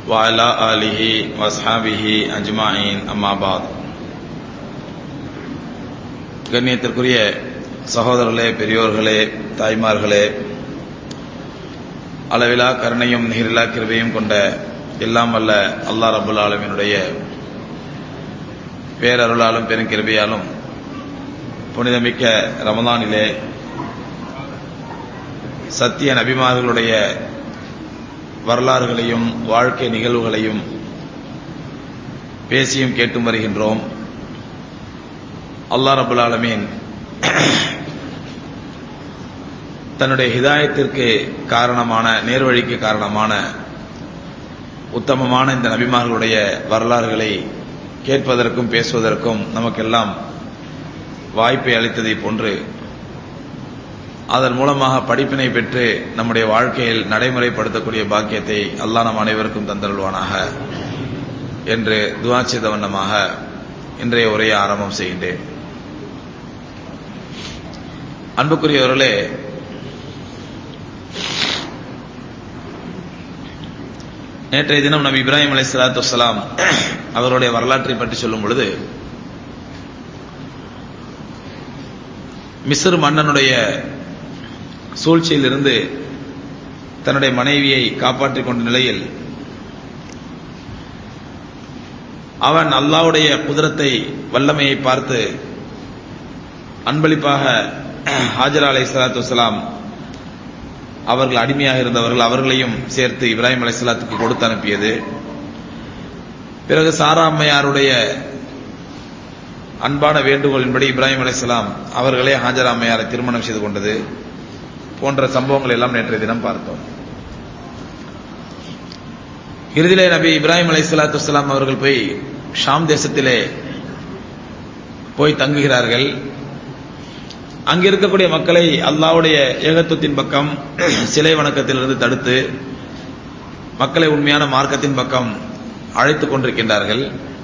وعلى آله وأصحابه أجمعين أما بعد கண்ணியத்திற்குரிய சகோதரர்களே பெரியோர்களே தாய்மார்களே அளவிலா கருணையும் நிகரிலா கிருபையும் கொண்ட எல்லாம் வல்ல அல்லா ரபுல் ஆலமினுடைய பேரருளாலும் பெருங்கிருபையாலும் புனிதமிக்க ரமதானிலே சத்திய நபிமார்களுடைய வரலாறுகளையும் வாழ்க்கை நிகழ்வுகளையும் பேசியும் கேட்டும் வருகின்றோம் அல்லா ரபுல் ஆலமீன் தன்னுடைய ஹிதாயத்திற்கு காரணமான நேர்வழிக்கு காரணமான உத்தமமான இந்த நபிமார்களுடைய வரலாறுகளை கேட்பதற்கும் பேசுவதற்கும் நமக்கெல்லாம் வாய்ப்பை அளித்ததை போன்று அதன் மூலமாக படிப்பினை பெற்று நம்முடைய வாழ்க்கையில் நடைமுறைப்படுத்தக்கூடிய பாக்கியத்தை அல்லா நம் அனைவருக்கும் தந்தருள்வானாக என்று துவா செய்த வண்ணமாக இன்றைய உரையை ஆரம்பம் செய்கின்றேன் அன்புக்குரியவர்களே நேற்றைய தினம் நபி இப்ராஹிம் அலி சலாத்து வலாம் அவருடைய வரலாற்றை பற்றி சொல்லும் பொழுது மிஸ்ர் மன்னனுடைய சூழ்ச்சியிலிருந்து தன்னுடைய மனைவியை காப்பாற்றிக் கொண்ட நிலையில் அவன் அல்லாவுடைய குதிரத்தை வல்லமையை பார்த்து அன்பளிப்பாக ஹாஜரா அலை சலாத்து வலாம் அவர்கள் அடிமையாக இருந்தவர்கள் அவர்களையும் சேர்த்து இப்ராஹிம் அலைசலாத்துக்கு கொடுத்து அனுப்பியது பிறகு சாரா அம்மையாருடைய அன்பான வேண்டுகோளின்படி இப்ராஹிம் அலைசலாம் அவர்களே ஹாஜரா அம்மையாரை திருமணம் செய்து கொண்டது போன்ற சம்பவங்கள் எல்லாம் நேற்றைய தினம் பார்த்தோம் இறுதியிலே நபி இப்ராஹிம் அலை சலாத்து வலாம் அவர்கள் போய் ஷாம் தேசத்திலே போய் தங்குகிறார்கள் அங்க இருக்கக்கூடிய மக்களை அல்லாவுடைய ஏகத்துவத்தின் பக்கம் சிலை வணக்கத்திலிருந்து தடுத்து மக்களை உண்மையான மார்க்கத்தின் பக்கம் அழைத்துக் கொண்டிருக்கின்றார்கள்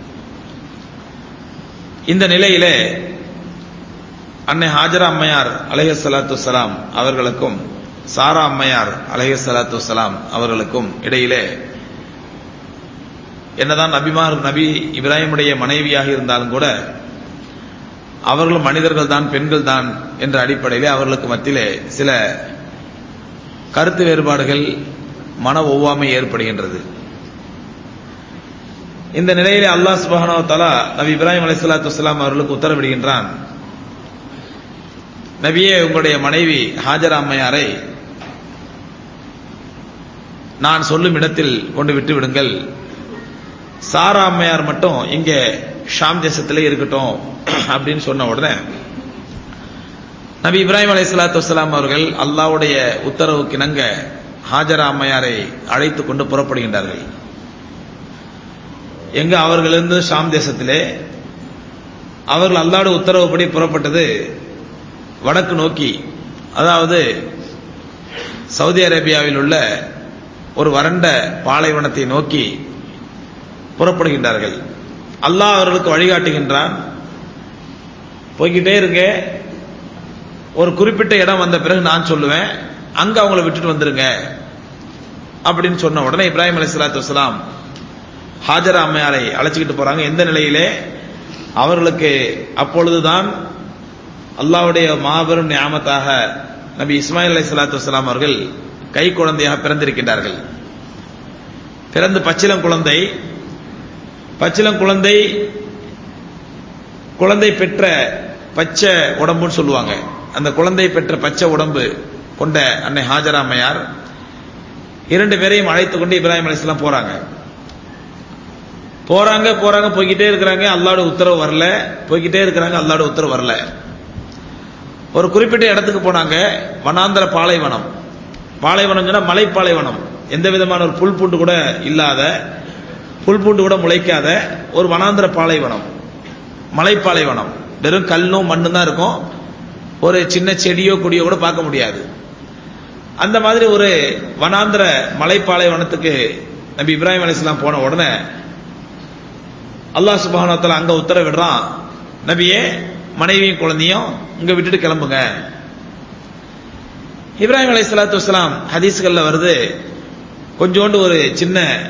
இந்த நிலையிலே அன்னை ஹாஜரா அம்மையார் அலஹே சலாத்து சலாம் அவர்களுக்கும் சாரா அம்மையார் அலஹே சலாத்து சலாம் அவர்களுக்கும் இடையிலே என்னதான் நபிமார் நபி இப்ராஹிமுடைய மனைவியாக இருந்தாலும் கூட அவர்களும் மனிதர்கள் தான் பெண்கள் தான் என்ற அடிப்படையிலே அவர்களுக்கு மத்தியிலே சில கருத்து வேறுபாடுகள் மன ஒவ்வாமை ஏற்படுகின்றது இந்த நிலையிலே அல்லாஹ் சுபஹானோ தலா நபி இப்ராஹிம் அலி சலாத்து வலாம் அவர்களுக்கு உத்தரவிடுகின்றான் நபியே உங்களுடைய மனைவி ஹாஜரா அம்மையாரை நான் சொல்லும் இடத்தில் கொண்டு விட்டு விடுங்கள் சாரா அம்மையார் மட்டும் இங்கே ஷாம் தேசத்திலே இருக்கட்டும் அப்படின்னு சொன்ன உடனே நபி இப்ராஹிம் அலி சலாத்து வலாம் அவர்கள் அல்லாவுடைய உத்தரவுக்கு இணங்க ஹாஜரா அம்மையாரை அழைத்து கொண்டு புறப்படுகின்றார்கள் எங்க அவர்களிருந்து ஷாம் தேசத்திலே அவர்கள் அல்லாட உத்தரவுப்படி புறப்பட்டது வடக்கு நோக்கி அதாவது சவுதி அரேபியாவில் உள்ள ஒரு வறண்ட பாலைவனத்தை நோக்கி புறப்படுகின்றார்கள் அல்லாஹ் அவர்களுக்கு வழிகாட்டுகின்றான் போய்கிட்டே இருங்க ஒரு குறிப்பிட்ட இடம் வந்த பிறகு நான் சொல்லுவேன் அங்க அவங்கள விட்டுட்டு வந்துருங்க அப்படின்னு சொன்ன உடனே இப்ராஹிம் அலி சலாத்து வலாம் ஹாஜரா அம்மையாரை அழைச்சிக்கிட்டு போறாங்க எந்த நிலையிலே அவர்களுக்கு அப்பொழுதுதான் அல்லாவுடைய மாபெரும் ஞாபகத்தாக நபி இஸ்மாயில் அலி சலாத்து வலாம் அவர்கள் கை குழந்தையாக பிறந்திருக்கின்றார்கள் பிறந்து பச்சிலம் குழந்தை பச்சிலம் குழந்தை குழந்தை பெற்ற பச்சை உடம்புன்னு சொல்லுவாங்க அந்த குழந்தை பெற்ற பச்சை உடம்பு கொண்ட அன்னை ஹாஜரா அம்மையார் இரண்டு பேரையும் அழைத்து கொண்டு இப்ராஹிம் அலிஸ்லாம் போறாங்க போறாங்க போறாங்க போய்கிட்டே இருக்கிறாங்க அல்லாட உத்தரவு வரல போய்கிட்டே இருக்கிறாங்க அல்லாட உத்தரவு வரல ஒரு குறிப்பிட்ட இடத்துக்கு போனாங்க வனாந்திர பாலைவனம் பாலைவனம் சொன்னா மலைப்பாலைவனம் எந்த விதமான ஒரு புல் பூண்டு கூட இல்லாத புல் பூண்டு கூட முளைக்காத ஒரு வனாந்திர பாலைவனம் மலைப்பாலைவனம் வெறும் கல்லும் மண்ணும் தான் இருக்கும் ஒரு சின்ன செடியோ கொடியோ கூட பார்க்க முடியாது அந்த மாதிரி ஒரு வனாந்திர மலைப்பாலைவனத்துக்கு நபி இப்ராஹிம் அலிஸ்லாம் போன உடனே அல்லாஹ் சுபானத்தில் அங்க உத்தரவிடுறான் நபியே மனைவியும் குழந்தையும் இங்க விட்டுட்டு கிளம்புங்க இப்ராஹிம் அலை சலாத்து வலாம் ஹதீஸ்கள்ல வருது கொஞ்சோண்டு ஒரு சின்ன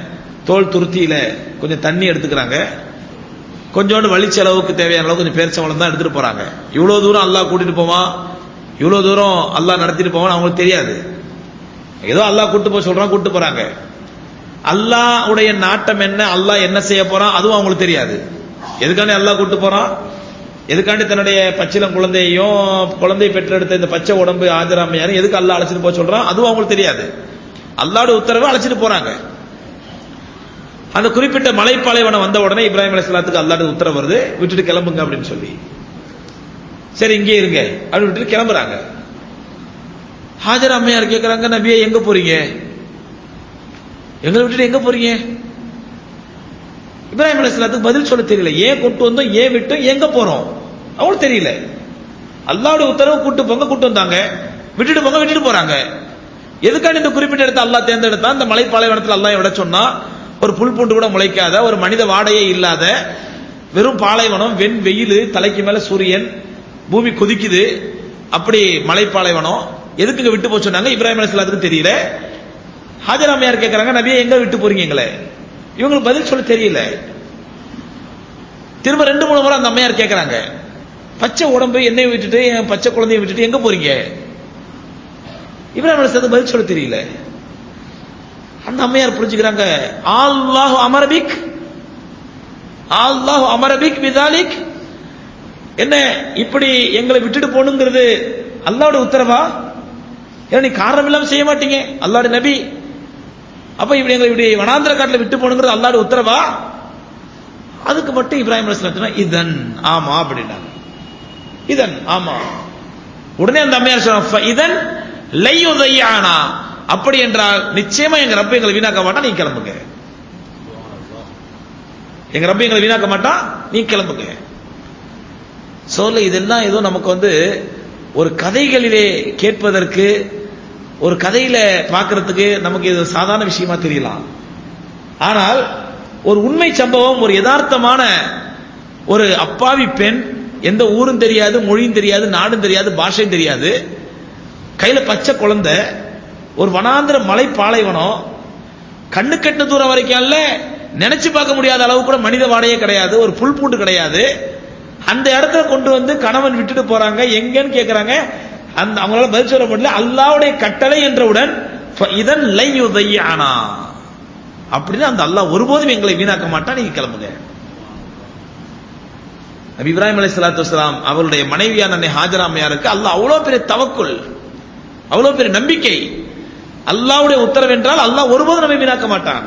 தோல் துருத்தியில கொஞ்சம் தண்ணி எடுத்துக்கிறாங்க கொஞ்சோண்டு வழி செலவுக்கு தேவையான அளவு கொஞ்சம் பேரிச்சம்பழம் தான் எடுத்துட்டு போறாங்க இவ்வளவு தூரம் அல்லாஹ் கூட்டிட்டு போவான் இவ்வளவு தூரம் அல்லாஹ் நடத்திட்டு போவான் அவங்களுக்கு தெரியாது ஏதோ அல்லாஹ் கூட்டு போக சொல்றான் கூட்டு போறாங்க அல்லாஹ் உடைய நாட்டம் என்ன அல்லாஹ் என்ன செய்ய போறான் அதுவும் அவங்களுக்கு தெரியாது எதுக்காண்டி அல்லாஹ் கூட்டு போறான் எதுக்காண்டி தன்னுடைய பச்சிலம் குழந்தையையும் குழந்தை பெற்றெடுத்த இந்த பச்சை உடம்பு ஆஜராமையாரும் எதுக்கு அல்லாஹ் அழைச்சிட்டு போக சொல்றான் அதுவும் அவங்களுக்கு தெரியாது அல்லாஹ்வுடைய உத்தரவை அழைச்சிட்டு போறாங்க அந்த குறிப்பிட்ட மலைப்பாலைவனம் வந்த உடனே இப்ராஹிம் அலைஹிஸ்ஸலாத்துக்கு அல்லாஹ்வுடைய உத்தரவு வருது விட்டுட்டு கிளம்புங்க அப்படின்னு சொல்லி சரி இங்கே இருங்க அப்படின்னு விட்டுட்டு கிளம்புறாங்க ஹாஜர் அம்மையார் கேட்கறாங்க நபியே எங்க போறீங்க எங்களை விட்டுட்டு எங்க போறீங்க இப்ராஹிம் அலைஹிஸ்ஸலாத்துக்கு பதில் சொல்ல தெரியல ஏன் கூட்டு வந்தோம் ஏன் விட்டோம் எங்க போறோம் அவங்களுக்கு தெரியல அல்லாஹ்வுடைய உத்தரவு கூட்டு போங்க கூட்டு வந்தாங்க விட்டுட்டு போங்க விட்டுட்டு போறாங்க எதுக்காக இந்த குறிப்பிட்ட இடத்தை அல்லாஹ் தேர்ந்தெடுத்தா இந்த மலைப்பாலைவனத்தில் அல்லாஹ் விட சொன்னா ஒரு புல் பூண்டு கூட முளைக்காத ஒரு மனித வாடையே இல்லாத வெறும் பாலைவனம் வெண் வெயில் தலைக்கு மேல சூரியன் பூமி கொதிக்குது அப்படி மலைப்பாலைவனம் எதுக்குங்க விட்டு போக சொன்னாங்க இப்ராஹிம் அலைஹிஸ்ஸலாத்துக்கு தெரியல ஹாஜராமையார் கேட்கறாங்க நபியே எங்க விட்டு போறீங்க எங்களை இவங்களுக்கு பதில் சொல்ல தெரியல திரும்ப ரெண்டு மூணு முறை அந்த அம்மையார் கேட்கறாங்க பச்சை உடம்பு என்னை விட்டுட்டு என் பச்சை குழந்தைய விட்டுட்டு எங்க போறீங்க இப்ராஹிம் அலைஹிஸ்ஸலாத்துக்கு பதில் சொல்ல தெரியல அந்த அம்மையார் புரிஞ்சுக்கிறாங்க அல்லாஹ் அமரபிக் அல்லாஹ் அமரபிக் விதாலிக் என்ன இப்படி எங்களை விட்டுட்டு போகணுங்கிறது அல்லாவோட உத்தரவா ஏன்னா நீ காரணம் இல்லாம செய்ய மாட்டீங்க அல்லாட நபி அப்ப இப்படி எங்களை இப்படி வனாந்திர காட்டுல விட்டு போகணுங்கிறது அல்லாட உத்தரவா அதுக்கு மட்டும் இப்ராஹிம் அலிஸ்லாம் சொன்னா இதன் ஆமா அப்படின்னாங்க இதன் ஆமா உடனே அந்த அம்மையார் சொன்னா இதன் லையுதையானா அப்படி என்றால் நிச்சயமா எங்க ரப்ப எங்களை வீணாக்க மாட்டா நீ கிளம்புங்க எங்க ரப்ப எங்களை வீணாக்க மாட்டா நீ கிளம்புங்க சொல்ல இதெல்லாம் ஏதோ நமக்கு வந்து ஒரு கதைகளிலே கேட்பதற்கு ஒரு கதையில பார்க்கறதுக்கு நமக்கு இது சாதாரண விஷயமா தெரியலாம் ஆனால் ஒரு உண்மை சம்பவம் ஒரு யதார்த்தமான ஒரு அப்பாவி பெண் எந்த ஊரும் தெரியாது மொழியும் தெரியாது நாடும் தெரியாது பாஷையும் தெரியாது கையில பச்சை குழந்தை ஒரு வனாந்திர மலை பாலைவனம் கண்ணு கெட்ட தூரம் வரைக்கும் அல்ல நினைச்சு பார்க்க முடியாத அளவு கூட மனித வாடையே கிடையாது ஒரு புல் பூண்டு கிடையாது அந்த இடத்துல கொண்டு வந்து கணவன் விட்டுட்டு போறாங்க எங்கன்னு கேக்குறாங்க அந்த அவங்களால பதில் சொல்ல முடியல அல்லாவுடைய கட்டளை என்றவுடன் இதன் லை உதய்யானா அப்படின்னு அந்த அல்லாஹ் ஒருபோதும் எங்களை வீணாக்க மாட்டான் நீங்க கிளம்புங்க நபி இப்ராஹிம் அலி சலாத்து வலாம் அவருடைய மனைவியான அன்னை ஹாஜராமையாருக்கு அல்லாஹ் அவ்வளவு பெரிய தவக்குள் அவ்வளவு பெரிய நம்பிக்கை அல்லாவுடைய உத்தரவு என்றால் அல்லாஹ் ஒருபோதும் நம்மை வீணாக்க மாட்டான்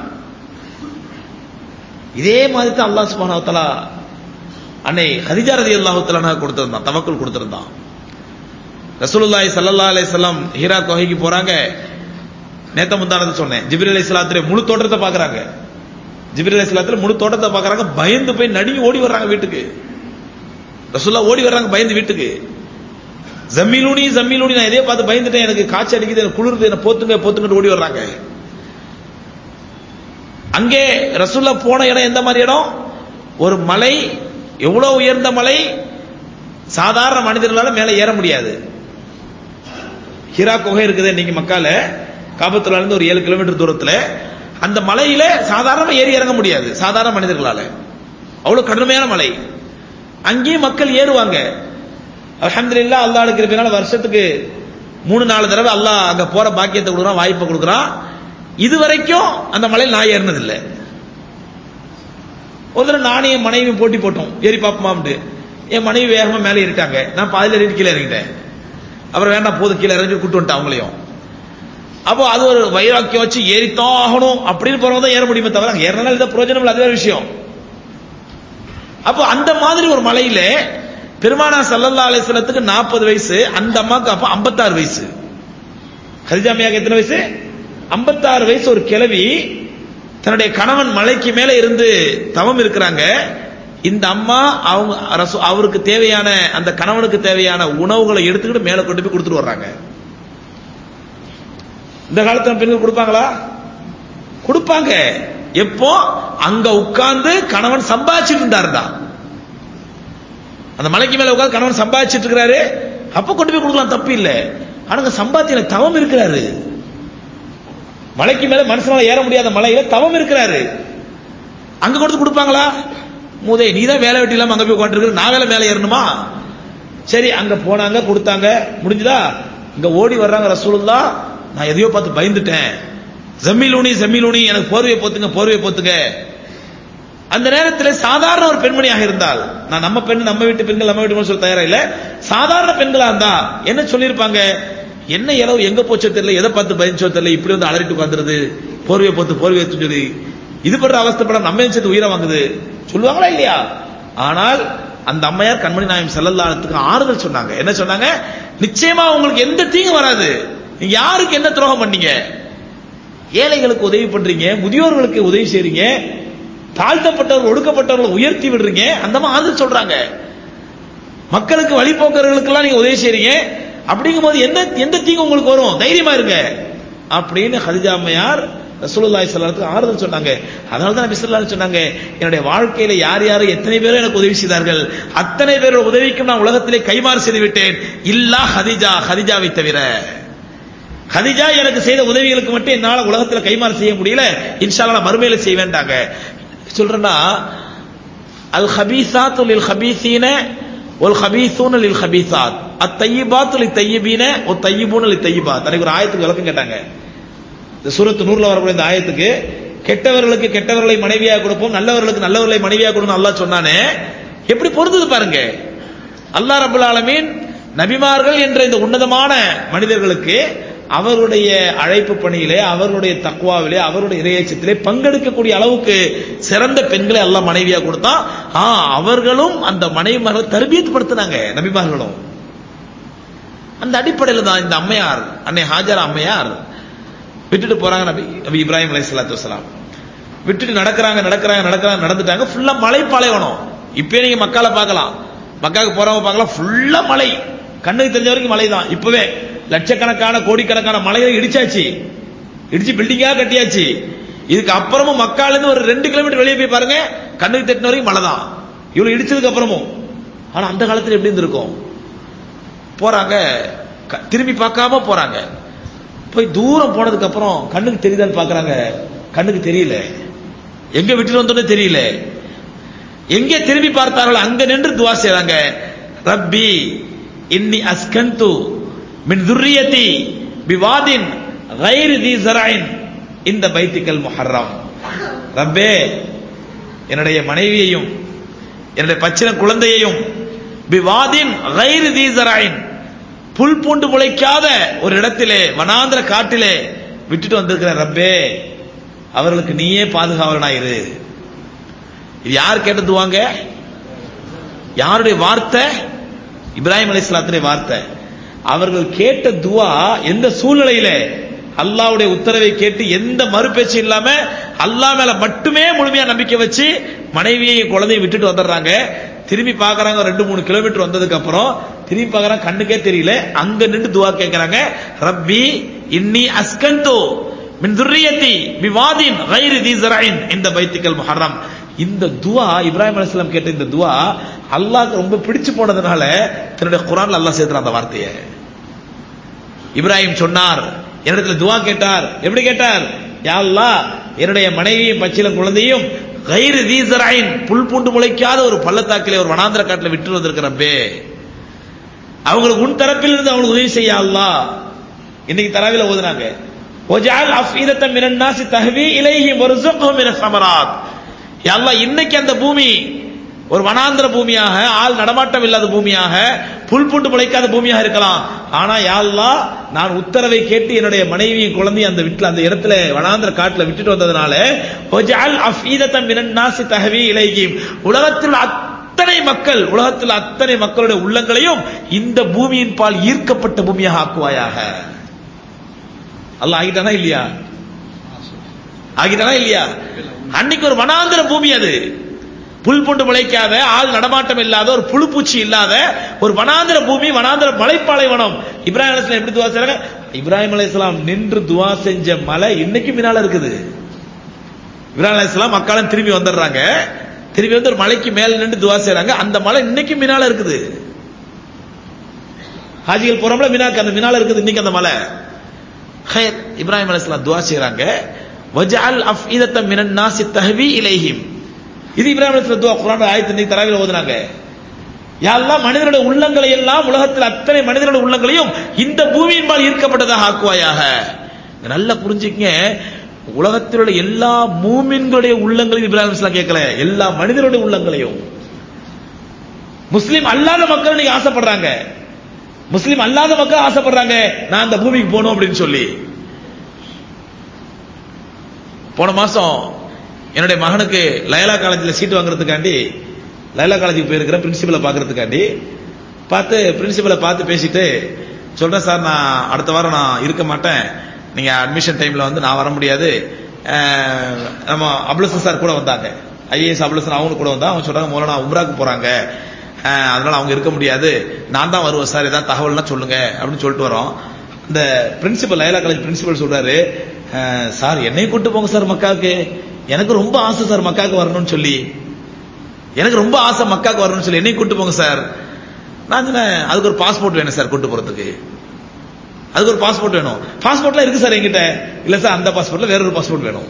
இதே மாதிரி தான் அல்லாஹ் சுபானா அன்னை ஹதிஜா ரதி அல்லாஹு தலானா கொடுத்திருந்தான் தவக்குள் கொடுத்திருந்தான் ரசூலுல்லாஹி ஸல்லல்லாஹு அலைஹி வஸல்லம் ஹீரா குகைக்கு போறாங்க நேத்த முந்தானது சொன்னேன் ஜிப்ரீல் அலைஹிஸ்ஸலாத்துடைய முழு தோட்டத்தை பார்க்கறாங்க ஜிப்ரீல் அலைஹிஸ்ஸலாத்துல முழு தோட்டத்தை பார்க்கறாங்க பயந்து போய் நடுங்கி ஓடி வர்றாங்க வீட்டுக்கு ரசூல்லா ஓடி வர்றாங்க பயந்து வீட்டுக்கு ஜம்மீலூனி ஜம்மீலூனி நான் இதே பார்த்து பயந்துட்டேன் எனக்கு காய்ச்சல் அடிக்குது எனக்கு குளிருது என்ன போத்துங்க போத்துங்க ஓடி வர்றாங்க அங்கே ரசூல்லா போன இடம் எந்த மாதிரி இடம் ஒரு மலை எவ்வளவு உயர்ந்த மலை சாதாரண மனிதர்களால மேல ஏற முடியாது ஹிரா குகை இருக்குது இன்னைக்கு மக்கால காபத்துல இருந்து ஒரு ஏழு கிலோமீட்டர் தூரத்துல அந்த மலையில சாதாரணமா ஏறி இறங்க முடியாது சாதாரண மனிதர்களால அவ்வளவு கடுமையான மலை அங்கேயும் மக்கள் ஏறுவாங்க அலமதுல்லா அல்லா இருக்கிறதுனால வருஷத்துக்கு மூணு நாலு தடவை அல்லாஹ் அங்க போற பாக்கியத்தை கொடுக்குறான் வாய்ப்பை கொடுக்குறான் இது வரைக்கும் அந்த மலையில் நான் ஏறினதில்லை ஒரு தடவை நானே என் மனைவி போட்டி போட்டோம் ஏறி பாப்பமாம்ட்டு என் மனைவி வேகமா மேலே ஏறிட்டாங்க நான் பாதியில் ஏறி கீழே இறங்கிட்டேன் அப்புறம் வேண்டாம் போதும் கீழே இறங்கி கூட்டு வந்துட்டேன் அவங்களையும் அப்போ அது ஒரு வைராக்கியம் வச்சு ஏறித்தான் ஆகணும் அப்படின்னு போறவங்க தான் ஏற முடியுமே தவிர ஏறினாலும் இந்த பிரயோஜனம் இல்லை அது வேற விஷயம் அப்போ அந்த மாதிரி ஒரு மலையில பெருமானா சல்லல்லா அலிஸ்லத்துக்கு நாற்பது வயசு அந்த அம்மாவுக்கு அப்ப ஐம்பத்தாறு வயசு ஹரிஜாமியாக்கு எத்தனை வயசு ஐம்பத்தாறு வயசு ஒரு கிழவி தன்னுடைய கணவன் மலைக்கு மேல இருந்து தவம் இருக்கிறாங்க இந்த அம்மா அவங்க ரசு- அவருக்கு தேவையான அந்த கணவனுக்கு தேவையான உணவுகளை எடுத்துக்கிட்டு மேல கொண்டு போய் கொடுத்துட்டு வர்றாங்க இந்த காலத்துல பெண்கள் கொடுப்பாங்களா கொடுப்பாங்க எப்போ அங்க உட்கார்ந்து கணவன் சம்பாதிச்சிட்டு இருந்தாருடா அந்த மலைக்கு மேல உட்கார்ந்து கணவன் சம்பாதிச்சிட்டு இருக்கிறாரு அப்ப கொண்டு போய் கொடுக்கலாம் தப்பு இல்ல ஆனா சம்பாத்தியில தவம் இருக்கிறாரு மலைக்கு மேல மனுஷனால ஏற முடியாத மலையில தவம் இருக்கிறாரு அங்க கொடுத்து கொடுப்பாங்களா மூதே நீ தான் வேலை வெட்டி இல்லாம அங்க போய் உட்காந்துருக்கு நான் வேலை மேலே ஏறணுமா சரி அங்க போனாங்க கொடுத்தாங்க முடிஞ்சுதா இங்க ஓடி வர்றாங்க ரசூலுல்லா நான் எதையோ பார்த்து பயந்துட்டேன் ஜம்மிலூனி ஜம்மிலூனி எனக்கு போர்வையை போத்துங்க போர்வையை போத்துங்க அந்த நேரத்தில் சாதாரண ஒரு பெண்மணியாக இருந்தால் நான் நம்ம பெண் நம்ம வீட்டு பெண்கள் நம்ம வீட்டு சொல்ல தயாரா இல்ல சாதாரண பெண்களா இருந்தா என்ன சொல்லியிருப்பாங்க என்ன இரவு எங்க போச்சோ தெரியல எதை பார்த்து பயந்தோ தெரியல இப்படி வந்து அலறிட்டு உட்காந்துருது போர்வையை போத்து போர்வையை சொல்லி இது பண்ற அவஸ்தைப்பட நம்ம சேர்த்து உயிரை வாங்குது சொல்லுவாங்களா இல்லையா ஆனால் அந்த அம்மையார் கண்மணி நாயம் செல்லல்லாத்துக்கு ஆறுதல் சொன்னாங்க என்ன சொன்னாங்க நிச்சயமா உங்களுக்கு எந்த தீங்கு வராது நீங்க யாருக்கு என்ன துரோகம் பண்ணீங்க ஏழைகளுக்கு உதவி பண்றீங்க முதியோர்களுக்கு உதவி செய்றீங்க தாழ்த்தப்பட்டவர்கள் ஒடுக்கப்பட்டவர்களை உயர்த்தி விடுறீங்க அந்த மாதிரி ஆறுதல் சொல்றாங்க மக்களுக்கு வழிபோக்கர்களுக்கெல்லாம் நீங்க உதவி செய்றீங்க அப்படிங்கும் போது என்ன எந்த தீங்கு உங்களுக்கு வரும் தைரியமா இருங்க அப்படின்னு ஹதிஜா அம்மையார் ரசூலுல்லாஹி ஸல்லல்லாஹு ஆறுதல் சொன்னாங்க அதனால தான் நபி ஸல்லல்லாஹு சொன்னாங்க என்னுடைய வாழ்க்கையில யார் யார் எத்தனை பேர் எனக்கு உதவி செய்தார்கள் அத்தனை பேரோட உதவிக்கும் நான் உலகத்திலே கைமாறு செய்து விட்டேன் இல்லா ஹதிஜா ஹதிஜாவை தவிர ஹதிஜா எனக்கு செய்த உதவிகளுக்கு மட்டும் என்னால உலகத்துல கைமாறு செய்ய முடியல இன்ஷால்லா மறுமையில செய்ய வேண்டாங்க சொல்றேன்னா அல் ஹபீசாத்து லில் ஹபீசீன ஒல் ஹபீசூன லில் ஹபீசாத் அத் தையிபாத்து லி தையிபீன ஒ தையிபூன லி தையிபாத் அன்னைக்கு ஒரு ஆயத்துக்கு விளக்கம் கேட்டாங்க இந்த சூரத்து நூறுல வரக்கூடிய இந்த ஆயத்துக்கு கெட்டவர்களுக்கு கெட்டவர்களை மனைவியாக கொடுப்போம் நல்லவர்களுக்கு நல்லவர்களை மனைவியாக கொடுக்கணும் அல்லாஹ் சொன்னானே எப்படி பொருந்தது பாருங்க அல்லாஹ் ரபுல் ஆலமீன் நபிமார்கள் என்ற இந்த உன்னதமான மனிதர்களுக்கு அவருடைய அழைப்பு பணியிலே அவர்களுடைய தக்குவாவிலே அவருடைய இறையச்சத்திலே பங்கெடுக்கக்கூடிய அளவுக்கு சிறந்த பெண்களை எல்லாம் மனைவியா கொடுத்தா ஆ அவர்களும் அந்த மனைவிமார்களை தர்பியத்து படுத்தினாங்க நபிமார்களும் அந்த அடிப்படையில் தான் இந்த அம்மையார் அன்னை ஹாஜரா அம்மையார் விட்டுட்டு போறாங்க நபி நபி இப்ராஹிம் அலை சலாத்து வசலாம் விட்டுட்டு நடக்கிறாங்க நடக்கிறாங்க நடக்கிறாங்க நடந்துட்டாங்க ஃபுல்லா மலை பாலைவனம் இப்பயே நீங்க மக்களை பார்க்கலாம் மக்காவுக்கு போறவங்க பார்க்கலாம் ஃபுல்லா மலை கண்ணுக்கு தெரிஞ்ச வரைக்கும் மலை தான் இப்பவே லட்சக்கணக்கான கோடிக்கணக்கான மலைகளை இடிச்சாச்சு இடிச்சு பில்டிங்கா கட்டியாச்சு இதுக்கு அப்புறமும் மக்கால இருந்து ஒரு ரெண்டு கிலோமீட்டர் வெளியே போய் பாருங்க கண்ணுக்கு தெரிஞ்ச வரைக்கும் மலை தான் இவ்வளவு இடிச்சதுக்கு அப்புறமும் ஆனா அந்த காலத்துல எப்படி இருந்திருக்கும் போறாங்க க- திரும்பி பார்க்காம போறாங்க போய் தூரம் போனதுக்கு அப்புறம் கண்ணுக்கு தெரியுதான்னு பாக்குறாங்க கண்ணுக்கு தெரியல எங்க விட்டுட்டு வந்தோன்னே தெரியல எங்க திரும்பி பார்த்தார்கள் அங்க நின்று துவா செய்றாங்க ரப்பி இன்னி அஸ்கந்து மின் துர்ரியதி பிவாதின் غير ذي زرع இந்த பைத்திக்கல் முஹர்ரம் ரப்பே என்னுடைய மனைவியையும் என்னுடைய பச்சின குழந்தையையும் பிவாதின் غير ذي زرع புல் பூண்டு முளைக்காத ஒரு இடத்திலே வனாந்திர காட்டிலே விட்டுட்டு வந்திருக்கிற ரப்பே அவர்களுக்கு நீயே பாதுகாவலனாயிரு இது யார் கேட்டு துவாங்க யாருடைய வார்த்தை இப்ராஹிம் அலைஹிஸ்ஸலாத்துடைய வார்த்தை அவர்கள் கேட்ட துவா எந்த சூழ்நிலையில அல்லாஹ்வுடைய உத்தரவை கேட்டு எந்த மறுபேச்சு இல்லாம அல்லாஹ் மேல மட்டுமே முழுமையா நம்பிக்கை வச்சு மனைவியை குழந்தையை விட்டுட்டு வந்துடுறாங்க திரும்பி பார்க்கறாங்க ஒரு ரெண்டு மூணு கிலோமீட்டர் வந்ததுக்கு அப்புறம் திரும்பி பார்க்கறாங்க கண்ணுக்கே தெரியல அங்க நின்று துவா கேட்கறாங்க ரப்பி இன்னி அஸ்கந்து மின் துர்ரியத்தி பிவாதின் غير ذي زرع இந்த பைத்திக்கல் முஹர்ரம் இந்த துவா இப்ராஹிம் அலைஹிஸ்ஸலாம் கேட்ட இந்த துவா அல்லாஹ்க்கு ரொம்ப பிடிச்சு போனதுனால தன்னுடைய குர்ஆன்ல அல்லாஹ் சேர்த்துறான் அந்த வார்த்தையை இப்ராஹிம் சொன்னார் என்னிடத்துல துவா கேட்டார் எப்படி கேட்டார் யா அல்லாஹ் என்னுடைய மனைவியும் பச்சிலம் குழந்தையும் கயிறு தீசராயின் புல் பூண்டு முளைக்காத ஒரு பள்ளத்தாக்கிலே ஒரு வனாந்திர காட்டுல விட்டு வந்திருக்கிறப்பே அவங்களுக்கு உன் தரப்பில் இருந்து அவங்களுக்கு உதவி செய்ய அல்லாஹ் இன்னைக்கு தராவில ஓதுனாங்க ஒஜால் அஃபீதத்தம் மினன் நாசி தஹ்வி இலைஹிம் வர்சுக்ஹும் மினஸ் ஸமராத் யா அல்லாஹ் இன்னைக்கு அந்த பூமி ஒரு வனாந்திர பூமியாக ஆள் நடமாட்டம் இல்லாத பூமியாக புல் பூண்டு முளைக்காத பூமியாக இருக்கலாம் ஆனா யா அல்லாஹ் நான் உத்தரவை கேட்டு என்னுடைய மனைவியும் குழந்தையும் அந்த வீட்டுல அந்த இடத்துல வனாந்திர காட்டுல விட்டுட்டு வந்ததுனால ஒஜால் அஃபீதத்தம் மினன் நாசி தஹ்வி இலைஹிம் உலகத்தில் அத்தனை மக்கள் உலகத்தில் அத்தனை மக்களுடைய உள்ளங்களையும் இந்த பூமியின் பால் ஈர்க்கப்பட்ட பூமியாக ஆக்குவாயாக அல்லாஹ் ஆகிட்டானா இல்லையா ஆகிட்டானா இல்லையா அன்னைக்கு ஒரு வனாந்திர பூமி அது புல் பூண்டு முளைக்காத ஆள் நடமாட்டம் இல்லாத ஒரு புழுப்பூச்சி இல்லாத ஒரு வனாந்திர பூமி வனாந்திர மலைப்பாலைவனம் இப்ராஹிம் அலைஹிஸ்ஸலாம் எப்படி துவா செய்றாங்க இப்ராஹிம் அலைஹிஸ்ஸலாம் நின்று துவா செஞ்ச மலை இன்னைக்கு பின்னால இருக்குது இப்ராஹிம் அலைஹிஸ்ஸலாம் மக்களும் திரும்பி வந்துடுறாங்க திரும்பி வந்து ஒரு மலைக்கு மேல நின்று துவா செய்றாங்க அந்த மலை இன்னைக்கு மினால இருக்குது ஹாஜிகள் போறோம்ல மினாக்கு அந்த மினால இருக்குது இன்னைக்கு அந்த மலை ஹைர் இப்ராஹிம் அலைஹிஸ்ஸலாம் துவா செய்றாங்க வஜஅல் அஃஇதத்த மினன் நாசி தஹ்வி இலைஹிம் இது இப்ராஹிம் அலைஹிஸ்ஸலாம் துவா குர்ஆன் ஆயத்து இன்னைக்கு தராவில ஓதுனாங்க யாரெல்லாம் மனிதனுடைய உள்ளங்களை எல்லாம் உலகத்தில் அத்தனை மனிதனுடைய உள்ளங்களையும் இந்த பூமியின்பால் ஈர்க்கப்பட்டதாக ஆக்குவாயாக நல்லா புரிஞ்சுக்கங்க உலகத்தில் உள்ள எல்லா மூமின்களுடைய உள்ளங்களையும் இப்ராஹிம் அலைஹிஸ்ஸலாம் கேட்கல எல்லா மனிதனுடைய உள்ளங்களையும் முஸ்லிம் அல்லாத மக்கள் இன்னைக்கு ஆசைப்படுறாங்க முஸ்லிம் அல்லாத மக்கள் ஆசைப்படுறாங்க நான் அந்த பூமிக்கு போகணும் அப்படின்னு சொல்லி போன மாசம் என்னுடைய மகனுக்கு லயலா காலேஜில் சீட் வாங்குறதுக்காண்டி லயலா காலேஜுக்கு போயிருக்கிற பிரின்சிபலை பார்க்கறதுக்காண்டி பார்த்து பிரின்சிபலை பார்த்து பேசிட்டு சொல்றேன் சார் நான் அடுத்த வாரம் நான் இருக்க மாட்டேன் நீங்க அட்மிஷன் டைம்ல வந்து நான் வர முடியாது அஹ், நம்ம அபுலசன் சார் கூட வந்தாங்க ஐஏஎஸ் அபுலசன் அவங்க கூட வந்தா அவங்க சொல்றாங்க மூலம் உம்ராக்கு போறாங்க அஹ், அதனால அவங்க இருக்க முடியாது நான் தான் வருவேன் சார் ஏதாவது தகவல்னா சொல்லுங்க அப்படின்னு சொல்லிட்டு வரோம் இந்த பிரின்சிபல் லயலா காலேஜ் பிரின்சிபல் சொல்றாரு அஹ், சார் என்னையும் கூட்டு போங்க சார் மக்காவுக்கு எனக்கு ரொம்ப ஆசை சார் மக்காவுக்கு வரணும்னு சொல்லி எனக்கு ரொம்ப ஆசை மக்காவுக்கு வரணும்னு சொல்லி என்னையும் கூட்டு போங்க சார் நான் சொன்னேன் அதுக்கு ஒரு பாஸ்போர்ட் வேணும் சார் கூட்டு போறதுக்கு அதுக்கு ஒரு பாஸ்போர்ட் வேணும் பாஸ்போர்ட்லாம் இருக்கு சார் என்கிட்ட இல்ல சார் அந்த பாஸ்போர்ட்ல வேற ஒரு பாஸ்போர்ட் வேணும்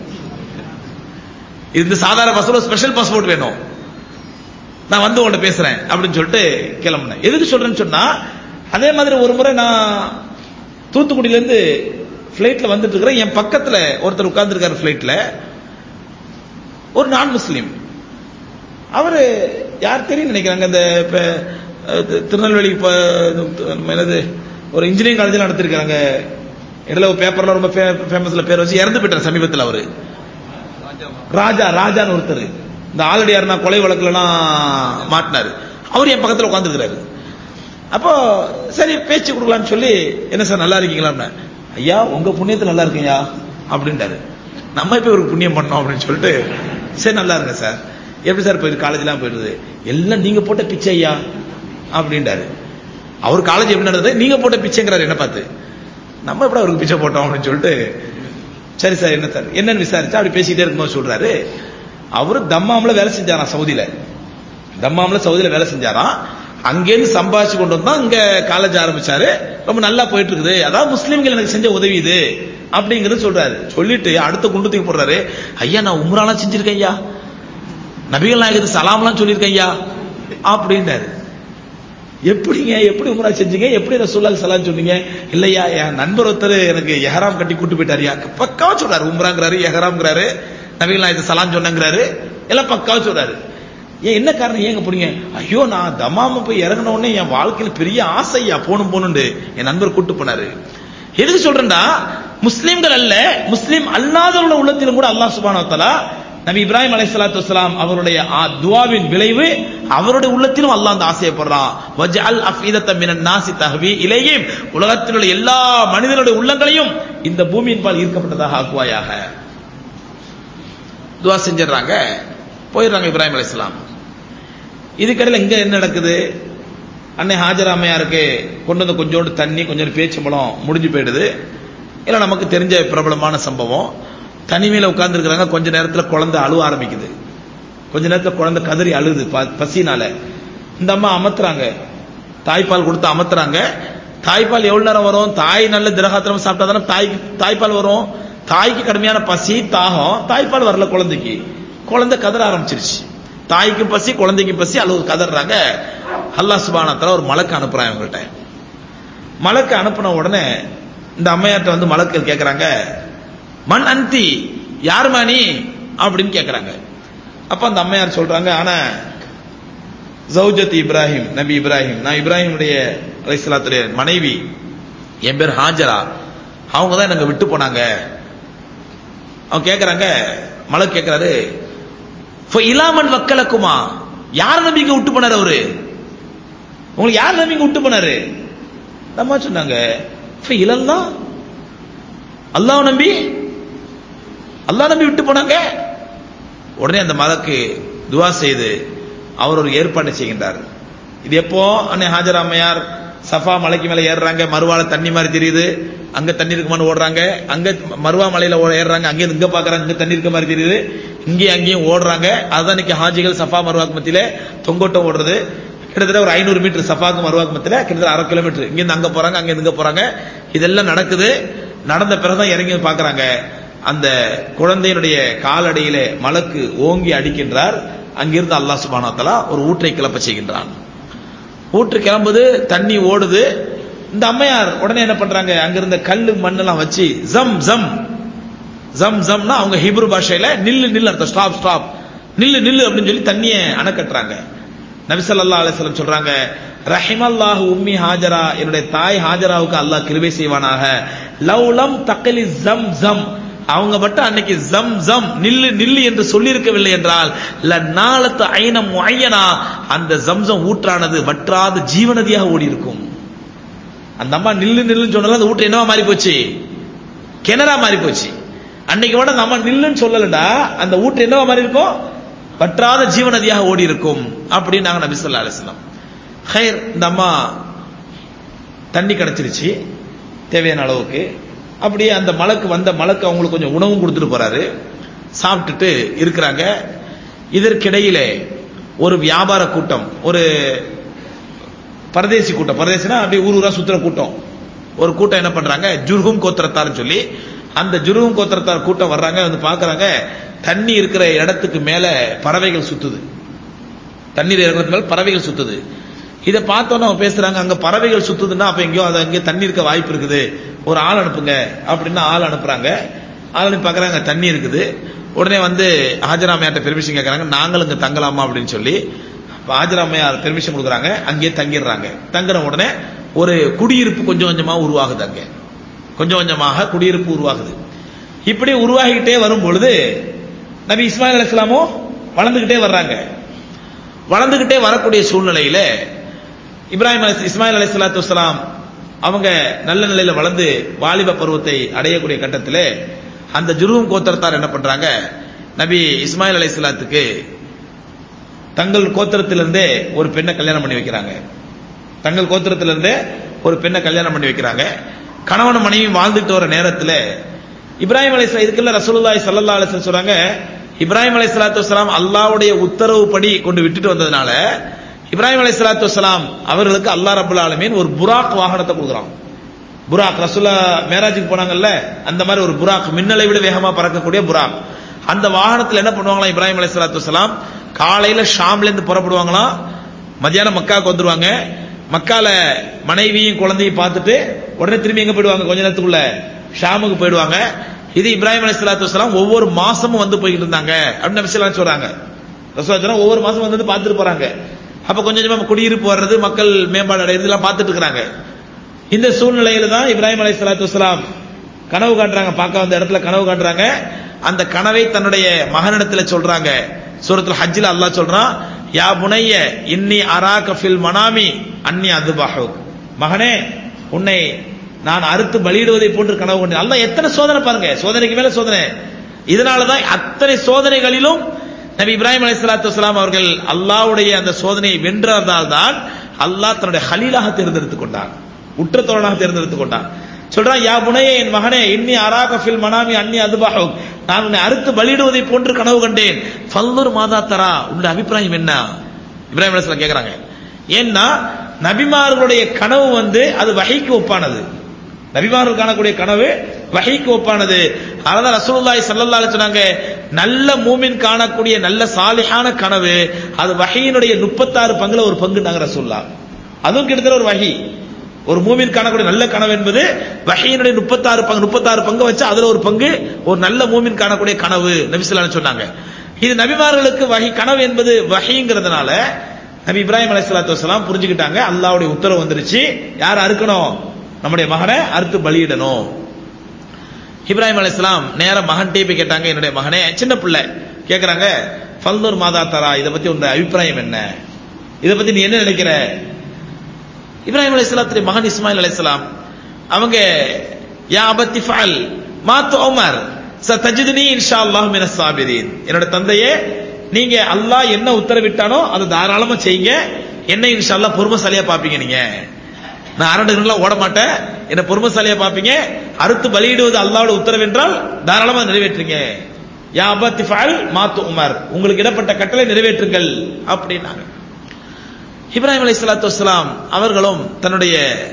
இந்த சாதாரண பாஸ்போர்ட் ஸ்பெஷல் பாஸ்போர்ட் வேணும் நான் வந்து உன்கிட்ட பேசுறேன் அப்படின்னு சொல்லிட்டு கிளம்புனேன் எதுக்கு சொல்றேன்னு சொன்னா அதே மாதிரி ஒரு முறை நான் தூத்துக்குடியில இருந்து பிளைட்ல வந்துட்டு இருக்கிறேன் என் பக்கத்துல ஒருத்தர் உட்கார்ந்துருக்காரு பிளைட்ல ஒரு நான் முஸ்லீம் அவரு யார் தெரியும் நினைக்கிறாங்க இந்த இப்ப, அஹ், தி- திருநெல்வேலி இப்ப, நம்ம என்னது ஒரு இன்ஜினியரிங் காலேஜ் நடத்திருக்காங்க இடையில ஒரு பேப்பர்ல ரொம்ப ஃபேமஸ்ல பேர் வச்சு இறந்து போயிட்டார் சமீபத்தில் அவரு ராஜா ராஜான்னு ஒருத்தர் இந்த ஆலடியார்னா கொலை வழக்குலாம் மாட்டினாரு அவர் என் பக்கத்துல உட்காந்துருக்கிறாரு அப்போ சரி பேச்சு கொடுக்கலாம்னு சொல்லி என்ன சார் நல்லா இருக்கீங்களா ஐயா உங்க புண்ணியத்துல நல்லா இருக்கீங்க அப்படின்ட்டாரு நம்ம இப்ப ஒரு புண்ணியம் பண்ணோம் அப்படின்னு சொல்லிட்டு சரி நல்லா இருங்க சார் எப்படி சார் போயிரு காலேஜ்லாம் போயிடுது எல்லாம் நீங்க போட்ட பிச்சை ஐயா அப்படின்ட்டாரு அவர் காலேஜ் எப்படி நடந்தது நீங்க போட்ட பிச்சைங்கிறாரு என்ன பார்த்து நம்ம எப்படி அவருக்கு பிச்சை போட்டோம் அப்படின்னு சொல்லிட்டு சரி சார் என்ன சார் என்னன்னு விசாரிச்சா அப்படி பேசிக்கிட்டே இருக்கும்போது சொல்றாரு அவரு தம்மாம்ல வேலை செஞ்சாராம் சவுதியில தம்மாம்ல சவுதியில வேலை செஞ்சாராம் அங்கேருந்து சம்பாதிச்சு கொண்டு வந்தா இங்க காலேஜ் ஆரம்பிச்சாரு ரொம்ப நல்லா போயிட்டு இருக்குது அதாவது முஸ்லீம்கள் எனக்கு செஞ்ச உதவி இது அப்படிங்கறது சொல்றாரு சொல்லிட்டு அடுத்த குண்டு தூக்கி போடுறாரு ஐயா நான் உம்ராலாம் செஞ்சிருக்கேன் ஐயா நபிகள் நாயகத்துக்கு சலாம்லாம் சொல்லியிருக்கேன் ஐயா அப்படின்னாரு எப்படிங்க எப்படி உம்ரா செஞ்சீங்க எப்படி ரசூலுல்லாஹி சலாம் சொன்னீங்க இல்லையா என் நண்பர் ஒருத்தர் எனக்கு எஹராம் கட்டி கூட்டு போயிட்டாருயா பக்காவா சொல்றாரு உம்ராங்கிறாரு எஹராம்ங்கிறாரு நபிகள் நாயகத்துக்கு சலாம் சொன்னங்கிறாரு எல்லாம் பக்காவா சொல்றாரு ஏன் என்ன காரணம் ஏங்க போறீங்க ஐயோ நான் தமாம போய் இறங்கின உடனே என் வாழ்க்கையில பெரிய ஆசையா போகணும் போகணுண்டு என் நண்பர் கூட்டு போனாரு எதுக்கு சொல்றேன்டா முஸ்லிம்கள் அல்ல முஸ்லிம் அல்லாதவர்களோட உள்ளத்திலும் கூட அல்லாஹ் சுப்ஹானஹு வ தஆலா நபி இப்ராஹிம் அலைஹிஸ்ஸலாத்து வஸ்ஸலாம் அவருடைய ஆ துஆவின் விளைவு அவருடைய உள்ளத்திலும் அல்லாஹ் அந்த ஆசையப்படுறான் வஜ்அல் அஃபீதத்த மினன் நாசி தஹ்வி இலைஹிம் உலகத்தில் உள்ள எல்லா மனிதனுடைய உள்ளங்களையும் இந்த பூமியின் பால் ஈர்க்கப்பட்டதாக ஆக்குவாயாக துஆ செஞ்சிடறாங்க போயிடுறாங்க இப்ராஹிம் அலைஹிஸ்ஸலாம் இதுக்கடையில் இங்க என்ன நடக்குது அன்னை ஹாஜர் அம்மையாருக்கு கொண்டு வந்த கொஞ்சோண்டு தண்ணி கொஞ்சம் பேச்சம்பழம் முடிஞ்சு போயிடுது இல்லை நமக்கு தெரிஞ்ச பிரபலமான சம்பவம் தனிமையில உட்கார்ந்துருக்கிறாங்க கொஞ்ச நேரத்துல குழந்தை அழுவ ஆரம்பிக்குது கொஞ்ச நேரத்துல குழந்தை கதறி அழுது ப- பசினால இந்த அம்மா அமர்த்துறாங்க தாய்ப்பால் கொடுத்து அமர்த்துறாங்க தாய்ப்பால் எவ்வளவு நேரம் வரும் தாய் நல்ல திரகாத்திரம் சாப்பிட்டா தானே தாய்க்கு தாய்ப்பால் வரும் தாய்க்கு கடுமையான பசி தாகம் தாய்ப்பால் வரல குழந்தைக்கு குழந்தை கதற ஆரம்பிச்சிருச்சு தாய்க்கு பசி குழந்தைக்கு பசி அழுவு கதறாங்க அல்லாஹ் சுபானத்துல ஒரு மலக்கு அனுப்புறான் இவங்கள்ட்ட மலக்கு அனுப்புன உடனே இந்த அம்மையார்ட்ட வந்து மலக்கள் கேட்கறாங்க மண் அந்தி யாருமா நீ அப்படின்னு கேட்கறாங்க அப்ப அந்த அம்மையார் சொல்றாங்க ஆனா ஜவுஜத் இப்ராஹிம் நபி இப்ராஹிம் நான் இப்ராஹிமுடைய அலைஹிஸ்ஸலாத்துடைய மனைவி என் பேர் ஹாஜரா அவங்க தான் எனக்கு விட்டு போனாங்க அவங்க கேட்கறாங்க மலக் கேட்கறாரு "ஃப இலாமன் வக்கலக்குமா யார் நம்பிக்கை விட்டு போனாரு அவரு உங்களுக்கு யார் நம்பிக்கை விட்டு போனாரு நம்ம சொன்னாங்க "ஃப இலல்லா அல்லாஹ் நம்பி அல்லாஹ் நம்பி விட்டு போனாங்க உடனே அந்த மலக்கு துவா செய்து அவர் ஒரு ஏற்பாடு செய்கின்றார் இது எப்போ அன்னை ஹாஜர் அம்மையார் சஃபா மலைக்கு மேல ஏறுறாங்க மறுவால தண்ணி மாதிரி தெரியுது அங்க தண்ணி இருக்குமான்னு ஓடுறாங்க அங்க மருவா மலையில ஓ- ஏறுறாங்க அங்கே இங்க பாக்குறாங்க இங்க தண்ணி இருக்க மாதிரி தெரியுது இங்கேயும் அங்கேயும் ஓடுறாங்க அதுதான் இன்னைக்கு ஹாஜிகள் சஃபா மருவாக்கு மத்தியில தொங்கோட்டம் ஓடுறது கிட்டத்தட்ட ஒரு ஐநூறு மீட்டர் சஃபாக்கு மருவாக்கு மத்தியில கிட்டத்தட்ட அரை கிலோமீட்டர் இங்க இருந்து அங்க போறாங்க அங்க இருந்து இங்க போறாங்க இதெல்லாம் நடக்குது நடந்த பிறகுதான் இறங்கி வந்து பார்க்கறாங்க அந்த குழந்தையினுடைய காலடியிலே மலக்கு ஓங்கி அடிக்கின்றார் அங்கிருந்து அல்லாஹ் சுபானா தலா ஒரு ஊற்றை கிளப்ப செய்கின்றான் ஊற்று கிளம்புது தண்ணி ஓடுது இந்த அம்மையார் உடனே என்ன பண்றாங்க அங்கிருந்த கல்லு மண்ணெல்லாம் வச்சு ஜம் ஜம் ஜம் ஜம்னா அவங்க ஹிப்ரு பாஷையில நில்லு நில்லு அர்த்தம் ஸ்டாப் ஸ்டாப் நில்லு நில்லு அப்படின்னு சொல்லி தண்ணியை அணைக்கட்டுறாங்க நபிசல்லா அலிஸ்லம் சொல்றாங்க ரஹிமல்லாஹு உம்மி ஹாஜரா என்னுடைய தாய் ஹாஜராவுக்கு அல்லாஹ் கிருபை செய்வானாக லவ்லம் தக்கலி ஜம் ஜம் அவங்க மட்டும் அன்னைக்கு ஜம் ஜம் நில்லு நில்லு என்று சொல்லியிருக்கவில்லை என்றால் நாளத்து ஐனம் முயனா அந்த ஜம்சம் ஊற்றானது வற்றாத ஜீவநதியாக ஓடி இருக்கும் அந்த அம்மா நில்லு நில்லுன்னு சொன்னாலும் அந்த ஊற்று என்னவா மாறி போச்சு கிணறா மாறி போச்சு அன்னைக்கு கூட அந்த அம்மா நில்லுன்னு சொல்லலடா அந்த ஊற்று என்னவா மாறி இருக்கும் வற்றாத ஜீவநதியாக ஓடி இருக்கும் அப்படின்னு நாங்க நபி சொல்லா அலிஸ்லாம் ஹைர் இந்த அம்மா தண்ணி கிடைச்சிருச்சு தேவையான அளவுக்கு அப்படியே அந்த மலைக்கு வந்த மலைக்கு அவங்களுக்கு கொஞ்சம் உணவும் கொடுத்துட்டு போறாரு சாப்பிட்டுட்டு இருக்கிறாங்க இதற்கிடையிலே ஒரு வியாபார கூட்டம் ஒரு பரதேசி கூட்டம் பரதேசினா அப்படியே ஊர் ஊரா சுத்துற கூட்டம் ஒரு கூட்டம் என்ன பண்றாங்க ஜுர்ஹும் கோத்திரத்தார்னு சொல்லி அந்த ஜுருகும் கோத்திரத்தார் கூட்டம் வர்றாங்க வந்து பாக்குறாங்க தண்ணி இருக்கிற இடத்துக்கு மேல பறவைகள் சுத்துது தண்ணீர் இருக்கிறது மேல பறவைகள் சுத்துது இதை பார்த்தோன்னு அவங்க பேசுறாங்க அங்க பறவைகள் சுத்துதுன்னா அப்ப எங்கேயோ அது அங்கே தண்ணி இருக்க வாய்ப்பு இருக்குது ஒரு ஆள் அனுப்புங்க அப்படின்னு ஆள் அனுப்புறாங்க ஆள் அனுப்பி பாக்குறாங்க தண்ணி இருக்குது உடனே வந்து ஹாஜராமையாட்ட பெர்மிஷன் கேட்கறாங்க நாங்களும் இங்க தங்கலாமா அப்படின்னு சொல்லி ஹாஜராமையார் பெர்மிஷன் கொடுக்குறாங்க அங்கேயே தங்கிடுறாங்க தங்குற உடனே ஒரு குடியிருப்பு கொஞ்சம் கொஞ்சமா உருவாகுது அங்க கொஞ்சம் கொஞ்சமாக குடியிருப்பு உருவாகுது இப்படி உருவாகிக்கிட்டே வரும் பொழுது நபி இஸ்மாயில் அலிஸ்லாமும் வளர்ந்துகிட்டே வர்றாங்க வளர்ந்துகிட்டே வரக்கூடிய சூழ்நிலையில இப்ராஹிம் அலி இஸ்மாயில் அலி சலாத்து வலாம் அவங்க நல்ல நிலையில வளர்ந்து வாலிப பருவத்தை அடையக்கூடிய கட்டத்தில் அந்த ஜுருவும் கோத்திரத்தார் என்ன பண்றாங்க நபி இஸ்மாயில் அலி சலாத்துக்கு தங்கள் கோத்திரத்திலிருந்தே ஒரு பெண்ணை கல்யாணம் பண்ணி வைக்கிறாங்க தங்கள் கோத்திரத்திலிருந்தே ஒரு பெண்ணை கல்யாணம் பண்ணி வைக்கிறாங்க கணவன் மனைவி வாழ்ந்துட்டு வர நேரத்தில் இப்ராஹிம் அலி இதுக்குள்ள ரசூலுல்லாய் சல்லா அலிஸ்லாம் சொல்றாங்க இப்ராஹிம் அலி சலாத்து வலாம் அல்லாவுடைய உத்தரவுப்படி கொண்டு விட்டுட்டு வந்ததுனால இப்ராஹிம் அலி சலாத்து வலாம் அவர்களுக்கு அல்லா ரபுல் ஆலமீன் ஒரு புராக் வாகனத்தை கொடுக்குறான் புராக் ரசூல்லா மேராஜுக்கு போனாங்கல்ல அந்த மாதிரி ஒரு புராக் மின்னலை விட வேகமா பறக்கக்கூடிய புராக் அந்த வாகனத்தில் என்ன பண்ணுவாங்களா இப்ராஹிம் அலி சலாத்து வலாம் காலையில ஷாம்ல இருந்து புறப்படுவாங்களாம் மத்தியானம் மக்காவுக்கு வந்துருவாங்க மக்கால மனைவியும் குழந்தையும் பார்த்துட்டு உடனே திரும்பி எங்க போயிடுவாங்க கொஞ்ச நேரத்துக்குள்ள ஷாமுக்கு போயிடுவாங்க இது இப்ராஹிம் அலி சலாத்து வலாம் ஒவ்வொரு மாசமும் வந்து போய்கிட்டு இருந்தாங்க அப்படின்னு நபிசலாம் சொல்றாங்க ரசூலா ஒவ்வொரு மாசம் வந்து பார்த்துட்டு போறாங்க அப்ப கொஞ்சம் கொஞ்சமா குடியிருப்பு வர்றது மக்கள் மேம்பாடு அடையிறது எல்லாம் பார்த்துட்டு இருக்கிறாங்க இந்த சூழ்நிலையில தான் இப்ராஹிம் அலி சலாத்து வலாம் கனவு காட்டுறாங்க பார்க்க வந்த இடத்துல கனவு காட்டுறாங்க அந்த கனவை தன்னுடைய மகனிடத்துல சொல்றாங்க சூரத்துல ஹஜ்ஜில் அல்லாஹ் சொல்றான் யா புனைய இன்னி அராக ஃபில் மனாமி அன்னி அதுபாஹு மகனே உன்னை நான் அறுத்து பலியிடுவதை போன்று கனவு கொண்டேன் அல்லாஹ் எத்தனை சோதனை பாருங்க சோதனைக்கு மேல சோதனை இதனாலதான் அத்தனை சோதனைகளிலும் நபி இப்ராஹிம் அலி சலாத்து வலாம் அவர்கள் அல்லாவுடைய அந்த சோதனையை வென்றதால் தான் அல்லாஹ் தன்னுடைய ஹலீலாக தேர்ந்தெடுத்துக் கொண்டான் உற்ற தோழனாக தேர்ந்தெடுத்துக் கொண்டான் சொல்றான் யா புனையே என் மகனே இன்னி அராக ஃபில் மனாமி அன்னி அதுபாஹு நான் உன்னை அறுத்து பலியிடுவதை போன்று கனவு கண்டேன் பல்லூர் மாதா தரா உன்னுடைய அபிப்பிராயம் என்ன இப்ராஹிம் அலிஸ்லாம் கேட்கிறாங்க ஏன்னா நபிமார்களுடைய கனவு வந்து அது வகைக்கு ஒப்பானது நபிமார்கள் காணக்கூடிய கனவு வகைக்கு ஒப்பானது அதான் ரசூலுல்லாஹி ஸல்லல்லாஹு அலைஹி சொன்னாங்க நல்ல மூமின் காணக்கூடிய நல்ல சாலிஹான கனவு அது வகையினுடைய முப்பத்தாறு பங்குல ஒரு பங்கு நாங்க ரசூல்லா அதுவும் கிட்டத்தட்ட ஒரு வகை ஒரு மூமின் காணக்கூடிய நல்ல கனவு என்பது வகையினுடைய முப்பத்தாறு பங்கு முப்பத்தாறு பங்கு வச்சு அதுல ஒரு பங்கு ஒரு நல்ல மூமின் காணக்கூடிய கனவு நபிசுல்லான்னு சொன்னாங்க இது நபிமார்களுக்கு வகை கனவு என்பது வகைங்கிறதுனால நபி இப்ராஹிம் அலைஹிஸ்ஸலாத்து வஸலாம் புரிஞ்சுக்கிட்டாங்க அல்லாஹ்வுடைய உத்தரவு வந்துருச்சு யார் அறுக்கணும் நம்முடைய மகனை அறுத்து பலியிடணும் இப்ராஹிம் அலைஹிஸ்ஸலாம் நேர மகன்கிட்டே போய் கேட்டாங்க என்னுடைய மகனே சின்ன பிள்ளை கேக்குறாங்க ஃபல்தூர் மாதா தரா இதை பத்தி உங்க அபிப்பிராயம் என்ன இதை பத்தி நீ என்ன நினைக்கிற இப்ராஹிம் அலைஹிஸ்ஸலாத்துடைய மகன் இஸ்மாயில் அலைஹிஸ்ஸலாம் அவங்க யா அபத்தி ஃபஅல் மா துஅமர் சதஜிதுனி இன்ஷா அல்லாஹ் மின சாபிரீன் என்னோட தந்தையே நீங்க அல்லாஹ் என்ன உத்தரவிட்டானோ அதை தாராளமா செய்யுங்க என்ன இன்ஷா அல்லாஹ் பொறுமைசாலியா பாப்பீங்க நீங்க நான் அரண்டுகள்லாம் ஓட மாட்டேன் என்ன பொறுமைசாலியா பாப்பீங்க அறுத்து பலியிடுவது அல்லாவோட உத்தரவு என்றால் தாராளமா நிறைவேற்றுங்க யா அபத்தி ஃபஅல் மா துஅமர் உங்களுக்கு இடப்பட்ட கட்டளை நிறைவேற்றுங்கள் அப்படின்னாங்க இப்ராஹிம் அலி சலாத்து வலாம் அவர்களும் தன்னுடைய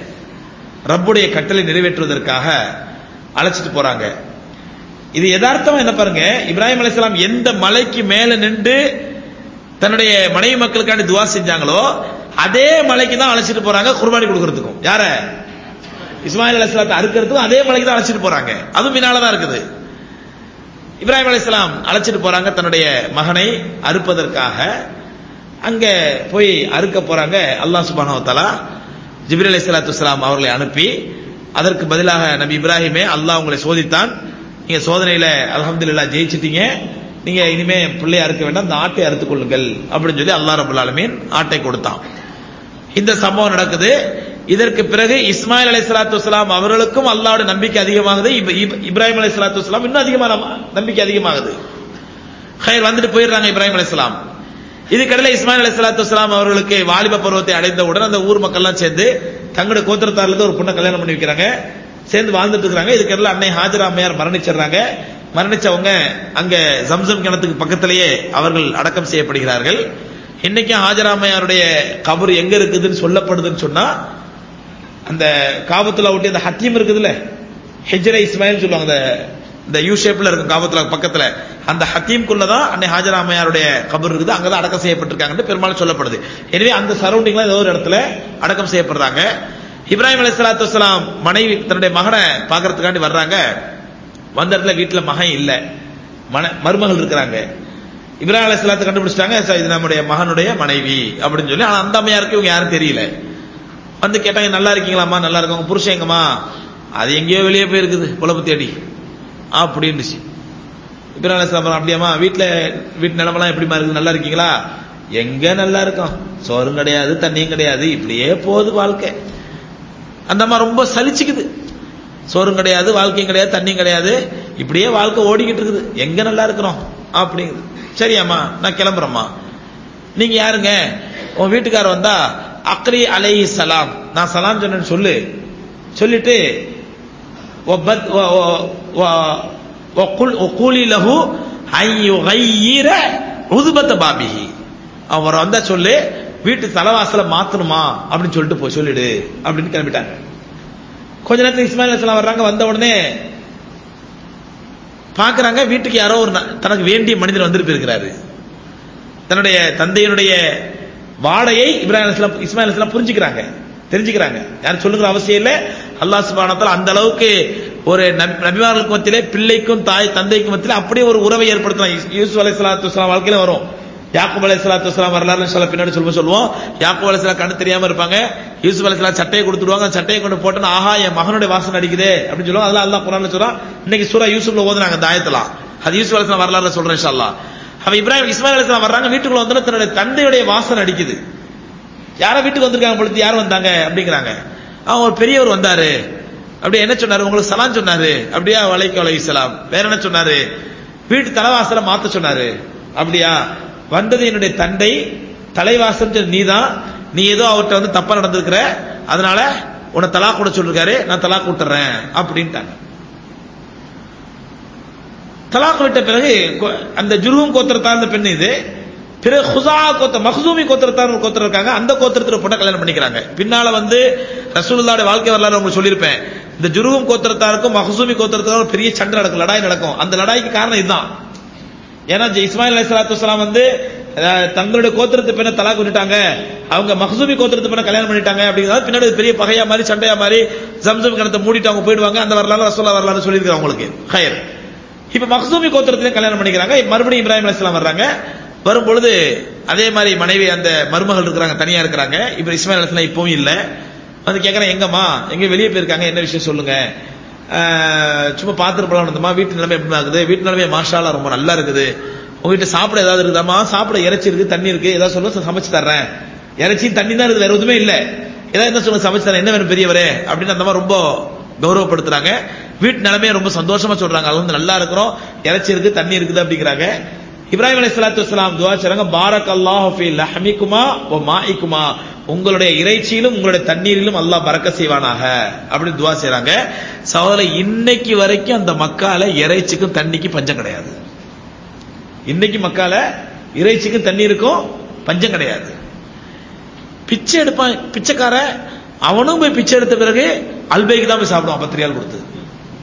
ரப்புடைய கட்டளை நிறைவேற்றுவதற்காக அழைச்சிட்டு போறாங்க இது யதார்த்தமா என்ன பாருங்க இப்ராஹிம் அலிஸ்லாம் எந்த மலைக்கு மேல நின்று தன்னுடைய மனைவி மக்களுக்காண்டி துவா செஞ்சாங்களோ அதே மலைக்கு தான் அழைச்சிட்டு போறாங்க குர்பானி கொடுக்கறதுக்கும் யார இஸ்மாயில் அலைஹிஸ்ஸலாத்தை அறுக்கிறதுக்கும் அதே மலைக்கு தான் அழைச்சிட்டு போறாங்க அதுவும் பின்னால தான் இருக்குது இப்ராஹிம் அலைஹிஸ்ஸலாம் அழைச்சிட்டு போறாங்க தன்னுடைய மகனை அறுப்பதற்காக அங்க போய் அறுக்க போறாங்க அல்லாஹ் சுப்ஹானஹு வ தஆலா ஜிப்ரீல் அலைஹிஸ்ஸலாத்து வஸ்ஸலாம் அவர்களை அனுப்பி அதற்கு பதிலாக நபி இப்ராஹிமே அல்லாஹ் உங்களை சோதித்தான் நீங்க சோதனையில அல்ஹம்துலில்லாஹ் ஜெயிச்சிட்டீங்க நீங்க இனிமே பிள்ளை அறுக்க வேண்டாம் இந்த ஆட்டை அறுத்துக் கொள்ளுங்கள் அப்படின்னு சொல்லி அல்லாஹ் ரபுல் ஆலமீன் ஆட்டை கொடுத்தான் இந்த சம்பவம் நடக்குது இதற்கு பிறகு இஸ்மாயில் அலை சலாத்து வலாம் அவர்களுக்கும் அல்லாவோட நம்பிக்கை அதிகமாகுது இப்- இப்- இப்ராஹிம் அலை சலாத்து வலாம் இன்னும் அதிகமான நம்பிக்கை அதிகமாகுது ஹைர் வந்துட்டு போயிடுறாங்க இப்ராஹிம் அலைஹிஸ்ஸலாம் இதுக்கடையில இஸ்மாயில் அலை சலாத்து வலாம் அவர்களுக்கு வாலிப பருவத்தை அடைந்தவுடன் அந்த ஊர் மக்கள்லாம் சேர்ந்து தங்களுடைய கோத்திரத்தார்ல இருந்து ஒரு பொண்ணை கல்யாணம் பண்ணி வைக்கிறாங்க சேர்ந்து வாழ்ந்துட்டு இருக்காங்க இதுக்கடையில அன்னை ஹாஜரா அம்மையார் மரணிச்சிடுறாங்க மரணிச்சவங்க அங்க ஜம்சம் கிணத்துக்கு பக்கத்திலேயே அவர்கள் அடக்கம் செய்யப்படுகிறார்கள் இன்னைக்கும் ஹாஜரா அம்மையாருடைய கபர் எங்க இருக்குதுன்னு சொல்லப்படுதுன்னு சொன்னா அந்த காபத்துல ஒட்டி அந்த ஹத்தீம் இருக்குதுல்ல ஹெஜ்ர இஸ்மாயில் சொல்லுவாங்க அந்த இந்த யூ ஷேப்ல இருக்கும் காபத்துல பக்கத்துல அந்த ஹத்தீம்குள்ள தான் அன்னை ஹாஜரா அம்மையாருடைய கபர் இருக்குது அங்கதான் அடக்கம் செய்யப்பட்டிருக்காங்கன்னு பெரும்பாலும் சொல்லப்படுது எனவே அந்த சரௌண்டிங்ல ஏதோ ஒரு இடத்துல அடக்கம் செய்யப்படுறாங்க இப்ராஹிம் அலைஹிஸ் ஸலாத்து வஸலாம் மனைவி தன்னுடைய மகனை பார்க்கறதுக்காண்டி வர்றாங்க வந்த இடத்துல வீட்டுல மகன் இல்ல மன மருமகள் இருக்கிறாங்க இப்ராஹிம் அலைஹிஸ் ஸலாத்து கண்டுபிடிச்சிட்டாங்க "சரி, இது நம்முடைய மகனுடைய மனைவி அப்படின்னு சொல்லி ஆனா அந்த அம்மையாருக்கு இவங்க யாரும் தெரியல வந்து கேட்டாங்க நல்லா இருக்கீங்களாம்மா நல்லா இருக்கவங்க புருஷன் எங்கம்மா அது எங்கேயோ வெளியே போயிருக்குது குழப்பு தேடி அப்படின்னுச்சு இப்ராஹிம் அலைஹிஸ்ஸலாம் அப்படியாம்மா வீட்டுல வீட்டு நிலமெல்லாம் எப்படிமா இருக்குது நல்லா இருக்கீங்களா எங்க நல்லா இருக்கும் சோறும் கிடையாது தண்ணியும் கிடையாது இப்படியே போகுது வாழ்க்கை அந்த அம்மா ரொம்ப சலிச்சுக்குது சோறும் கிடையாது வாழ்க்கையும் கிடையாது தண்ணியும் கிடையாது இப்படியே வாழ்க்கை ஓடிக்கிட்டு இருக்குது எங்க நல்லா இருக்கிறோம் அப்படிங்குது சரியாம்மா நான் கிளம்புறேம்மா நீங்க யாருங்க உன் வீட்டுக்காரர் வந்தா அக்ரி அலைஹி சலாம் நான் சலாம் சொன்னேன்னு சொல்லு சொல்லிட்டு وبد- و- و- و- وقل وقولي له أن يغير عذبة بابه அவர் வந்தா சொல்லு வீட்டு தலைவாசல மாத்தணுமா அப்படின்னு சொல்லிட்டு போய் சொல்லிடு அப்படின்னு கிளம்பிட்டாங்க கொஞ்ச நேரத்துல இஸ்மாயில் அலைஹிஸ்ஸலாம் வர்றாங்க வந்த உடனே பாக்குறாங்க வீட்டுக்கு யாரோ ஒரு ந- தனக்கு வேண்டிய மனிதர் வந்துட்டு போயிருக்கிறாரு தன்னுடைய தந்தையினுடைய வாடையை இப்ராஹிம் அலைஹிஸ்ஸலாம் இஸ்மாயில் அலைஹிஸ்ஸலாம் புரிஞ்சுக்கிறாங்க தெரிஞ்சுக்கிறாங்க யாரும் சொல்லுங்கிற அவசியம் இல்லை அல்லாஹ் சுப்ஹானஹு வ தஆலா அந்த அளவுக்கு ஒரு நபி- நபிமார்களுக்கு மத்தியிலே பிள்ளைக்கும் தாய் தந்தைக்கும் மத்தியிலே அப்படியே ஒரு உறவை ஏற்படுத்தலாம் யூஸ்- யூசுப் அலைஹிஸ்ஸலாத்து வஸலாம் வாழ்க்கையில வரும் யாக்கூப் அலைஹிஸ்ஸலாத்து வஸலாம் வரலாறு சொல்ல பின்னாடி சொல்லுவோம் சொல்லுவோம் யாக்கூப் அலைஹிஸ்ஸலாம் கண்ணு தெரியாம இருப்பாங்க யூசுப் அலைஹிஸ்ஸலாம் சட்டையை கொடுத்துடுவாங்க அந்த சட்டையை கொண்டு போட்டு ஆஹா என் மகனுடைய வாசனை அடிக்குதே அப்படின்னு சொல்லுவாங்க அதெல்லாம் அல்லாஹ் குர்ஆன்ல சொல்றான் இன்னைக்கு சூரா யூசுப்ல ஓதுனாங்க அந்த ஆயத்தலாம் அது யூசுப் அலைஹிஸ்ஸலாம் வரலாறு சொல்றேன் இன்ஷா அல்லாஹ் அவன் இப்ராஹிம் இஸ்மாயில் அலைஹிஸ்ஸலாம் வர்றாங்க வீட்டுக்குள்ள வந்து தன்னுடைய தந்தையுடைய வாசனை அடிக்குது யாரோ வீட்டுக்கு வந்திருக்காங்க பொழுது யார் வந்தாங்க அப்படிங்கிறாங்க அவன் ஒரு பெரியவர் வந்தாரு அப்படி என்ன சொன்னாரு உங்களுக்கு சலாம் சொன்னாரு அப்படியா வலைக்கு வலை சலாம் வேற என்ன சொன்னாரு வீட்டு தலைவாசல மாத்த சொன்னாரு அப்படியா வந்தது என்னுடைய தந்தை தலைவாசல் நீதான் நீ ஏதோ அவர்கிட்ட வந்து தப்பா நடந்திருக்கிற அதனால உன்னை தலா கூட சொல்லிருக்காரு நான் தலா கூட்டுறேன் அப்படின்ட்டாங்க தலாக் விட்ட பிறகு கொ- அந்த ஜுருவும் கோத்திரத்தார் அந்த பெண் இது பிறகு ஹுசா கோத்த மஹ்சூமி கோத்திரத்தார் ஒரு கோத்திரம் இருக்காங்க அந்த கோத்திரத்துல ஒரு பொண்ணை கல்யாணம் பண்ணிக்கிறாங்க பின்னால வந்து ரசூலுல்லாஹ்வுடைய வாழ்க்கை வரலாறு உங்களுக்கு சொல்லியிருப்பேன் இந்த ஜுருவும் கோத்திரத்தாருக்கும் மஹ்சூமி கோத்திரத்தாருக்கும் ஒரு பெரிய சண்டை நடக்கும் லடாய் நடக்கும் அந்த லடாய்க்கு காரணம் இதுதான் ஏன்னா ஜெ- இஸ்மாயில் அலைஹி ஸலாத்து வஸலாம் வந்து அஹ், தங்களுடைய கோத்திரத்து பெண்ணை தலாக் விட்டுட்டாங்க அவங்க மஹ்சூமி கோத்திரத்து பெண்ணை கல்யாணம் பண்ணிட்டாங்க அப்படிங்கிறது பின்னாடி ஒரு பெரிய பகையா மாதிரி சண்டையா மாதிரி ஜம்சம் கிணத்தை மூடிட்டு அவங்க போயிடுவாங்க அந்த வரலாறு ரசூலா வரலாறு சொல்லியிருக்காங்க உங்களுக்கு ஹயர் இப்ப மக்சூமி கோத்திரத்திலே கல்யாணம் பண்ணிக்கிறாங்க மறுபடியும் இப்ராஹிம் அலைஹிஸ்ஸலாம் வர்றாங்க வரும்பொழுது அதே மாதிரி மனைவி அந்த மருமகள் இருக்கிறாங்க தனியா இருக்கிறாங்க இப்ப இஸ்மாயில் அலைஹிஸ்ஸலாம் இப்பவும் இல்ல வந்து கேக்குறேன் எங்கம்மா எங்க வெளியே போயிருக்காங்க என்ன விஷயம் சொல்லுங்க ஆஹ், சும்மா பாத்துட்டு போலாம் வந்தோமா வீட்டு நிலைமை எப்படி ஆகுது வீட்டு நிலைமை மாஷாலா ரொம்ப நல்லா இருக்குது உங்க வீட்டு சாப்பிட ஏதாவது இருக்குதாமா சாப்பிட இறைச்சி இருக்கு தண்ணி இருக்கு ஏதாவது சொல்லுங்க சமைச்சு தர்றேன் இறைச்சி தண்ணி தான் இருக்குது வேற எதுவுமே இல்ல ஏதாவது என்ன சொல்லுங்க சமைச்சு தரேன் என்ன வேணும் பெரியவரே அப்படின்னு அந்த மாதிரி ரொம்ப கௌரவப்படுத்துறாங்க வீட்டு நிலைமையை ரொம்ப சந்தோஷமா சொல்றாங்க அது வந்து நல்லா இருக்கிறோம் இறைச்சி இருக்கு தண்ணி இருக்குது அப்படிங்கிறாங்க இப்ராஹிம் அலைஹி ஸலாத்து வஸலாம் துஆ செய்றாங்க பாரக் அல்லாஹு ஃபீ லஹமிக்குமா வ மாஇக்குமா உங்களுடைய இறைச்சியிலும் உங்களுடைய தண்ணீரிலும் அல்லாஹ் பறக்க செய்வானாக அப்படின்னு துஆ செய்றாங்க சகோதர இன்னைக்கு வரைக்கும் அந்த மக்கால இறைச்சிக்கும் தண்ணிக்கும் பஞ்சம் கிடையாது இன்னைக்கு மக்கால இறைச்சிக்கும் தண்ணீருக்கும் பஞ்சம் கிடையாது பிச்சை எடுப்பான் பிச்சைக்காரன் அவனும் போய் பிச்சை எடுத்த பிறகு அல்பைக்கு தான் போய் சாப்பிடுவான் பத்து ரியால் கொடுத்து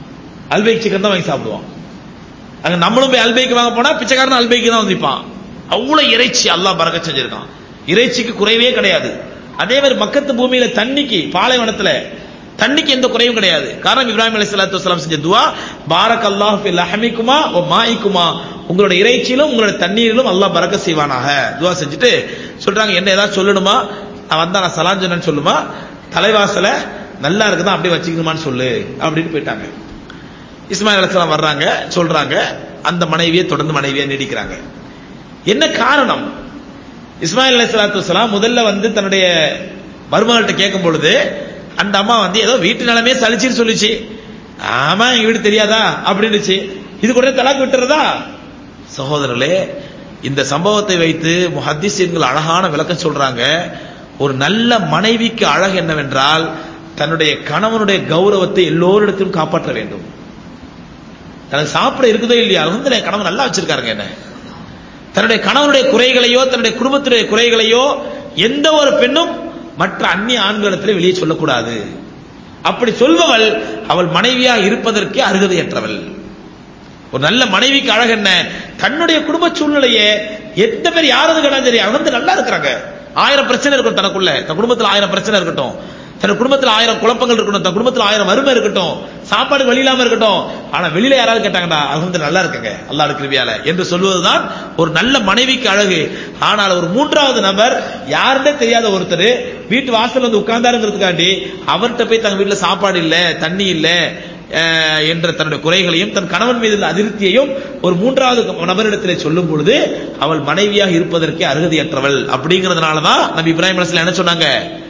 அல்பைக் சிக்கன் தான் வாங்கி சாப்பிடுவான் அங்க நம்மளும் போய் அல்பைக்கு வாங்க போனா பிச்சைக்காரன் அல்பைக்கு தான் வந்திப்பான் அவ்வளவு இறைச்சி அல்லாஹ் பறக்க செஞ்சிருக்கான் இறைச்சிக்கு குறைவே கிடையாது அதே மாதிரி மக்கத்து பூமியில தண்ணிக்கு பாலைவனத்துல தண்ணிக்கு எந்த குறையும் கிடையாது காரணம் இப்ராஹிம் அலி சலாத்து வலாம் செஞ்ச துவா பாரக் அல்லாஹ் ஃபில் லஹமிக்குமா ஓ மாயிக்குமா உங்களோட இறைச்சியிலும் உங்களோட தண்ணீரிலும் அல்லாஹ் பறக்க செய்வானாக துவா செஞ்சுட்டு சொல்றாங்க என்ன ஏதாவது சொல்லணுமா நான் வந்தா நான் சலான் சொன்னேன்னு சொல்லுமா தலைவாசல நல்லா இருக்குதா அப்படியே வச்சுக்கணுமான்னு சொல்லு அப்படின்னு போயிட்டாங்க இஸ்மாயில் அலிஸ்லாம் வர்றாங்க சொல்றாங்க அந்த மனைவியை தொடர்ந்து மனைவியை நீடிக்கிறாங்க என்ன காரணம் இஸ்மாயில் அலி சலாத்து வலாம் முதல்ல வந்து தன்னுடைய மருமகள்கிட்ட கேட்கும் பொழுது அந்த அம்மா வந்து ஏதோ வீட்டு நிலைமையே சலிச்சுன்னு சொல்லிச்சு ஆமா எங்க வீடு தெரியாதா அப்படின்னுச்சு இது கூட தலாக்கு விட்டுறதா சகோதரர்களே இந்த சம்பவத்தை வைத்து முஹத்திசீன்கள் அழகான விளக்கம் சொல்றாங்க ஒரு நல்ல மனைவிக்கு அழகு என்னவென்றால் தன்னுடைய கணவனுடைய கௌரவத்தை எல்லோரிடத்திலும் காப்பாற்ற வேண்டும் தனக்கு சாப்பிட இருக்குதோ இல்லையா வந்து கணவன் நல்லா வச்சிருக்காருங்க என்ன தன்னுடைய கணவனுடைய குறைகளையோ தன்னுடைய குடும்பத்துடைய குறைகளையோ எந்த ஒரு பெண்ணும் மற்ற அந்நிய ஆண்களிடத்தில் வெளியே சொல்லக்கூடாது அப்படி சொல்பவள் அவள் மனைவியா இருப்பதற்கே அருகதையற்றவள் ஒரு நல்ல மனைவிக்கு அழகு என்ன தன்னுடைய குடும்ப சூழ்நிலையை எந்த பேர் யாரது கிடையாது சரி அவங்க வந்து நல்லா இருக்கிறாங்க ஆயிரம் பிரச்சனை இருக்கட்டும் தனக்குள்ள தன் குடும்பத்தில் ஆயிரம் பிரச்சனை இருக்கட்டும் தன் குடும்பத்தில் ஆயிரம் குழப்பங்கள் இருக்கட்டும் தன் குடும்பத்தில் ஆயிரம் வறுமை இருக்கட்டும் சாப்பாடு வழி இல்லாம இருக்கட்டும் ஆனா வெளியில யாராவது கேட்டாங்கடா அது வந்து நல்லா இருக்குங்க அல்லாஹ் கிருபியால என்று சொல்வதுதான் ஒரு நல்ல மனைவிக்கு அழகு ஆனால் ஒரு மூன்றாவது நபர் யாருன்னே தெரியாத ஒருத்தர் வீட்டு வாசல் வந்து உட்கார்ந்தாருங்கிறதுக்காண்டி அவர்கிட்ட போய் தங்க வீட்டுல சாப்பாடு இல்ல தண்ணி இல்ல என்ற தன்னுடைய குறைகளையும் தன் கணவன் மீது உள்ள அதிருப்தியையும் ஒரு மூன்றாவது நபரிடத்திலே சொல்லும் பொழுது அவள் மனைவியாக இருப்பதற்கே அருகதையற்றவள் அப்படிங்கறதுனாலதான் நபி இப்ராஹிம் அலிஸ்லாம் என்ன சொன்னாங்க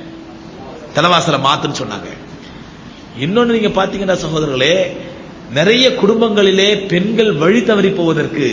தலைவாசல மாத்துன்னு சொன்னாங்க இன்னொன்னு நீங்க பாத்தீங்கன்னா சகோதரர்களே நிறைய குடும்பங்களிலே பெண்கள் வழி தவறி போவதற்கு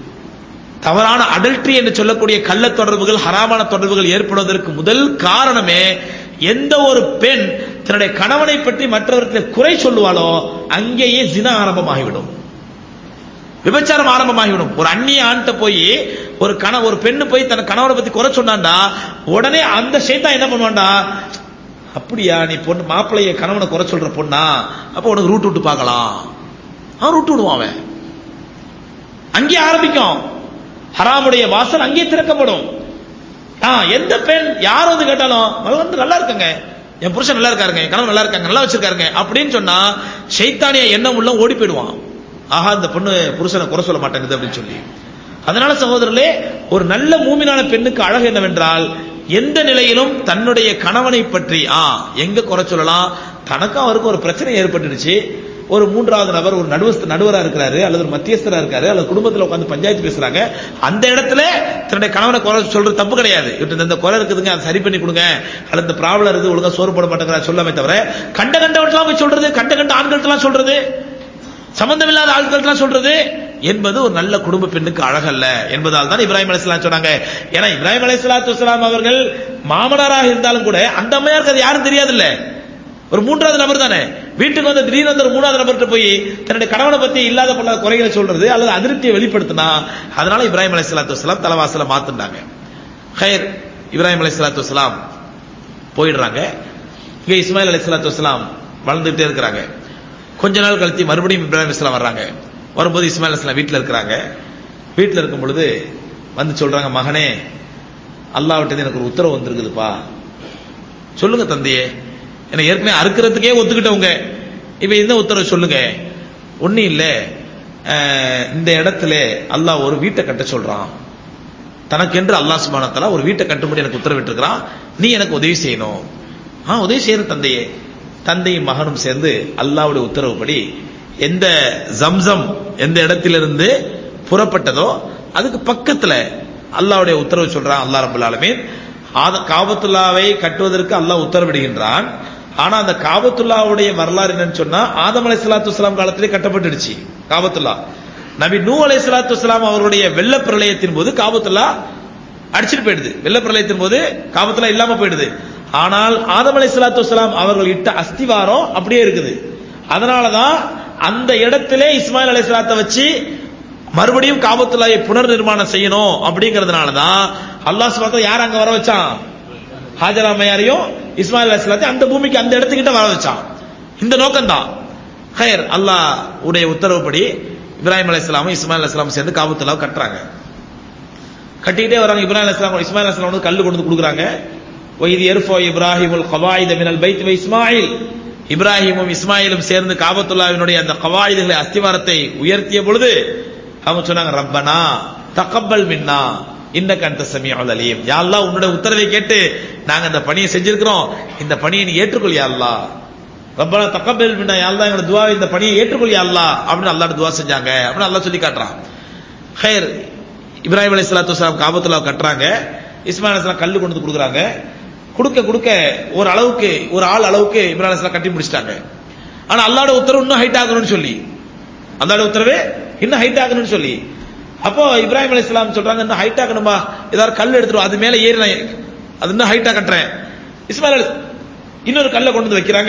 தவறான அடல்ட்ரி என்று சொல்லக்கூடிய கள்ள தொடர்புகள் ஹராமான தொடர்புகள் ஏற்படுவதற்கு முதல் காரணமே எந்த ஒரு பெண் தன்னுடைய கணவனை பற்றி மற்றவர்களை குறை சொல்லுவாளோ அங்கேயே ஜின ஆரம்பமாகிவிடும் விபச்சாரம் ஆரம்பமாகிவிடும் ஒரு அந்நிய ஆண்கிட்ட போய் ஒரு கண ஒரு பெண்ணு போய் தன் கணவனை பத்தி குறை சொன்னாண்டா உடனே அந்த ஷேத்தான் என்ன பண்ணுவான்டா அப்படியா நீ பொண்ணு மாப்பிள்ளைய கணவனை குறை சொல்ற பொண்ணா அப்ப உனக்கு ரூட் விட்டு பார்க்கலாம் அவன் ரூட் விடுவான் அவன் அங்கே ஆரம்பிக்கும் ஹராமுடைய வாசல் அங்கே திறக்கப்படும் எந்த பெண் யார் வந்து கேட்டாலும் வந்து நல்லா இருக்குங்க என் புருஷன் நல்லா இருக்காருங்க என் கணவன் நல்லா இருக்காங்க நல்லா வச்சிருக்காருங்க அப்படின்னு சொன்னா சைத்தானிய எண்ணம் உள்ள ஓடி போயிடுவான் ஆஹா இந்த பொண்ணு புருஷனை குறை சொல்ல மாட்டேங்குது அப்படின்னு சொல்லி அதனால சகோதரர்களே ஒரு நல்ல மூமினான பெண்ணுக்கு அழகு என்னவென்றால் எந்த நிலையிலும் தன்னுடைய கணவனை பற்றி ஆ எங்க குறை சொல்லலாம் தனக்கும் அவருக்கு ஒரு பிரச்சனை ஏற்பட்டுடுச்சு ஒரு மூன்றாவது நபர் ஒரு நடுவஸ்த நடுவரா இருக்கிறாரு அல்லது ஒரு மத்தியஸ்தரா இருக்காரு அல்லது குடும்பத்தில் உட்காந்து பஞ்சாயத்து பேசுறாங்க அந்த இடத்துல தன்னுடைய கணவனை குறை சொல்றது தப்பு கிடையாது இப்ப இந்த குறை இருக்குதுங்க அதை சரி பண்ணி கொடுங்க அல்லது இந்த ப்ராப்ளம் இருக்கு ஒழுங்கா சோறு போட மாட்டேங்கிற சொல்லாமே தவிர கண்ட கண்டவற்றெல்லாம் போய் சொல்றது கண்ட கண்ட ஆண்கள்ட்டெல்லாம் சொல்றது சம்பந்தமில்லாத ஆட்கள்லாம் சொல்றது என்பது ஒரு நல்ல குடும்ப பெண்ணுக்கு அழகல்ல என்பதால் தான் இப்ராஹிம் அலிஸ்லாம் சொன்னாங்க ஏன்னா இப்ராஹிம் அலிஸ்லாத்து வலாம் அவர்கள் மாமனாராக இருந்தாலும் கூட அந்த அம்மையாருக்கு அது யாரும் தெரியாதுல்ல ஒரு மூன்றாவது நபர் தானே வீட்டுக்கு வந்து திடீர்னு வந்து ஒரு மூணாவது நபர்கிட்ட போய் தன்னுடைய கணவனை பத்தி இல்லாத பொல்லாத குறைகளை சொல்றது அல்லது அதிருப்தியை வெளிப்படுத்தினா அதனால இப்ராஹிம் அலி சலாத்து வலாம் தலைவாசல மாத்துனாங்க ஹயர் இப்ராஹிம் அலி சலாத்து வலாம் போயிடுறாங்க இங்க இஸ்மாயில் அலி சலாத்து வலாம் வளர்ந்துட்டே இருக்கிறாங்க கொஞ்ச நாள் கழித்து மறுபடியும் இப்ராஹிம் இஸ்லாம் வர்றாங்க வரும்போது இஸ்மாயில் இஸ்லாம் வீட்டில் இருக்கிறாங்க வீட்டில் இருக்கும் பொழுது வந்து சொல்றாங்க மகனே அல்லாவிட்டது எனக்கு ஒரு உத்தரவு வந்திருக்குதுப்பா சொல்லுங்க தந்தையே எனக்கு ஏற்கனவே அறுக்கிறதுக்கே ஒத்துக்கிட்டவங்க இப்ப இந்த உத்தரவு சொல்லுங்க ஒன்னும் இல்ல இந்த இடத்துல அல்லாஹ் ஒரு வீட்டை கட்ட சொல்றான் தனக்கென்று அல்லாஹ் சுபானத்தால ஒரு வீட்டை கட்டும்படி எனக்கு உத்தரவிட்டிருக்கிறான் நீ எனக்கு உதவி செய்யணும் ஆ உதவி செய்யற தந்தையே தந்தையும் மகனும் சேர்ந்து அல்லாவுடைய உத்தரவுப்படி எந்த ஜம்சம் எந்த இடத்திலிருந்து புறப்பட்டதோ அதுக்கு பக்கத்துல அல்லாவுடைய உத்தரவு சொல்றான் அல்லா ரபுல் ஆலமீன் காபத்துல்லாவை கட்டுவதற்கு அல்லாஹ் உத்தரவிடுகின்றான் ஆனா அந்த காபத்துல்லாவுடைய வரலாறு என்னன்னு சொன்னா ஆதம் அலை சலாத்து வலாம் காலத்திலே கட்டப்பட்டுடுச்சு காபத்துல்லா நபி நூ அலை சலாத்து வலாம் அவருடைய வெள்ள பிரளயத்தின் போது காபத்துல்லா அடிச்சுட்டு போயிடுது வெள்ள பிரளயத்தின் போது காபத்துல்லா இல்லாம போயிடுது ஆனால் ஆதம் அலை சலாத்து வலாம் அவர்கள் இட்ட அஸ்திவாரம் அப்படியே இருக்குது அதனாலதான் அந்த இடத்திலே இஸ்மாயில் அலை சலாத்தை வச்சு மறுபடியும் காபத்துல்லாயை புனர் நிர்மாணம் செய்யணும் அப்படிங்கறதுனாலதான் அல்லாஹ் சுபாத்த யார் அங்க வர வச்சான் ஹாஜரா மையாரையும் இஸ்மாயில் அலிஸ்லாத்தையும் அந்த பூமிக்கு அந்த இடத்துக்கிட்ட வர வச்சான் இந்த நோக்கம் தான் ஹயர் அல்லாஹ் உடைய உத்தரவுப்படி இப்ராஹிம் அலி இஸ்லாமும் இஸ்மாயில் அலிஸ்லாமும் சேர்ந்து காபத்துல்லாவை கட்டுறாங்க கட்டிக்கிட்டே வராங்க இப்ராஹிம் அலைஹிஸ்ஸலாம் இஸ்மாயில் அலைஹிஸ்ஸலாம் வந்து கல்லு கொண்டு வந்து கொடுக்குறாங்க ஒய்து எர்ஃபோ இப்ராஹிமுல் கவாயித மினல் பைத் வ இஸ்மாயில் இப்ராஹிமும் இஸ்மாயிலும் சேர்ந்து காபத்துல்லாவினுடைய அந்த கவாயிதுகளை அஸ்திவாரத்தை உயர்த்திய பொழுது அவங்க சொன்னாங்க ரப்பனா தகப்பல் மின்னா இன்ன கண்ட சமீஉல் அலீம் யா அல்லாஹ் உன்னுடைய உத்தரவை கேட்டு நாங்க அந்த பணியை செஞ்சிருக்கிறோம் இந்த பணியை நீ ஏற்றுக்கொள் யா அல்லாஹ் ரப்பனா தகப்பல் மின்னா யா அல்லாஹ் எங்களோட துவா இந்த பணியை ஏற்றுக்கொள் யா அல்லாஹ் அப்படின்னு அல்லாஹ்ட்ட துவா செஞ்சாங்க அப்படின்னு அல்லாஹ் சொல்லி காட்டுறான் ஹைர் இப்ராஹிம் அலைஹிஸ்ஸலாத்து வஸலாம் காபத்துல்லா கட்டுறாங்க இஸ்மாயில் அலைஹிஸ்ஸலாம் கல்லு கொண்டு வந்து கொடுக்குறாங்க கொடுக்க கொடுக்க ஒரு அளவுக்கு ஒரு ஆள் அளவுக்கு இப்ராஹிம் அலைஹிஸ்ஸலாம் கட்டி முடிச்சிட்டாங்க ஆனா அல்லாஹ்வோட உத்தரவு இன்னும் ஹைட் ஆகணும்னு சொல்லி அல்லாஹ்வோட உத்தரவு இன்னும் ஹைட் ஆகணும்னு சொல்லி அப்போ இப்ராஹிம் அலைஹிஸ்ஸலாம் சொல்றாங்க இன்னும் ஹைட் ஆகணுமா ஏதாவது கல் எடுத்துட்டு வா, அது மேல ஏறி நான் அது இன்னும் ஹைட்டா கட்டுறேன் இஸ்மாயில் அலைஹிஸ் இன்னொரு கல்லை கொண்டு வந்து வைக்கிறாங்க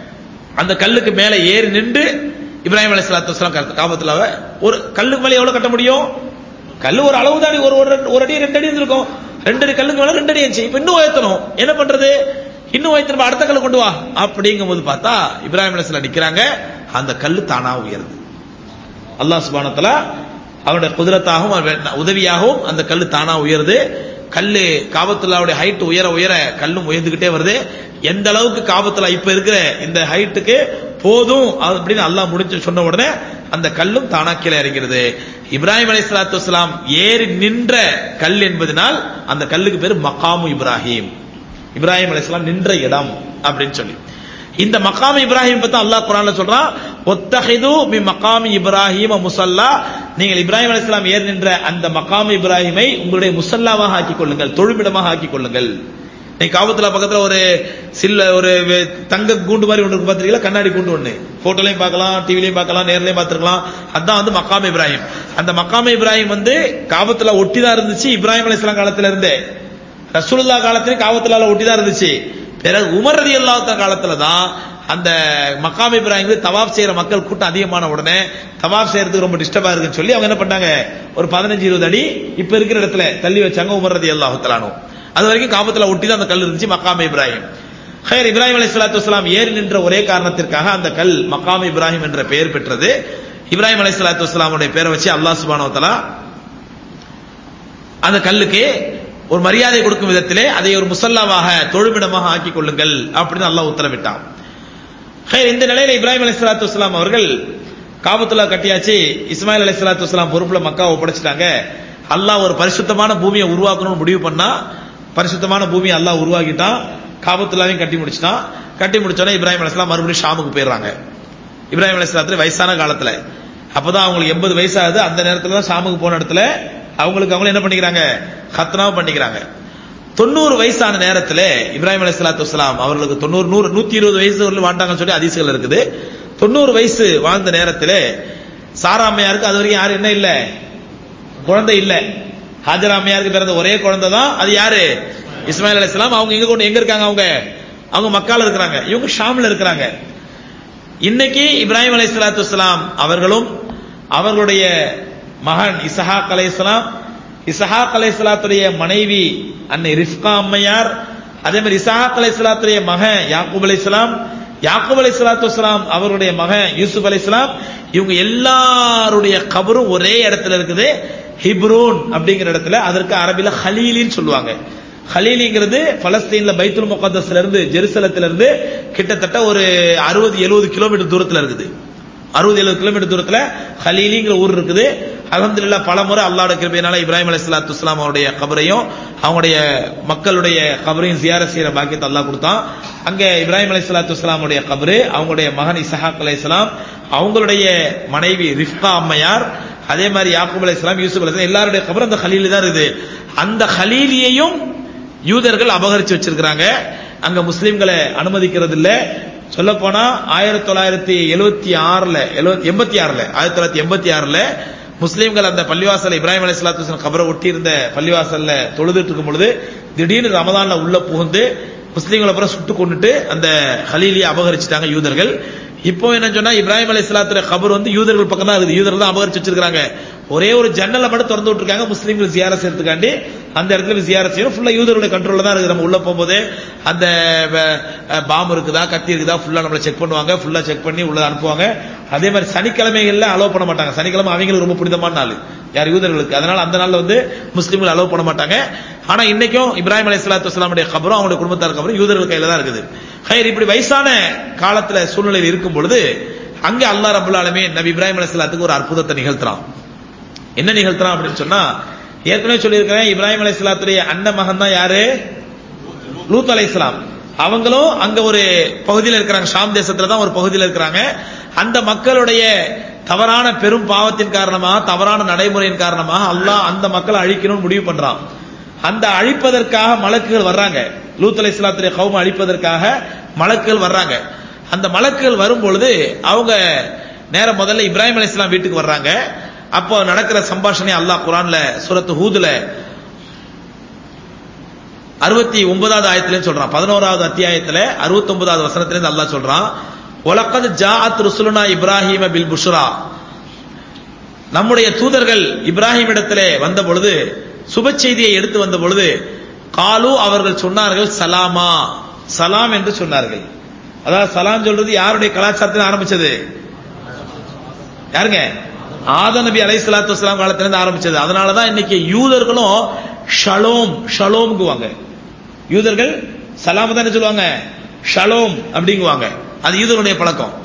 அந்த கல்லுக்கு மேல ஏறி நின்று இப்ராஹிம் அலைஹிஸ்ஸலாத்து வஸலாம் காபத்துலாவை ஒரு கல்லுக்கு மேல எவ்வளவு கட்ட முடியும் கல்லு ஒரு அளவு தானே ஒரு ஒரு ரெண்டு- ஒரு அடி ரெண்டு அடி இருந்திருக்கும் ரெண்டு அடி கல்லுக்கு மேல ரெண்டு அடி இருந்துச்சு இப்ப இன்னும் உயர்த்தணும் என்ன பண்றது இன்னும் உயர்த்தணும் அடுத்த கல்லு கொண்டு வா அப்படிங்கும் போது பார்த்தா இப்ராஹிம் அலைஹிஸ்ஸலாம் நிக்கிறாங்க அந்த கல்லு தானா உயருது அல்லாஹ் சுப்ஹானஹு வ தஆலா அவனுடைய குதிரத்தாகவும் அவன் உதவியாகவும் அந்த கல்லு தானா உயருது கல்லு காபத்துல்லாவுடைய ஹைட் உயர உயர கல்லும் உயர்ந்துகிட்டே வருது எந்த அளவுக்கு காபத்துல்லா இப்ப இருக்கிற இந்த ஹைட்டுக்கு போதும் அப்படின்னு அல்லாஹ் முடிஞ்சு சொன்ன உடனே அந்த கல்லும் தானா கீழே இறங்கிறது இப்ராஹிம் அலைஹிஸ்ஸலாத்து வஸலாம் ஏறி நின்ற கல் என்பதனால் அந்த கல்லுக்கு பேரு மகாமு இப்ராஹிம் இப்ராஹிம் அலைஹிஸ்ஸலாம் நின்ற இடம் அப்படின்னு சொல்லி இந்த மகாம் இப்ராஹிம் பத்தி அல்லாஹ் குரான்ல சொல்றான் ஒத்தஹிது மி மகாமி இப்ராஹிம முசல்லா நீங்கள் இப்ராஹிம் அலைஹிஸ்ஸலாம் ஏறி நின்ற அந்த மகாம் இப்ராஹிமை உங்களுடைய முசல்லாவாக ஆக்கிக் கொள்ளுங்கள் தொழுமிடமாக ஆக்கிக் கொள்ளுங்கள் நீ காபத்துல பக்கத்துல ஒரு சில்ல ஒரு வெ- தங்க கூண்டு மாதிரி ஒன்று இருக்கு பாத்திருக்கீங்களா கண்ணாடி கூண்டு ஒண்ணு போட்டோலையும் பார்க்கலாம் டிவிலையும் பார்க்கலாம் நேர்லயும் பார்த்திருக்கலாம் அதான் வந்து மக்காம் இப்ராஹிம் அந்த மக்காம் இப்ராஹிம் வந்து காபத்துல ஒட்டி தான் இருந்துச்சு இப்ராஹிம் அலைஹிஸ்ஸலாம் காலத்துல இருந்தே ரசூலுல்லா காலத்திலும் காவத்துலால ஒட்டி தான் இருந்துச்சு பிறகு உமர் ரதி அல்லாஹ் காலத்துல தான் அந்த மக்காம் இப்ராஹிம் தவாப் செய்யற மக்கள் கூட்டம் அதிகமான உடனே தவாப் செய்யறதுக்கு ரொம்ப டிஸ்டர்பா இருக்குன்னு சொல்லி அவங்க என்ன பண்ணாங்க ஒரு பதினஞ்சு இருபது அடி இப்ப இருக்கிற இடத்துல தள்ளி வச்சாங்க உமர் ரதி அல்லாஹ் அது வரைக்கும் காபத்துல ஒட்டி தான் அந்த கல் இருந்துச்சு மக்காம் இப்ராஹிம் ஹைர் இப்ராஹிம் அலைஹி ஸலாத்து வஸலாம் ஏறி நின்ற ஒரே காரணத்திற்காக அந்த கல் மக்காம் இப்ராஹிம் என்ற பெயர் பெற்றது இப்ராஹிம் அலைஹி ஸலாத்து வஸலாமுடைய பெயரை வச்சு அல்லாஹ் சுப்ஹானஹு வ தஆலா அந்த கல்லுக்கு ஒரு மரியாதை கொடுக்கும் விதத்திலே அதை ஒரு முசல்லாவாக தொழுமிடமாக ஆக்கிக் கொள்ளுங்கள் அப்படின்னு அல்லாஹ் உத்தரவிட்டான் ஹைர், இந்த நிலையில இப்ராஹிம் அலைஹி ஸலாத்து வஸலாம் அவர்கள் காபத்துல்லா கட்டியாச்சு இஸ்மாயில் அலைஹி ஸலாத்து வஸலாம் பொறுப்புல மக்கா ஒப்படைச்சிட்டாங்க அல்லாஹ் ஒரு பரிசுத்தமான பூமியை உருவாக்கணும்னு முடிவு பண்ணா பரிசுத்தமான பூமியை அல்லாஹ் உருவாக்கிட்டான் காபத்துல்லாவையும் கட்டி முடிச்சிட்டான் கட்டி முடிச்சோடனே இப்ராஹிம் அலைஹிஸ்ஸலாம் மறுபடியும் ஷாமுக்கு போயிடுறாங்க இப்ராஹிம் அலைஹிஸ்ஸலாத்துல வயசான காலத்துல அப்பதான் அவங்களுக்கு எண்பது வயசாகுது அந்த நேரத்துல தான் ஷாமுக்கு போன இடத்துல அவங்களுக்கு அவங்கள என்ன பண்ணிக்கிறாங்க ஹத்னாவும் பண்ணிக்கிறாங்க தொண்ணூறு வயசான நேரத்துல இப்ராஹிம் அலைஹிஸ்ஸலாத்து வஸ்ஸலாம் அவர்களுக்கு தொண்ணூறு நூறு நூத்தி இருபது வயசு வரலும் வாழ்ந்தாங்கன்னு சொல்லி அதிசயங்கள் இருக்குது தொண்ணூறு வயசு வாழ்ந்த நேரத்துல சாரா அம்மையாருக்கு அது வரைக்கும் யாரும் என்ன இல்ல குழந்தை இல்ல ஹாஜரா அம்மையாருக்கு பிறந்த ஒரே குழந்தை தான் அது யாரு இஸ்மாயில் அலைஹிஸ்ஸலாம் அவங்க எங்க கொண்டு எங்க இருக்காங்க அவங்க அவங்க மக்கால இருக்கிறாங்க இவங்க ஷாம்ல இருக்கிறாங்க இன்னைக்கு இப்ராஹிம் அலைஹிஸ்ஸலாத்து வஸ்ஸலாம் அவர்களும் அவர்களுடைய மகன் இசஹாக் அலைஹிஸ்ஸலாம் இசஹாக் அலைஹிஸ்ஸலாத்துடைய மனைவி அன்னை ரிஃப்கா அம்மையார் அதே மாதிரி இசஹாக் அலைஹிஸ்ஸலாத்துடைய மகன் யாக்கூப் அலைஹிஸ்ஸலாம் யாக்கூப் அலைஹிஸ்ஸலாத்து வஸ்ஸலாம் அவருடைய மகன் யூசுப் அலைஹிஸ்ஸலாம் இவங்க எல்லாருடைய கபரும் ஒரே இடத்துல இருக்குது ஹிப்ரூன் அப்படிங்கிற இடத்துல அதற்கு அரபில ஹலீலின்னு சொல்லுவாங்க ஹலீலிங்கிறது பலஸ்தீன்ல பைத்துல் முகத்தஸ்ல இருந்து ஜெருசலத்துல இருந்து கிட்டத்தட்ட ஒரு அறுபது எழுபது கிலோமீட்டர் தூரத்துல இருக்குது அறுபது எழுபது கிலோமீட்டர் தூரத்துல ஹலீலிங்கிற ஊர் இருக்குது அலமதுல்லா பல முறை அல்லாஹ்வுடைய கிருபையினால இப்ராஹிம் அலைஹிஸ்ஸலாத்து வஸ்ஸலாம் அவருடைய கபரையும் அவங்களுடைய மக்களுடைய கபரையும் ஜியார செய்யற பாக்கியத்தை அல்லாஹ் கொடுத்தான் அங்க இப்ராஹிம் அலைஹிஸ்ஸலாத்து வஸ்ஸலாமுடைய கபரு அவங்களுடைய மகன் இசஹாக் அலைஹிஸ்ஸலாம் அவங்களுடைய மனைவி ரிஃப்கா அம்மையார் அதே மாதிரி யாக்கூப் அலைஹிஸ்ஸலாம் யூசுப் அலைஹிஸ்ஸலாம் எல்லாருடைய கபர் அந்த ஹலீலி தான் இருக்குது அந்த ஹலீலியையும் யூதர்கள் அபகரிச்சு வச்சிருக்கிறாங்க அங்க முஸ்லிம்களை அனுமதிக்கிறது இல்ல சொல்ல போனா ஆயிரத்தி தொள்ளாயிரத்தி எழுவத்தி ஆறுல எண்பத்தி ஆறுல ஆயிரத்தி தொள்ளாயிரத்தி எண்பத்தி ஆறுல முஸ்லிம்கள் அந்த பள்ளிவாசல் இப்ராஹிம் அலி சலாத்து கபரை ஒட்டி இருந்த பள்ளிவாசல்ல தொழுதுட்டு இருக்கும் பொழுது திடீர்னு ரமதான்ல உள்ள புகுந்து முஸ்லீம்களை அப்புறம் சுட்டு கொண்டுட்டு அந்த ஹலீலியை அபகரிச்சிட்டாங்க யூதர்கள் இப்போ என்ன சொன்னா இப்ராஹிம் அலி இஸ்லாத்துடைய கபர் வந்து யூதர்கள் பக்கம் தான் இருக்குது யூதர்கள் தான் அபகரிச்சு வச்சிருக்காங்க ஒரே ஒரு ஜன்னலை மட்டும் திறந்து விட்டுருக்காங்க முஸ்லீம்கள் ஜியார செய்யறதுக்காண்டி அந்த இடத்துல ஜியார செய்யணும் ஃபுல்லா யூதர்களுடைய கண்ட்ரோல்ல தான் இருக்குது நம்ம உள்ள போகும்போது அந்த பாம் இருக்குதா கத்தி இருக்குதா ஃபுல்லா நம்மளை செக் பண்ணுவாங்க ஃபுல்லா செக் பண்ணி உள்ள அனுப்புவாங்க அதே மாதிரி சனிக்கிழமைகள்ல அலோவ் பண்ண மாட்டாங்க சனிக்கிழமை அவங்களுக்கு ரொம்ப புனிதமான நாள் யார் யூதர்களுக்கு அதனால அந்த நாள்ல வந்து முஸ்லீம்கள் அலோவ் பண்ண மாட்டாங்க ஆனா இன்னைக்கும் இப்ராஹிம் அலி சலாத்து வஸ்லாமுடைய கபரும் அவங்களுடைய குடும்பத்தார் கபரும் யூதர்கள் கையில தான் இருக்குது ஹைர் இப்படி வயசான காலத்துல சூழ்நிலையில் இருக்கும் பொழுது அங்க அல்லாஹ் ரபுல் ஆலமே நபி இப்ராஹிம் அலி சலாத்துக்கு ஒரு அற்புதத்தை நிகழ்த்துறான் என்ன நிகழ்த்துறான் அப்படின்னு சொன்னா ஏற்கனவே சொல்லியிருக்கிறேன் இப்ராஹிம் அலி சலாத்துடைய அண்ணன் மகன் தான் யாரு லூத் அலை இஸ்லாம் அவங்களும் அங்க ஒரு பகுதியில் இருக்கிறாங்க ஷாம் தேசத்துல தான் ஒரு பகுதியில் இருக்கிறாங்க அந்த மக்களுடைய தவறான பெரும் பாவத்தின் காரணமாக தவறான நடைமுறையின் காரணமாக அல்லாஹ் அந்த மக்களை அழிக்கணும்னு முடிவு பண்றான் அந்த அழிப்பதற்காக மலக்குகள் வர்றாங்க லூத் அலை இஸ்லாத்துடைய கௌம அழிப்பதற்காக மலக்குகள் வர்றாங்க அந்த மலக்குகள் வரும் பொழுது அவங்க நேரம் முதல்ல இப்ராஹிம் அலி இஸ்லாம் வீட்டுக்கு வர்றாங்க அப்போ நடக்கிற சம்பாஷணை அல்லாஹ் குரான்ல சூரத்து ஹூதுல அறுபத்தி ஒன்பதாவது ஆயத்திலே சொல்றான் பதினோராவது அத்தியாயத்துல அறுபத்தி ஒன்பதாவது வசனத்திலிருந்து அல்லாஹ் சொல்றான் உலகது ஜாஅத் ருசுலுனா இப்ராஹிம பில் புஷ்ரா நம்முடைய தூதர்கள் இப்ராஹிம் இடத்திலே வந்த பொழுது சுப செய்தியை எடுத்து வந்த பொழுது காலு அவர்கள் சொன்னார்கள் சலாமா சலாம் என்று சொன்னார்கள் அதாவது சலாம் சொல்றது யாருடைய கலாச்சாரத்தில் ஆரம்பிச்சது யாருங்க ஆத நபி அலை சலாத்து வலாம் காலத்திலிருந்து ஆரம்பிச்சது அதனாலதான் இன்னைக்கு யூதர்களும் ஷலோம் ஷலோம்ங்குவாங்க யூதர்கள் சலாம் தானே சொல்லுவாங்க ஷலோம் அப்படிங்குவாங்க அது யூதருடைய பழக்கம்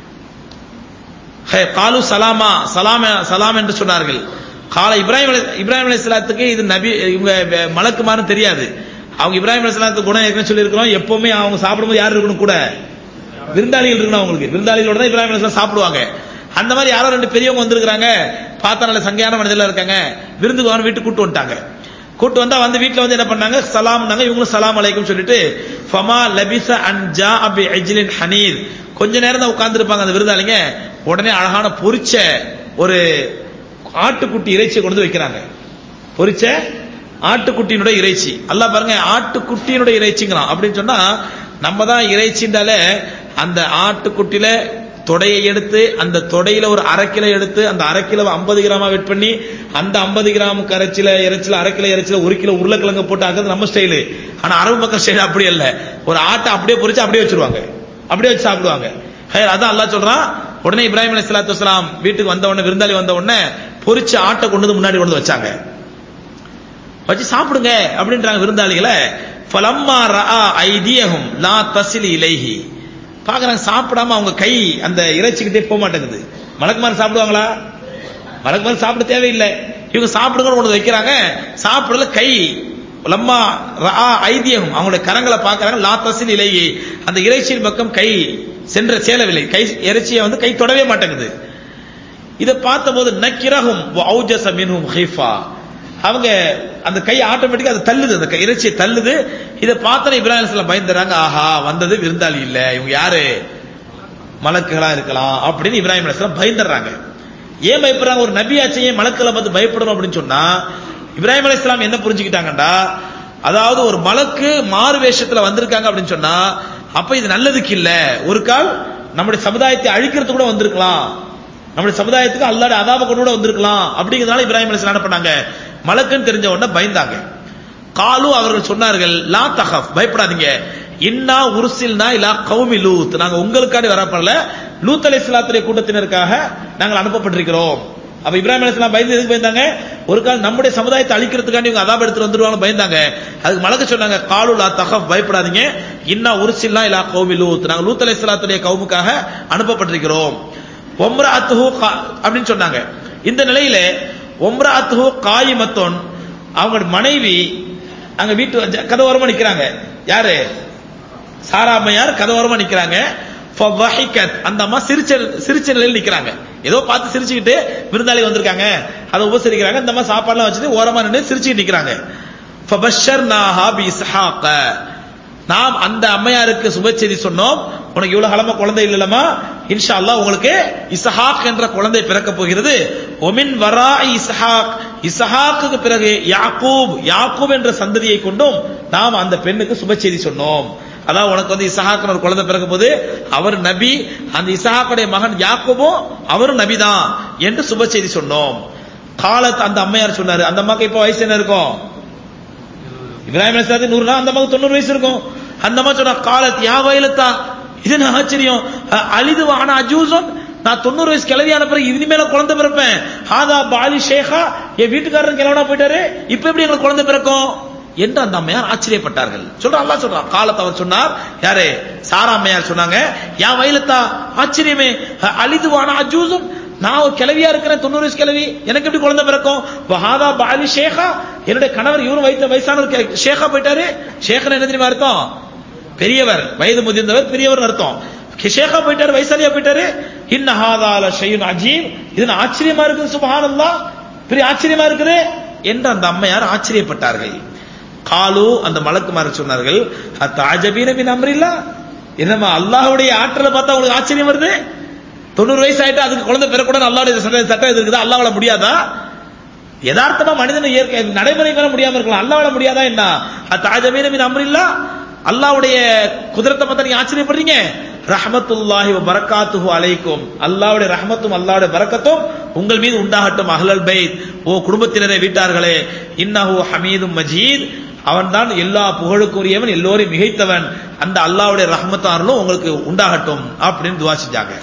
காலு சலாமா சலாம சலாம் என்று சொன்னார்கள் கால இப்ராஹிம் அலி இப்ராஹிம் அலி இஸ்லாத்துக்கு இது நபி இவங்க மலக்குமாரும் தெரியாது அவங்க இப்ராஹிம் அலி இஸ்லாத்துக்கு குணம் ஏற்கனவே சொல்லியிருக்கிறோம் எப்பவுமே அவங்க சாப்பிடும்போது யார் இருக்கணும் கூட விருந்தாளிகள் இருக்கணும் அவங்களுக்கு விருந்தாளிகளோட தான் இப்ராஹிம் அலி இஸ்லாம் சாப்பிடுவாங்க அந்த மாதிரி யாரோ ரெண்டு பெரியவங்க வந்திருக்காங்க பார்த்தா நல்ல சங்கையான மனிதர்கள் இருக்காங்க விருந்துக்கு வர வீட்டுக்கு கூட்டு வந்துட்டாங்க கூட்டு வந்தா வந்து வீட்டுல வந்து என்ன பண்ணாங்க சலாம்னாங்க இவங்களும் சலாம் அலைக்கும் சொல்லிட்டு ஃபமா லபிச அன் ஜா அபி அஜ்லின் ஹனீர் கொஞ்ச நேரம் தான் உட்கார்ந்துருப்பாங்க அந்த விருந்தாளிங்க உடனே அழகான பொரிச்ச ஒரு ஆட்டுக்குட்டி இறைச்சியை கொண்டு வந்து வைக்கிறாங்க பொரிச்ச ஆட்டுக்குட்டியினுடைய இறைச்சி அல்ல பாருங்க ஆட்டுக்குட்டியினுடைய இறைச்சிங்கிறான் அப்படின்னு சொன்னா நம்ம தான் இறைச்சின்றாலே அந்த ஆட்டுக்குட்டியில தொடையை எடுத்து அந்த தொடையில ஒரு அரை கிலோ எடுத்து அந்த அரை கிலோ ஐம்பது கிராமா வெட் பண்ணி அந்த ஐம்பது கிராம் கரைச்சில இறைச்சில அரை கிலோ இறைச்சில ஒரு கிலோ உருளைக்கிழங்கு போட்டு ஆக்குறது நம்ம ஸ்டைலு ஆனா அரபு மக்கள் ஸ்டைல் அப்படி இல்ல ஒரு ஆட்டை அப்படியே பொரிச்சு அப்படியே வச்சிருவாங்க அப்படியே வச்சு சாப்பிடுவாங்க அதான் அல்லா சொல்றான் உடனே இப்ராஹிம் அலி சலாத்து வலாம் வீட்டுக்கு வந்த உடனே விருந்தாளி வந்த உடனே பொரிச்சு ஆட்டை கொண்டு வந்து முன்னாடி கொண்டு வச்சாங்க வச்சு சாப்பிடுங்க அப்படின்றாங்க விருந்தாளிகளை ஃபலம்மா ரா ஐதியகும் லா தசிலி இலைஹி பாக்குறாங்க சாப்பிடாம அவங்க கை அந்த இறைச்சிக்கிட்டே போக மாட்டேங்குது மலக்குமார் சாப்பிடுவாங்களா மலக்குமார் சாப்பிட தேவையில்லை இவங்க சாப்பிடுங்கன்னு கொண்டு வைக்கிறாங்க சாப்பிடல கை லம்மா ரா ஐதியகம் அவங்களுடைய கரங்களை பார்க்கறாங்க லா தசில் இலையே அந்த இறைச்சியின் பக்கம் கை சென்ற சேலவில்லை கை இறைச்சியை வந்து கை தொடவே மாட்டேங்குது இதை பார்த்தபோது நக்கிரகும் ஔஜச மின்ஹும் ஹைஃபா அவங்க அந்த கை ஆட்டோமேட்டிக்கா அது தள்ளுது அந்த இறைச்சியை தள்ளுது இதை பார்த்தா இப்ராஹிம் அலைஹிஸ்ஸலாம் பயந்துறாங்க ஆஹா வந்தது விருந்தாளி இல்ல இவங்க யாரு மலக்குகளா இருக்கலாம் அப்படின்னு இப்ராஹிம் அலைஹிஸ்ஸலாம் பயந்துடுறாங்க ஏன் பயப்படுறாங்க ஒரு நபியாச்சையே மலக்களை பார்த்து பயப்படணும் அப்படின்னு சொன்னா இப்ராஹிம் அலைஹிஸ்ஸலாம் என்ன புரிஞ்சுக்கிட்டாங்கடா அதாவது ஒரு மலக்கு மாறு வேஷத்துல வந்திருக்காங்க அப்படின்னு சொன்னா அப்ப இது நல்லதுக்கு இல்ல ஒரு கால் நம்முடைய சமுதாயத்தை அழிக்கிறது கூட வந்திருக்கலாம் நம்முடைய சமுதாயத்துக்கு அல்லாட அதாப கொண்டு கூட வந்திருக்கலாம் அப்படிங்கிறதுனால இப்ராஹிம் அலைஹிஸ்ஸலாம் என்ன பண்ணாங்க மலக்குன்னு தெரிஞ்ச உடனே பயந்தாங்க காலு அவர்கள் சொன்னார்கள் லா தஹப் பயப்படாதீங்க இன்னா உருசில்னா இல்லா கௌமி லூத் நாங்க உங்களுக்காண்டி வரப்படல லூத் அலி இஸ்லாத்துடைய கூட்டத்தினருக்காக நாங்கள் அனுப்பப்பட்டிருக்கிறோம் அப்ப இப்ராஹிம் அலிஸ்லாம் பயந்து எதுக்கு பயந்தாங்க ஒரு கால் நம்முடைய சமுதாயத்தை அழிக்கிறதுக்காண்டி இவங்க அதாப எடுத்துட்டு வந்துருவாங்க பயந்தாங்க அதுக்கு மலக்க சொன்னாங்க காலு லா தஹப் பயப்படாதீங்க இன்னா உருசில்லா இல்லா கௌமி லூத் நாங்க லூத் அலி இஸ்லாத்துடைய கவுமுக்காக அனுப்பப்பட்டிருக்கிறோம் ஒம்ரா அத்துஹு அப்படின்னு சொன்னாங்க இந்த நிலையில ஒம்ரா அத்துஹு காயிமத்தோன் அவங்க மனைவி அங்க வீட்டு கதவோரமா நிக்கிறாங்க யாரு சாராமையார் கதவோரமா நிக்கிறாங்க அந்த அம்மா சிரிச்ச சிரிச்ச நிலையில் நிக்கிறாங்க ஏதோ பார்த்து சிரிச்சுக்கிட்டு விருந்தாளி வந்திருக்காங்க அதை உபசரிக்கிறாங்க இந்த அம்மா சாப்பாடுலாம் வச்சுட்டு ஓரமா நின்று சிரிச்சுக்கிட்டு நிக்கிறாங்க நாம் அந்த அம்மையாருக்கு சுப செய்தி சொன்னோம் உனக்கு இவ்வளவு காலமா குழந்தை இல்லலமா இன்ஷா அல்லாஹ் உங்களுக்கு இசஹாக் என்ற குழந்தை பிறக்க போகிறது ஒமின் வரா இசஹாக் இசஹாக்கு பிறகு யாக்கூப் யாக்கூப் என்ற சந்ததியை கொண்டும் நாம் அந்த பெண்ணுக்கு சுப செய்தி சொன்னோம் அதான் உனக்கு வந்து இசஹாக் ஒரு குழந்தை பிறக்க போது அவர் நபி அந்த இசஹாக்குடைய மகன் யாக்கூபும் அவரும் நபி தான் என்று சுப செய்தி சொன்னோம் காலத் அந்த அம்மையார் சொன்னாரு அந்த அம்மாக்கு இப்ப வயசு என்ன இருக்கும் இப்ராஹிம் அலிஸ்லாத்து நூறுனா அந்த அம்மாவுக்கு தொண்ணூறு வயசு இருக்கும் அந்த அம்மா சொன்னா காலத் யா வயலத்தா இது என்ன ஆச்சரியம் அழிது ஆனா அஜூசம் நான் தொண்ணூறு வயசு கிளவியான பிறகு இனிமேல குழந்தை பிறப்பேன் ஹாதா பாலி ஷேகா என் வீட்டுக்காரன் கிழவனா போயிட்டாரு இப்ப எப்படி எங்களுக்கு குழந்தை பிறக்கும் என்று அந்த அம்மையார் ஆச்சரியப்பட்டார்கள் சொல்ற அல்லாஹ் சொல்றான் காலத்தை அவர் சொன்னார் யாரு சாரா அம்மையார் சொன்னாங்க யா வயலத்தா ஆச்சரியமே அலிதுவான அஜூசும் நான் ஒரு கிளவியா இருக்கிறேன் தொண்ணூறு வயசு கிளவி எனக்கு எப்படி குழந்தை பிறக்கும் வஹாதா பாலி ஷேகா என்னுடைய கணவர் இவரும் வைத்த வயசானவர் கே- ஷேகா போயிட்டாரு ஷேகன் என்ன தெரியுமா அர்த்தம் பெரியவர் வயது முதிர்ந்தவர் பெரியவர் அர்த்தம் ஷேகா போயிட்டாரு வயசாலியா போயிட்டாரு இன்னஹாதால ஷையுன் அஜீம் இது நான் ஆச்சரியமா இருக்குது சுபஹானல்லாஹ் பெரிய ஆச்சரியமா இருக்குது என்று அந்த அம்மையார் ஆச்சரியப்பட்டார்கள் காலு அந்த மலக்குமார் சொன்னார்கள் அத்தாஜபீன பின் அம்ரில்லா என்னம்மா அல்லாஹ்வுடைய ஆற்றலை பார்த்தா உங்களுக்கு ஆச்சரியம் வருது தொண்ணூறு வயசு ஆயிட்டு அதுக்கு குழந்தை பெறக்கூடாது அல்லாவுடைய சட்ட- சட்டம் இது இருக்குதா அல்லாஹ்வால முடியாதா யதார்த்தமா மனிதன் இயற்கை நடைமுறை பெற முடியாம இருக்கலாம் அல்லாஹ்வால முடியாதா என்ன அத்தாஜபீன பின் அம்ரில்லா அல்லாஹ்வுடைய குதிரத்தை பார்த்தா நீங்க ஆச்சரியப்படுறீங்க ரஹமத்துல்லாஹி வ பரக்காத்துஹு அலைக்கும் அல்லாஹ்வுடைய ரஹமத்தும் அல்லாஹ்வுடைய பரக்கத்தும் உங்கள் மீது உண்டாகட்டும் அஹ்லல் பைத் ஓ குடும்பத்தினரே வீட்டார்களே இன்னஹு ஹமீதும் மஜீத் அவன்தான் எல்லா புகழுக்குரியவன் எல்லோரையும் மிகைத்தவன் அந்த அல்லாஹ்வுடைய ரஹமத்தாரலும் உங்களுக்கு உண்டாகட்டும் அப்படின்னு துவா செஞ்சாங்க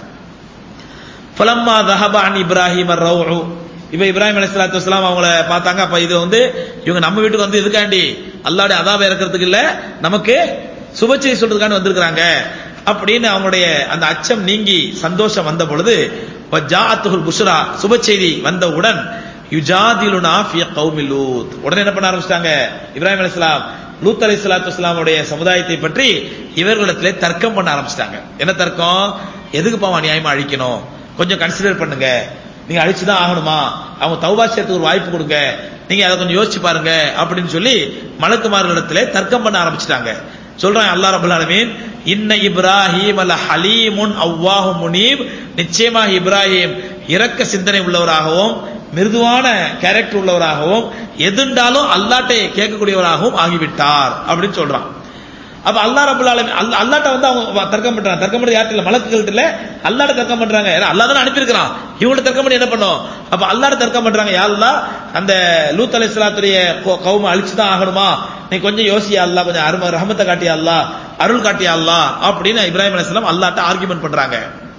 ஃபலம்மா தஹப அன் இப்ராஹிம் ரவுஹு இப்ப இப்ராஹிம் அலைஹிஸ்ஸலாத்து வஸ்ஸலாம் அவங்கள பார்த்தாங்க அப்ப இது வந்து இவங்க நம்ம வீட்டுக்கு வந்து இதுக்காண்டி அல்லாஹ்வுடைய அதாப இறக்கிறதுக்கு இல்ல நமக்கு சுபச்செய்தி சொல்றதுக்காண்டி வந்திருக்கிறாங்க அப்படின்னு அவங்களுடைய அந்த அச்சம் நீங்கி சந்தோஷம் வந்த பொழுது ஜாஅத்துல் புஷ்ரா சுபச்செய்தி வந்தவுடன் யுஜாதிலுனா ஃபிய கௌமி லூத் உடனே என்ன பண்ண ஆரம்பிச்சிட்டாங்க இப்ராஹிம் அலைஹிஸ்ஸலாம் லூத் அலைஹிஸ்ஸலாத்து வஸ்ஸலாமுடைய சமுதாயத்தை பற்றி இவர்களிடத்திலே தர்க்கம் பண்ண ஆரம்பிச்சிட்டாங்க என்ன தர்க்கம் எதுக்கு பாவம் நியாயமா அழிக்கணும் கொஞ்சம் கன்சிடர் பண்ணுங்க நீங்க அழிச்சுதான் ஆகணுமா அவங்க தௌபா செய்யறதுக்கு ஒரு வாய்ப்பு கொடுங்க நீங்க அதை கொஞ்சம் யோசிச்சு பாருங்க அப்படின்னு சொல்லி மலக்குமார்களிடத்திலே தர்க்கம் பண்ண ஆரம்பிச்சிட்டாங்க சொல்றான் அல்லாஹ் ரபுல் ஆலமீன் இன்ன இப்ராஹிம் அல ஹலீமுன் அவ்வாஹு முனீப் நிச்சயமாக இப்ராஹிம் இரக்க சிந்தனை உள்ளவராகவும் மிருதுவான கேரக்டர் உள்ளவராகவும் எதுண்டாலும் அல்லாட்டை கேட்கக்கூடியவராகவும் ஆகிவிட்டார் அப்படின்னு சொல்றான் அப்ப அல்லாஹ் ரபுல் ஆலமீன் அல்ல அல்லாட்ட வந்து அவங்க தர்க்கம் பண்றாங்க தர்க்கம் பண்றது யார்கிட்ட இல்ல மலக்குகள்ட்ட இல்ல அல்லாட்ட தர்க்கம் பண்றாங்க ஏன்னா அல்லாஹ் தானே அனுப்பியிருக்கிறான் இவங்கள்ட்ட தர்க்கம் பண்ணி என்ன பண்ணும் அப்ப அல்லாட்ட தர்க்கம் பண்றாங்க யா அல்லாஹ் அந்த லூத் அலைஹிஸ்ஸலாத்துடைய கௌம அழிச்சு தான் ஆகணுமா நீ கொஞ்சம் யோசியா அல்லாஹ் கொஞ்சம் அரும ரஹமத்தை காட்டியா அல்லாஹ் அருள் காட்டியா அல்லாஹ் அப்படின்னு இப்ராஹிம் அலைஹிஸ்ஸலாம் அல்லாட்ட ஆர்கியூமெண்ட் பண்றாங்க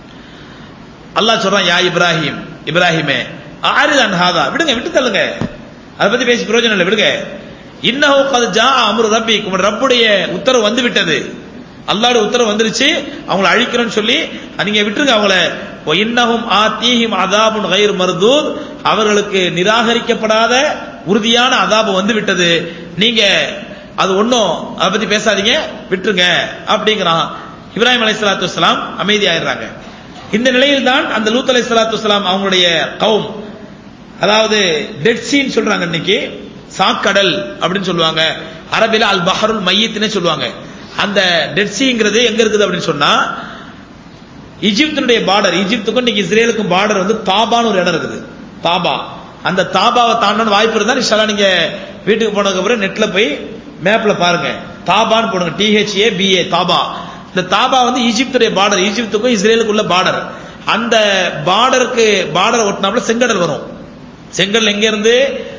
அல்லாஹ் சொல்றான் யா இப்ராஹிம் இப்ராஹிமே ஆரிதான் ஹாதா விடுங்க விட்டு தள்ளுங்க அதை பத்தி பேசி பிரயோஜனம் இல்லை விடுங்க இன்னஹு கது ஜா அம்ரு ரப்பி உங்களோட ரப்புடைய உத்தரவு வந்து விட்டது அல்லாஹ்வுடைய உத்தரவு வந்துருச்சு அவங்கள அழிக்கிறோம்னு சொல்லி நீங்க விட்டுருங்க அவங்கள வ இன்னஹும் ஆத்தீஹிம் அதாபுன் கைர் மர்தூத் அவர்களுக்கு நிராகரிக்கப்படாத உறுதியான அதாபு வந்து விட்டது நீங்க அது ஒண்ணும் அதை பத்தி பேசாதீங்க விட்டுருங்க அப்படிங்கிறான் இப்ராஹிம் அலைஹிஸ்ஸலாத்து வஸ்ஸலாம் அமைதியாயிடுறாங்க இந்த நிலையில் தான் அந்த லூத் அலைஹிஸ்ஸலாத்து வஸ்ஸலாம் அவங்களுடைய கௌம் அதாவது டெட் சீன் சொல்றாங்க இன்னைக்கு சாக்கடல் அப்படின்னு சொல்லுவாங்க அரபில அல் பஹருல் மையத்தினே சொல்லுவாங்க அந்த டெட் சீங்கிறது எங்க இருக்குது அப்படின்னு சொன்னா ஈஜிப்தினுடைய பார்டர் ஈஜிப்துக்கும் இன்னைக்கு இஸ்ரேலுக்கும் பார்டர் வந்து தாபான்னு ஒரு இடம் இருக்குது தாபா அந்த தாபாவை தாண்டணும் வாய்ப்பு இருந்தா இன்ஷால்லா நீங்க வீட்டுக்கு போனதுக்கு அப்புறம் நெட்ல போய் மேப்ல பாருங்க தாபான்னு போடுங்க டிஹெச்ஏ பிஏ தாபா இந்த தாபா வந்து ஈஜிப்துடைய பார்டர் ஈஜிப்துக்கும் இஸ்ரேலுக்கும் உள்ள பார்டர் அந்த பார்டருக்கு பார்டர் ஒட்டினாப்புல செங்கடல் வரும் செங்கல் எங்க இருந்து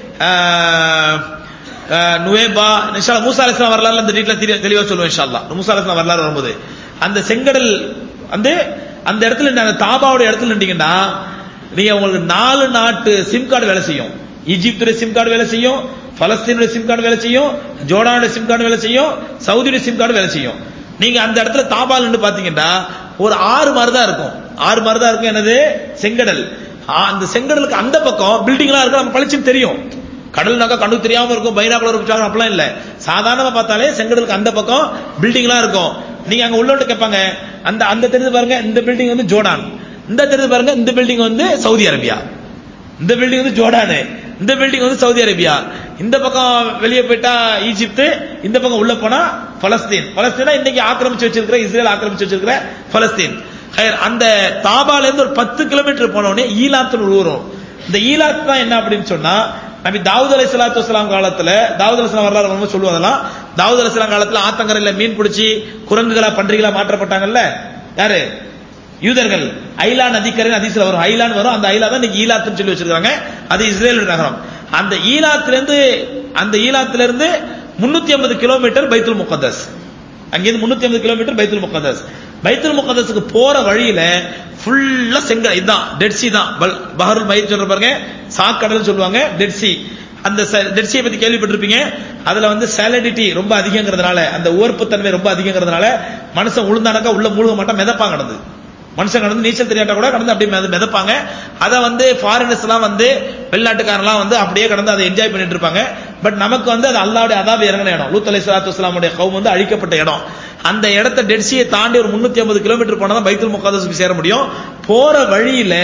ஆஹ், ஆஹ், நுவேபா இன்ஷால்லா மூசா அலிஸ்லாம் வரலாறு அந்த டீட்ல தெளிவா சொல்லுவேன் இன்ஷால்லா மூசா அலிஸ்லாம் வரலாறு வரும்போது அந்த செங்கடல் வந்து அந்த இடத்துல நின்னு- அந்த தாபாவோட இடத்துல நின்றீங்கன்னா நீங்க உங்களுக்கு நாலு நாட்டு சிம் கார்டு வேலை செய்யும் ஈஜிப்துடைய சிம் கார்டு வேலை செய்யும் பலஸ்தீனுடைய சிம் கார்டு வேலை செய்யும் ஜோர்டானுடைய சிம் கார்டு வேலை செய்யும் சவுதியுடைய சிம் கார்டு வேலை செய்யும் நீங்க அந்த இடத்துல தாபால் நின்று பாத்தீங்கன்னா ஒரு ஆறு மாதிரி தான் இருக்கும் ஆறு மாதிரி தான் இருக்கும் என்னது செங்கடல் ஆ, அந்த செங்கடலுக்கு அந்த பக்கம் பில்டிங்லாம் இருக்கு நம்ம பளிச்சுன்னு தெரியும் கடல்னாக்கா கண்ணுக்கு தெரியாம இருக்கும் பைனாக்குலர் வச்சாங்க அப்படிலாம் இல்ல சாதாரணமா பார்த்தாலே செங்கடலுக்கு அந்த பக்கம் பில்டிங்லாம் இருக்கும் நீங்க அங்க உள்ளோட்டு கேட்பாங்க அந்த அந்த தெரிஞ்சு பாருங்க இந்த பில்டிங் வந்து ஜோர்டான் இந்த தெரிஞ்சு பாருங்க இந்த பில்டிங் வந்து சவுதி அரேபியா இந்த பில்டிங் வந்து ஜோர்டானு இந்த பில்டிங் வந்து சவுதி அரேபியா இந்த பக்கம் வெளியே போயிட்டா ஈஜிப்து இந்த பக்கம் உள்ள போனா பலஸ்தீன் பலஸ்தீனா இன்னைக்கு ஆக்கிரமிச்சு வச்சிருக்கிற இஸ்ரேல் ஆக்கிரமிச்சு வச்சிருக்கிற பலஸ்தீன் ஹைர், அந்த தாபால இருந்து ஒரு பத்து கிலோமீட்டர் போன உடனே ஈலாத்துன்னு ஒரு ஊர் வரும் இந்த ஈலாத் தான் என்ன அப்படின்னு சொன்னா நபி தாவூத் அலை சலாத்து வஸ்லாம் காலத்துல தாவூத் அலிஸ்லாம் வரலாறு வரும்போது சொல்லுவோம் அதெல்லாம் தாவூத் அலிஸ்லாம் காலத்துல ஆத்தங்கரையில மீன் பிடிச்சி குரங்குகளா பன்றிகளா மாற்றப்பட்டாங்கல்ல யாரு யூதர்கள் ஐலா நதிக்கரை அதிசல வரும் ஐலான் வரும் அந்த ஐலா தான் இன்னைக்கு ஈலாத்துன்னு சொல்லி வச்சிருக்காங்க அது இஸ்ரேல் நகரம் அந்த ஈலாத்துல இருந்து அந்த ஈலாத்துல இருந்து முன்னூத்தி ஐம்பது கிலோமீட்டர் பைத்துல் முகத்தஸ் அங்கிருந்து முன்னூத்தி ஐம்பது கிலோமீட்டர் பைத்துல் முகத்தஸ் பைத்துல் முகதஸுக்கு போற வழியில ஃபுல்லா செங்கல் இதுதான் டெட் சி தான் பல்- பஹருல் மைத் சொல்ற பாருங்க சாக்கடல் சொல்லுவாங்க டெட் சி அந்த டெட் சியை பத்தி கேள்விப்பட்டிருப்பீங்க அதுல வந்து சாலிடிட்டி ரொம்ப அதிகங்கிறதுனால அந்த உவர்ப்புத்தன்மை ரொம்ப அதிகங்கிறதுனால மனுஷன் உளுந்தானக்கா உள்ள மூழ்க மாட்டான் மிதப்பான் கடந்து மனுஷன் கடந்து நீச்சல் தெரியாட்டா கூட கடந்து அப்படியே மித- மிதப்பாங்க அதை வந்து ஃபாரினர்ஸ் எல்லாம் வந்து வெளிநாட்டுக்காரன்லாம் வந்து அப்படியே கடந்து அதை என்ஜாய் பண்ணிட்டு இருப்பாங்க பட் நமக்கு வந்து அது அல்லாவுடைய அதாப இறங்கின இடம் லூத் அலி சலாத்து வஸ்லாமுடைய கவும் வந்து அழிக்கப்பட்ட இடம் அந்த இடத்த டெட்சியை தாண்டி ஒரு முன்னூத்தி ஐம்பது கிலோமீட்டர் போனா தான் பைத்துல் முகாதஸுக்கு சேர முடியும் போற வழியில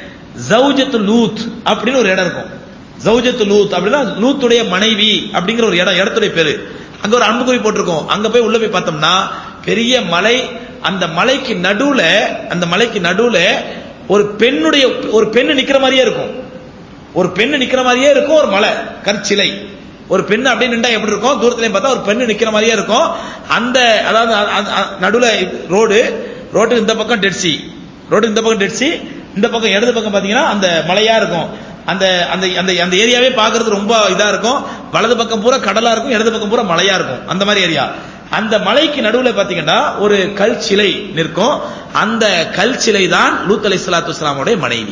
ஜவுஜத்து லூத் அப்படின்னு ஒரு இடம் இருக்கும் ஜவுஜத்து லூத் அப்படின்னா லூத்துடைய மனைவி அப்படிங்கிற ஒரு இடம் இடத்துடைய பேரு அங்க ஒரு அன்புக்குறி போட்டிருக்கோம் அங்க போய் உள்ள போய் பார்த்தோம்னா பெரிய மலை அந்த மலைக்கு நடுவுல அந்த மலைக்கு நடுவுல ஒரு பெண்ணுடைய ஒரு பெண்ணு நிக்கிற மாதிரியே இருக்கும் ஒரு பெண்ணு நிக்கிற மாதிரியே இருக்கும் ஒரு மலை கற்சிலை ஒரு பெண்ணு அப்படியே நின்றா எப்படி இருக்கும் தூரத்துலயும் பார்த்தா ஒரு பெண்ணு நிக்கிற மாதிரியே இருக்கும் அந்த அதாவது அ- அ- அ- நடுவுல ரோடு ரோட்டு இந்த பக்கம் டெட்சி ரோடு இந்த பக்கம் டெட்சி இந்த பக்கம் இடது பக்கம் பாத்தீங்கன்னா அந்த மலையா இருக்கும் அந்த அந்த அந்த அந்த ஏரியாவே பார்க்கிறது ரொம்ப இதா இருக்கும் வலது பக்கம் பூரா கடலா இருக்கும் இடது பக்கம் பூரா மலையா இருக்கும் அந்த மாதிரி ஏரியா அந்த மலைக்கு நடுவுல பாத்தீங்கன்னா ஒரு கல் சிலை நிற்கும் அந்த கல் சிலை தான் லூத் அலை சலாத்து வஸ்லாமுடைய மனைவி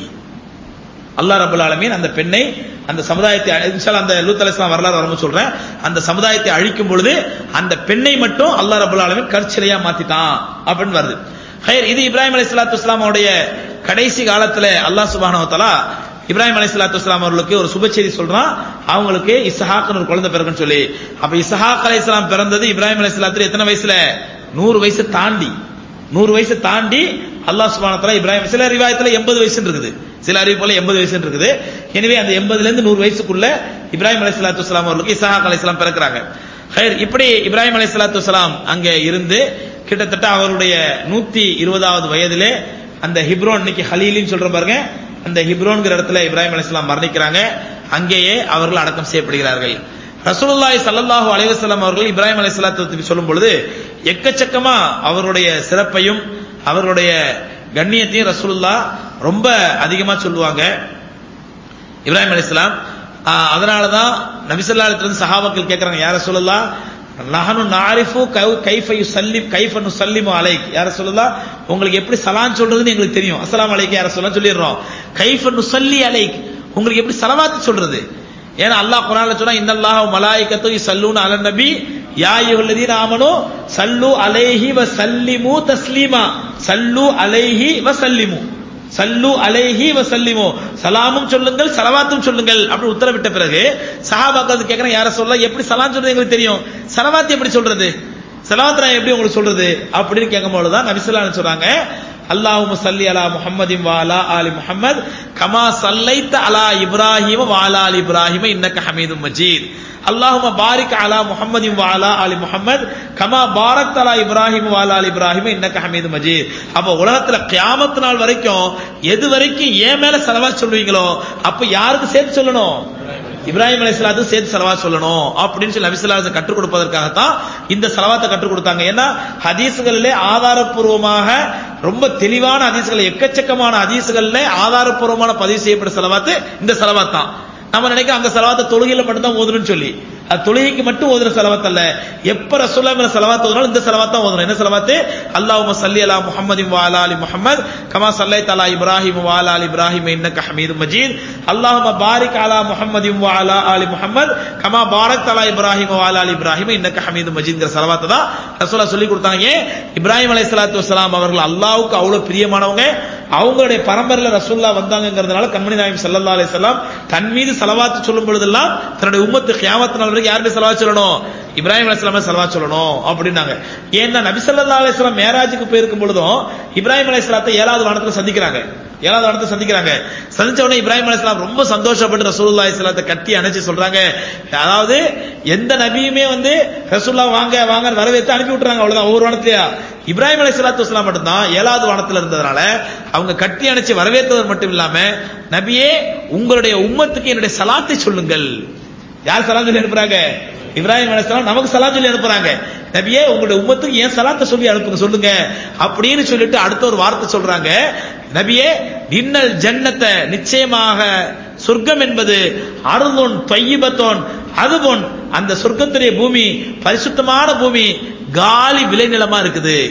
அல்லாஹ் ரபுல் ஆலமீன் அந்த பெண்ணை அந்த சமுதாயத்தை இன்ஷால்லா அந்த லூத் அலைஹிஸ்ஸலாம் வரலாறு வரும்போது சொல்றேன் அந்த சமுதாயத்தை அழிக்கும் பொழுது அந்த பெண்ணை மட்டும் அல்லாஹ் ரபுல் ஆலமீன் கற்சிலையா மாத்திட்டான் அப்படின்னு வருது ஹைர் இது இப்ராஹிம் அலைஹிஸ்ஸலாத்து வஸ்ஸலாமுடைய கடைசி காலத்துல அல்லாஹ் சுப்ஹானஹு வ தஆலா இப்ராஹிம் அலைஹிஸ்ஸலாத்து வஸ்ஸலாம் அவர்களுக்கு ஒரு சுப செய்தி சொல்றான் அவங்களுக்கு இஸ்ஹாக்னு ஒரு குழந்தை பிறகுன்னு சொல்லி அப்ப இஸ்ஹாக் அலைஹிஸ்ஸலாம் பிறந்தது இப்ராஹிம் அலைஹிஸ்ஸலாத்து எத்தனை வயசுல நூறு வயசு தாண்டி நூறு வயசு தாண்டி அல்லாஹ் சுப்ஹானஹு வ தஆலா இப்ராஹிம் சில ரிவாயத்துல எண்பது வயசுன்னு இருக்குது சில அறிவிப்புல எண்பது வயசுன்னு இருக்குது எனவே அந்த எண்பதுல இருந்து நூறு வயசுக்குள்ள இப்ராஹிம் அலைஹிஸ்ஸலாத்து வஸ்ஸலாம் அவர்களுக்கு இஸ்ஹாக் அலைஹிஸ்ஸலாம் பிறக்கிறாங்க ஹைர் இப்படி இப்ராஹிம் அலைஹிஸ்ஸலாத்து வஸ்ஸலாம் அங்கே இருந்து கிட்டத்தட்ட அவருடைய நூத்தி இருபதாவது வயதிலே அந்த ஹிப்ரோன் இன்னைக்கு ஹலீலின்னு சொல்ற பாருங்க அந்த ஹிப்ரோன்கிற இடத்துல இப்ராஹிம் அலைஹிஸ்ஸலாம் மரணிக்கிறாங்க அங்கேயே அவர்கள் அடக்கம் செய்யப்படுகிறார்கள் ரசூலுல்லாஹி ஸல்லல்லாஹு அலைஹி வஸல்லம் அவர்கள் இப்ராஹிம் அலைஹிஸ்ஸலாத்து பத்தி சொல்லும் பொழுது எக்கச்சக்கமா அவருடைய சிறப்பையும் அவருடைய கண்ணியத்தையும் ரசூலுல்லா ரொம்ப அதிகமா சொல்லுவாங்க இப்ராஹிம் அலைஹிஸ்ஸலாம் ஆஹ், அதனாலதான் நபிசல்லா இருந்து சஹாபாக்கள் கேட்கறாங்க யார சொல்லலாம் நஹனு நாரிஃபு கை- கைஃப யுசல்லிம் கைஃப நுசல்லிமு அலைக் யார சொல்லலாம் உங்களுக்கு எப்படி சலான் சொல்றதுன்னு எங்களுக்கு தெரியும் அஸ்ஸலாமு அலைக்கும் யார சொல்லலாம் சொல்லிடுறோம் கைஃப நுசல்லி அலைக் உங்களுக்கு எப்படி சலவாத்து சொல்றது ஏன்னா அல்லாஹ் குரான்ல சொன்னா இன்னல்லாஹு மலாயிகத்து யுஸல்லூன அலன் நபி யா அய்யுஹல்லதீன ஆமனு சல்லு அலைஹி வ சல்லிமு தஸ்லீமா சல்லு அலைஹி வ சல்லிமு சல்லு அலைஹி வ சல்லிமு சலாமும் சொல்லுங்கள் சலவாத்தும் சொல்லுங்கள் அப்படி உத்தரவிட்ட பிறகு சஹாபாக்கள் கேக்குறேன் யார சொல்ல எப்படி சலாம் சொல்றது எங்களுக்கு தெரியும் சலவாத்து எப்படி சொல்றது சலவாத் நான் எப்படி உங்களுக்கு சொல்றது அப்படின்னு கேட்கும்போது தான் நபிசுல்லான்னு சொல்றாங்க அல்லாஹும் சல்லி அலா முஹம்மதின் வாலா ஆலி முஹம்மத் கமா சல்லைத்த அலா இப்ராஹிம வாலா அலி இப்ராஹிம இன்னக்க ஹமீதும் மஜீத் அல்லாஹும பாரிக் அலா முஹம்மதின் வாலா அலி முஹம்மத் கமா பாரக் அலா இப்ராஹிம் வாலா அலி இப்ராஹிம இன்னக்க ஹமீது மஜீத் அப்ப உலகத்துல கியாமத் நாள் வரைக்கும் எது வரைக்கும் ஏன் மேல செலவா சொல்லுவீங்களோ அப்ப யாருக்கு சேர்த்து சொல்லணும் இப்ராஹிம் அலைஹிஸ்ஸலாத்து சேர்த்து செலவா சொல்லணும் அப்படின்னு சொல்லி நபிசுல்லாஸ் கற்றுக் கொடுப்பதற்காகத்தான் இந்த செலவாத்தை கற்றுக் கொடுத்தாங்க ஏன்னா ஹதீஸ்களிலே ஆதாரப்பூர்வமாக ரொம்ப தெளிவான ஹதீஸ்கள் எக்கச்சக்கமான ஹதீஸ்களிலே ஆதாரப்பூர்வமான பதிவு செய்யப்பட்ட செலவாத்து இந்த செலவாத் தான் நம்ம நினைக்கிறோம் அந்த செலவாத்தை தொழுகையில மட்டும் தான் ஓதணும்னு சொல்லி அது தொழுகைக்கு மட்டும் ஓதுற செலவாத் அல்ல எப்ப ரசூல்லா மேல செலவாத் ஓதுனாலும் இந்த செலவாத் தான் ஓதணும் என்ன செலவாத்து அல்லாஹும்ம சல்லி அலா முஹம்மதின் வாலா அலி முஹம்மத் கமா சல்லை தலா இப்ராஹிம் வாலா அலி இப்ராஹிம் இன்னக்க ஹமீது மஜீத் அல்லாஹும்ம பாரிக் அலா முஹம்மதின் வாலா அலி முஹம்மத் கமா பாரக் தலா இப்ராஹிம் வாலா அலி இப்ராஹிம் இன்னக்க ஹமீது மஜீத்ங்கிற செலவாத்தை தான் ரசூலா சொல்லி கொடுத்தாங்க ஏன் இப்ராஹிம் அலைஹிஸ்ஸலாத்து வஸலாம் அவர்கள் அல்லாஹ்வுக்கு அவ்வளவு பிரியமானவங்க அவங்களுடைய பரம்பரையில ரசூல்லா வந்தாங்கிறதுனால கண்மணி நாயம் ஸல்லல்லாஹு அலைஹி வஸல்லம் தன் மீது செலவாத்து சொல்லும் பொழுதெல்லாம் தன்னுடைய உம்மத்து கியாமத் நாள் வரைக்கும் யாருமே செலவா சொல்லணும் இப்ராஹிம் அலைஹிஸ்ஸலாம் செலவா சொல்லணும் அப்படின்னாங்க ஏன்னா நபி ஸல்லல்லாஹு அலைஹி வஸல்லம் மேராஜுக்கு போயிருக்கும் பொழுதும் இப்ராஹிம் அலைஹிஸ்ஸலாத்தை ஏழாவது வானத்துல சந்திக்கிறாங்க ஏழாவது வானத்தை சந்திக்கிறாங்க சந்திச்ச உடனே இப்ராஹிம் அலைஹிஸ்ஸலாம் ரொம்ப சந்தோஷப்பட்டு ரசூலுல்லாஹி ஸல்லல்லாஹு கட்டி அணைச்சு சொல்றாங்க அதாவது எந்த நபியுமே வந்து ரசூலுல்லாஹ் வாங்க வாங்க வரவேற்று அனுப்பி விட்டுறாங்க அவ்வளவுதான் ஒவ்வொரு வானத்திலயா இப்ராஹிம் அலை சலாத்து வஸ்லாம் மட்டும்தான் ஏழாவது வானத்துல இருந்ததுனால அவங்க கட்டி அணைச்சு வரவேற்றவர் மட்டும் இல்லாம நபியே உங்களுடைய உம்மத்துக்கு என்னுடைய சலாத்தை சொல்லுங்கள் யார் சலாம் சொல்லி அனுப்புறாங்க இப்ராஹிம் அலைஹிஸ்ஸலாம் நமக்கு சலாம் சொல்லி அனுப்புறாங்க நபியே உங்களுடைய உம்மத்துக்கு ஏன் சலாத்தை சொல்லி அனுப்புங்க சொல்லுங்க அப்படின்னு சொல்லிட்டு அடுத்த ஒரு வார்த்தை சொல்றாங்க நபியே இன்னல் ஜன்னத்தை நிச்சயமாக சொர்க்கம் என்பது அருளோன் தொய்யிபத்தோன் அதுபோன் அந்த சொர்க்கத்துடைய பூமி பரிசுத்தமான பூமி காலி விளைநிலமா இருக்குது